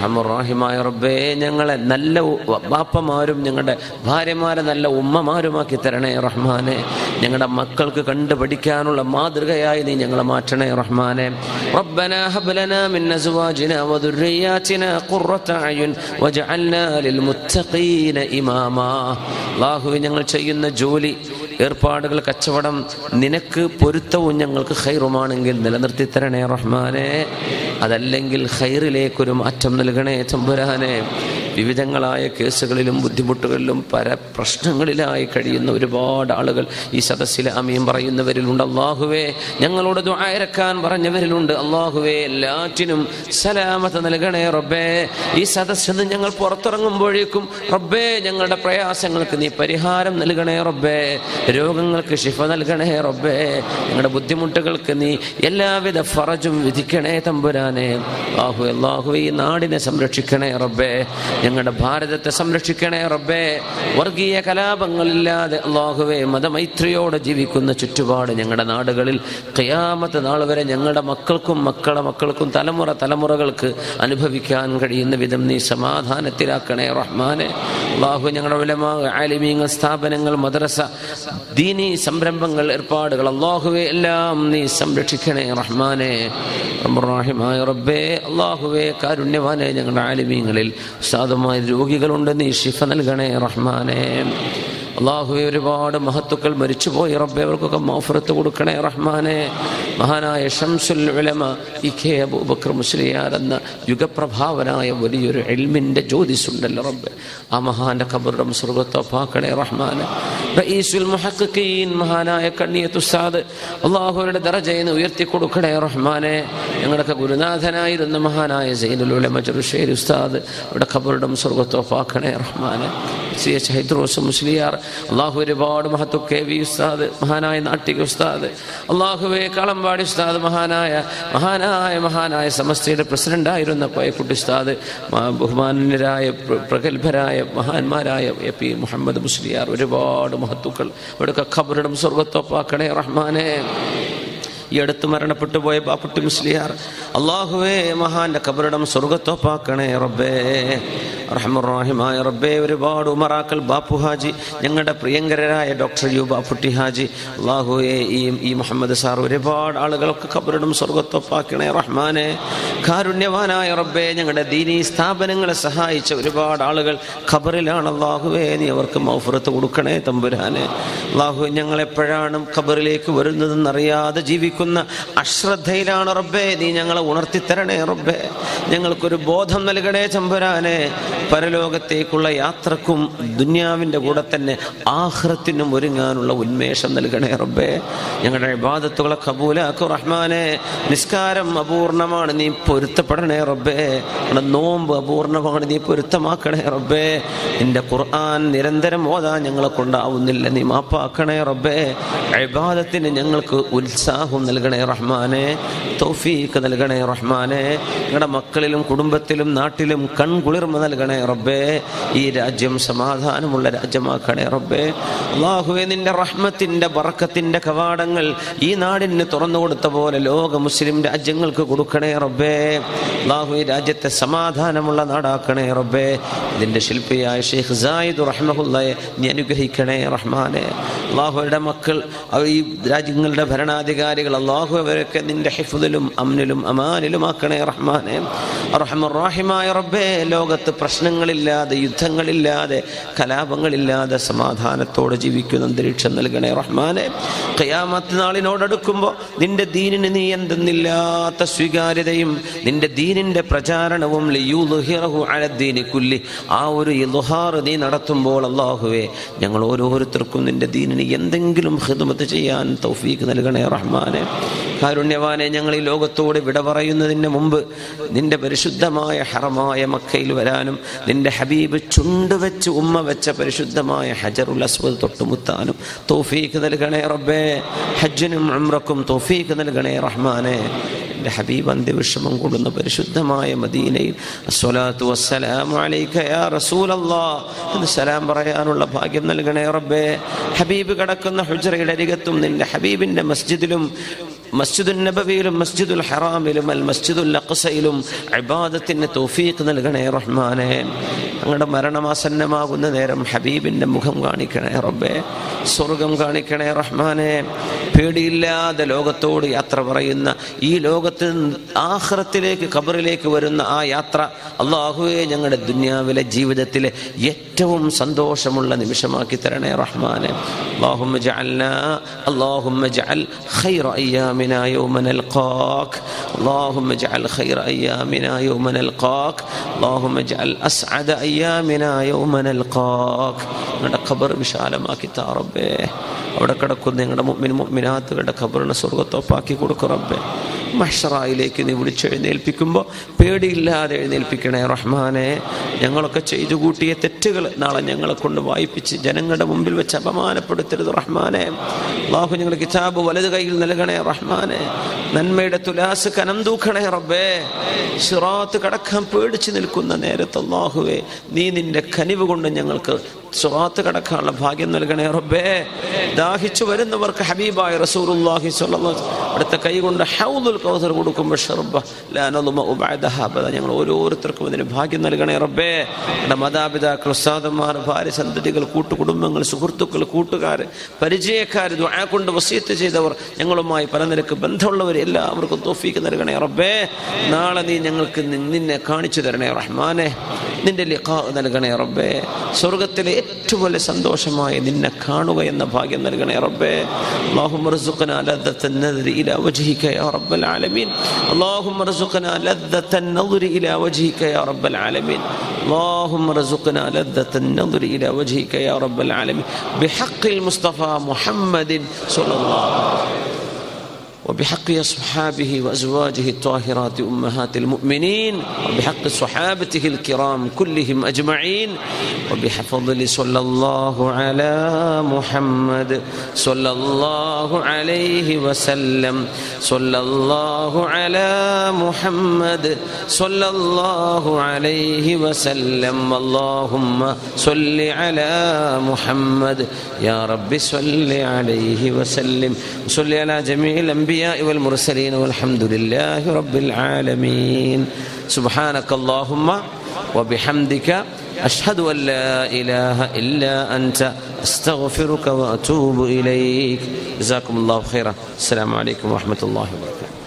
റഹ്മുറാഹിമായ റബ്ബേ ഞങ്ങളെ നല്ല ഉ- ബാപ്പമാരും ഞങ്ങളുടെ ഭാര്യമാരെ നല്ല ഉമ്മമാരുമാക്കി തരണേ റഹ്മാനെ ഞങ്ങളുടെ മക്കൾക്ക് കണ്ടു പഠിക്കാനുള്ള മാതൃകയായി നീ ഞങ്ങളെ മാറ്റണേ റഹ്മാനെ ربنا هب لنا من ازواجنا وذرياتنا قرة اعين واجعلنا للمتقين اماما അല്ലാഹുവേ ഞങ്ങൾ ചെയ്യുന്ന ജോലി ഏർപ്പാടുകൾ കച്ചവടം നിനക്ക് പൊരുത്തവും ഞങ്ങൾക്ക് ഖൈറുമാണെങ്കിൽ നിലനിർത്തി തരണേ റഹ്മാനെ അതല്ലെങ്കിൽ ഖൈറിലേക്കൊരു മാറ്റം നൽകണേ തമ്പുരാനെ വിവിധങ്ങളായ കേസുകളിലും ബുദ്ധിമുട്ടുകളിലും പല പ്രശ്നങ്ങളിലായി കഴിയുന്ന ഒരുപാട് ആളുകൾ ഈ സദസ്സിൽ അമീം പറയുന്നവരിലുണ്ട് അള്ളാഹുവേ ഞങ്ങളോട് ദ്വായരക്കാൻ പറഞ്ഞവരിലുണ്ട് അള്ളാഹുവേ എല്ലാറ്റിനും സലാമത്ത് നൽകണേ റബ്ബേ ഈ സദസ്സിൽ നിന്ന് ഞങ്ങൾ പുറത്തിറങ്ങുമ്പോഴേക്കും റബ്ബേ ഞങ്ങളുടെ പ്രയാസങ്ങൾക്ക് നീ പരിഹാരം നൽകണേ റബ്ബേ രോഗങ്ങൾക്ക് ശിഫ നൽകണേ റബ്ബേ ഞങ്ങളുടെ ബുദ്ധിമുട്ടുകൾക്ക് നീ എല്ലാവിധ ഫറജും വിധിക്കണേ തമ്പുരാനെ അള്ളാഹു അള്ളാഹു ഈ നാടിനെ സംരക്ഷിക്കണേ റബ്ബേ ഞങ്ങളുടെ ഭാരതത്തെ സംരക്ഷിക്കണേ റബ്ബേ വർഗീയ കലാപങ്ങളില്ലാതെ അള്ളാഹുവെ മതമൈത്രിയോടെ ജീവിക്കുന്ന ചുറ്റുപാട് ഞങ്ങളുടെ നാടുകളിൽ ഖിയാമത്ത് നാൾ വരെ ഞങ്ങളുടെ മക്കൾക്കും മക്കളെ മക്കൾക്കും തലമുറ തലമുറകൾക്ക് അനുഭവിക്കാൻ കഴിയുന്ന വിധം നീ സമാധാനത്തിലാക്കണേ റഹ്മാനെ അള്ളാഹു ഞങ്ങളുടെ ഉലമാ ആലിമീങ്ങൾ സ്ഥാപനങ്ങൾ മദ്രസ ദീനി സംരംഭങ്ങൾ ഏർപ്പാടുകൾ അള്ളാഹുവെ എല്ലാം നീ സംരക്ഷിക്കണേ റഹ്മാനെ റബ്ബുറാഹിമായ റബ്ബേ അള്ളാഹുവെ കാരുണ്യവാനെ ഞങ്ങളുടെ ആലിമീങ്ങളിൽ സാധുമായ രോഗികളുണ്ട് നീ ഷിഫ നൽകണേ റഹ്മാനെ അള്ളാഹുവെ ഒരുപാട് മഹത്തുക്കൾ മരിച്ചുപോയി റബ്ബെ അവർക്കൊക്കെ മാഫറത്ത് കൊടുക്കണേ റഹ്മാനെ മഹാനായ ഷംസുൽ ഉലമ ഇ കെ അബൂബക്കർ മുസ്ലിയാർ എന്ന യുഗപ്രഭാവനായ വലിയൊരു എൽമിൻ്റെ ജ്യോതിസുണ്ടല്ലോ റബ്ബെ ആ മഹാന്റെ ഖബറും സ്വർഗത്തൊപ്പാക്കണേ റഹ്മാനെ റഈസുൽ മുഹഖഖീൻ മഹാനായ കണ്ണിയത്ത് ഉസ്താദ് അള്ളാഹുവിന്റെ ദറജയെന്ന് ഉയർത്തി കൊടുക്കണേ റഹ്മാനെ ഞങ്ങളുടെയൊക്കെ ഗുരുനാഥനായിരുന്ന മഹാനായ സൈനുൽ ഉലമ ചെറുശ്ശേരി ഉസ്താദ് അവിടെ ഖബറും സ്വർഗത്തൊപ്പാക്കണേ റഹ്മാനെ സി എച്ച് ഹൈദ്രോസ് മുസ്ലിയാർ അള്ളാഹു ഒരുപാട് മഹത്വ കെ വി ഉസ്താദ് മഹാനായ നാട്ടിക ഉസ്താദ് അള്ളാഹുവെ കളമ്പാടി ഉസ്താദ് മഹാനായ മഹാനായ മഹാനായ സമസ്തയുടെ പ്രസിഡന്റായിരുന്ന കോയക്കുട്ടി ഉസ്താദ് മ- ബഹുമാന്യരായ പ്ര- പ്രഗത്ഭരായ മഹാന്മാരായ എ പി മുഹമ്മദ് മുസ്ലിയാർ ഒരുപാട് മഹത്തുക്കൾ അവിടെയൊക്കെ ഖബറിടം സ്വർഗത്തൊപ്പാക്കണേ റഹ്മാനെ ഈ അടുത്ത് മരണപ്പെട്ടു പോയ ബാപ്പുട്ടി മുസ്ലിയാർ അള്ളാഹുവേ മഹാന്റെ കബറിടം സ്വർഗത്തോപ്പാക്കണേ റബ്ബേ റഹ്മുറാഹിമായ റബ്ബേ ഒരുപാട് ഉമറാക്കൽ ബാപ്പു ഹാജി ഞങ്ങളുടെ പ്രിയങ്കരരായ ഡോക്ടർ യു ബാപ്പുട്ടി ഹാജി അള്ളാഹുവേ ഈ ഈ മുഹമ്മദ് സാർ ഒരുപാട് ആളുകൾക്ക് കബറിടം സ്വർഗത്തോപ്പാക്കണേ റഹ്മാനെ കാരുണ്യവാനായ റബ്ബേ ഞങ്ങളുടെ ദീനീ സ്ഥാപനങ്ങളെ സഹായിച്ച ഒരുപാട് ആളുകൾ ഖബറിലാണ് അള്ളാഹുവേ നീ അവർക്ക് മൗഫറത്ത് കൊടുക്കണേ തമ്പുരാനെ അള്ളാഹു ഞങ്ങൾ എപ്പോഴാണ് ഖബറിലേക്ക് വരുന്നതെന്നറിയാതെ ജീവിക്കുന്ന അശ്രദ്ധയിലാണ് റബ്ബേ നീ ഞങ്ങളെ ഉണർത്തിത്തരണേ റബ്ബേ ഞങ്ങൾക്കൊരു ബോധം നൽകണേ തമ്പുരാനെ പരലോകത്തേക്കുള്ള യാത്രക്കും ദുന്യാവിൻ്റെ കൂടെ തന്നെ ആഹ്റത്തിനും ഒരുങ്ങാനുള്ള ഉന്മേഷം നൽകണേ റബ്ബേ ഞങ്ങളുടെ ഇബാദത്തുകളെ കബൂലാക്കു റഹ്മാനെ നിസ്കാരം അപൂർണമാണ് നീ പൊരുത്തപ്പെടണേ റബ്ബേ നമ്മുടെ നോമ്പ് അപൂർണമാണ് നീ പൊരുത്തമാക്കണേ റബ്ബേ നിന്റെ ഖുർആൻ നിരന്തരം ഓതാൻ ഞങ്ങളെ കൊണ്ടാവുന്നില്ല നീ മാപ്പാക്കണേ റബ്ബേ ഇബാദത്തിന് ഞങ്ങൾക്ക് ഉത്സാഹം നൽകണേ റഹ്മാനെ തൗഫീഖ് നൽകണേ റഹ്മാനെ ഞങ്ങളുടെ മക്കളിലും കുടുംബത്തിലും നാട്ടിലും കൺകുളിർമ നൽകണേ റബ്ബേ ഈ രാജ്യം സമാധാനമുള്ള രാജ്യമാക്കണേ റബ്ബേ അള്ളാഹുവെ നിന്റെ റഹ്മത്തിന്റെ ബറക്കത്തിന്റെ കവാടങ്ങൾ ഈ നാടിന് തുറന്നു കൊടുത്ത പോലെ ലോക മുസ്ലിം രാജ്യങ്ങൾക്ക് കൊടുക്കണേ റബ്ബേ അള്ളാഹു ഈ രാജ്യത്തെ സമാധാനമുള്ള നാടാക്കണേ റബ്ബേ ഇതിന്റെ ശില്പിയായ ഷെയ്ഖ് സായിദ് റഹ്മഹുല്ലയെ നീ അനുഗ്രഹിക്കണേ റഹ്മാനെ അള്ളാഹുയുടെ മക്കൾ അവർ ഈ രാജ്യങ്ങളുടെ ഭരണാധികാരികൾ അള്ളാഹു അവരൊക്കെ നിന്റെ ഹിഫുദിലും അമ്നിലും അമാനിലുമാക്കണേ റഹ്മാനെ റഹ്മുറാഹിമായ റബ്ബേ ലോകത്ത് പ്രശ്നങ്ങളില്ലാതെ യുദ്ധങ്ങളില്ലാതെ കലാപങ്ങളില്ലാതെ സമാധാനത്തോടെ ജീവിക്കുന്ന അന്തരീക്ഷം നൽകണേ റഹ്മാനെ ഖിയാമത്ത് നാളിനോടടുക്കുമ്പോൾ നിന്റെ ദീനിന് നീ എന്തെന്നില്ലാത്ത സ്വീകാര്യതയും നിന്റെ ദീനിന്റെ പ്രചാരണവും ലിയൂലുഹിറഹു അലദ്ദീനി കുല്ലി ആ ഒരു ഇലുഹാർ നീ നടത്തുമ്പോൾ അള്ളാഹുവേ ഞങ്ങൾ ഓരോരുത്തർക്കും നിന്റെ ദീനിന് എന്തെങ്കിലും ഹിദ്മത്ത് ചെയ്യാൻ തൗഫീക്ക് നൽകണേ റഹ്മാനെ കാരുണ്യവാനെ ഞങ്ങൾ ഈ ലോകത്തോട് വിട പറയുന്നതിന് മുമ്പ് നിന്റെ പരിശുദ്ധമായ ഹറമായ മക്കയിൽ വരാനും നിന്റെ ഹബീബ് ചുണ്ടുവെച്ച് ഉമ്മ വെച്ച പരിശുദ്ധമായ ഹജറുൽ അസ്വദ് തൊട്ടുമുത്താനും തൗഫീക്ക് നൽകണേ റബ്ബേ ഹജ്ജിനും ഉംറക്കും തൗഫീക്ക് നൽകണേ റഹ്മാനെ എൻ്റെ ഹബീബ് അന്ത്യവിഷമം കൊള്ളുന്ന പരിശുദ്ധമായ മദീനയിൽ അസ്വലാത്തു വസ്സലാമു അലൈക യാ റസൂലല്ലാ എന്ന് സലാം പറയാനുള്ള ഭാഗ്യം നൽകണേ റബ്ബേ ഹബീബ് കിടക്കുന്ന ഹുജറയുടെ അരികത്തും നിന്റെ ഹബീബിൻ്റെ മസ്ജിദിലും മസ്ജിദുൽ നബവിയിലും മസ്ജിദുൽ ഹറാമിലും അൽ മസ്ജിദുൽ അഖ്സയിലും ഇബാദത്തിന് തൗഫീഖ് നൽകണേ റഹ്മാനെ ഞങ്ങളുടെ മരണമാസന്നമാകുന്ന നേരം ഹബീബിൻ്റെ മുഖം കാണിക്കണേ റബ്ബേ സ്വർഗം കാണിക്കണേ റഹ്മാനെ പേടിയില്ലാതെ ലോകത്തോട് യാത്ര പറയുന്ന ഈ ലോകത്ത് ആഹ്റത്തിലേക്ക് ഖബറിലേക്ക് വരുന്ന ആ യാത്ര അള്ളാഹുവെ ഞങ്ങളുടെ ദുന്യാവിലെ ജീവിതത്തിലെ ഏറ്റവും സന്തോഷമുള്ള നിമിഷമാക്കി തരണേ റഹ്മാനെ اللهم اجعلنا اللهم اجعل خير ايامنا يوم نلقاك اللهم اجعل خير ايامنا يوم نلقاك اللهم اجعل اسعد ايامنا يوم نلقاك ഞങ്ങളുടെ ഖബർ വിശാലമാക്കി താ റബ്ബേ അവിടെ കിടക്കുന്ന ഞങ്ങളുടെ മുമ്മിൻ മുമ്മിനാത്തുകളുടെ ഖബറിനെ സ്വർഗത്തൊപ്പാക്കി കൊടുക്കും റബ്ബേ മഷറായിലേക്ക് നീ വിളിച്ചെഴുന്നേൽപ്പിക്കുമ്പോൾ പേടിയില്ലാതെ എഴുന്നേൽപ്പിക്കണേ റഹ്മാനെ ഞങ്ങളൊക്കെ ചെയ്തു കൂട്ടിയ തെറ്റുകൾ നാളെ ഞങ്ങളെ കൊണ്ട് വായിപ്പിച്ച് ജനങ്ങളുടെ മുമ്പിൽ വെച്ച് അപമാനപ്പെടുത്തരുത് റഹ്മാനെ അള്ളാഹു ഞങ്ങൾ കിതാബ് വലത് കയ്യിൽ നൽകണേ റഹ്മാനെ നന്മയുടെ തുലാസ് കനം തൂക്കണേ റബ്ബേ സിറാത്ത് കടക്കാൻ പേടിച്ച് നിൽക്കുന്ന നേരത്ത് അള്ളാഹുവേ നീ നിന്റെ കനിവ് കൊണ്ട് ഞങ്ങൾക്ക് സുറാത്ത് കടക്കാനുള്ള ഭാഗ്യം നൽകണേ റബ്ബേ ദാഹിച്ചു വരുന്നവർക്ക് ഹബീബായ റസൂറുല്ലാഹി സ്വല്ലല്ലാഹു അടുത്ത കൈ കൊണ്ട് ഹൗദുൽ കൗസർ കൊടുക്കുമ്പോൾ ഷർബ ലാനലുമ ഉബഅദഹ അബദ ഞങ്ങൾ ഓരോരുത്തർക്കും അതിന് ഭാഗ്യം നൽകണേ റബ്ബേ നമ്മുടെ മാതാപിതാക്കൾ ഉസ്താദന്മാർ ഭാര്യ സന്തതികൾ കൂട്ടുകുടുംബങ്ങൾ സുഹൃത്തുക്കൾ കൂട്ടുകാർ പരിചയക്കാർ ദുആ കൊണ്ട് വസീത്ത് ചെയ്തവർ ഞങ്ങളുമായി പല നിരക്ക് ബന്ധമുള്ളവർ എല്ലാവർക്കും തോഫീക്ക് നൽകണേ റബ്ബേ നാളെ നീ ഞങ്ങൾക്ക് നി- നിന്നെ കാണിച്ചു തരണേ റഹ്മാനെ നിന്റെ ലിഖാ നൽകണേ റബ്ബേ സ്വർഗത്തിലെ ഏറ്റവും വലിയ സന്തോഷമായ നിന്നെ കാണുക എന്ന ഭാഗ്യം നൽകണേ റബ്ബേ اللهم ارزقنا لذة النذر إلى وجهك يا رب العالمين اللهم ارزقنا لذة النظر إلى وجهك يا رب العالمين اللهم ارزقنا لذة النظر إلى وجهك يا رب العالمين بحق المصطفى محمد صلى الله عليه وسلم وبحق أصحابه وأزواجه الطاهرات أمهات المؤمنين وبحق صحابته الكرام كلهم أجمعين وبفضل صلى الله على محمد صلى الله عليه وسلم صلى الله على محمد صلى الله عليه وسلم اللهم صل على محمد يا رب صل عليه وسلم صل على جميع الأنبياء والمرسلين والحمد لله رب العالمين سبحانك اللهم وبحمدك أشهد أن لا إله إلا أنت أستغفرك وأتوب إليك جزاكم الله خيرا السلام عليكم ورحمة الله وبركاته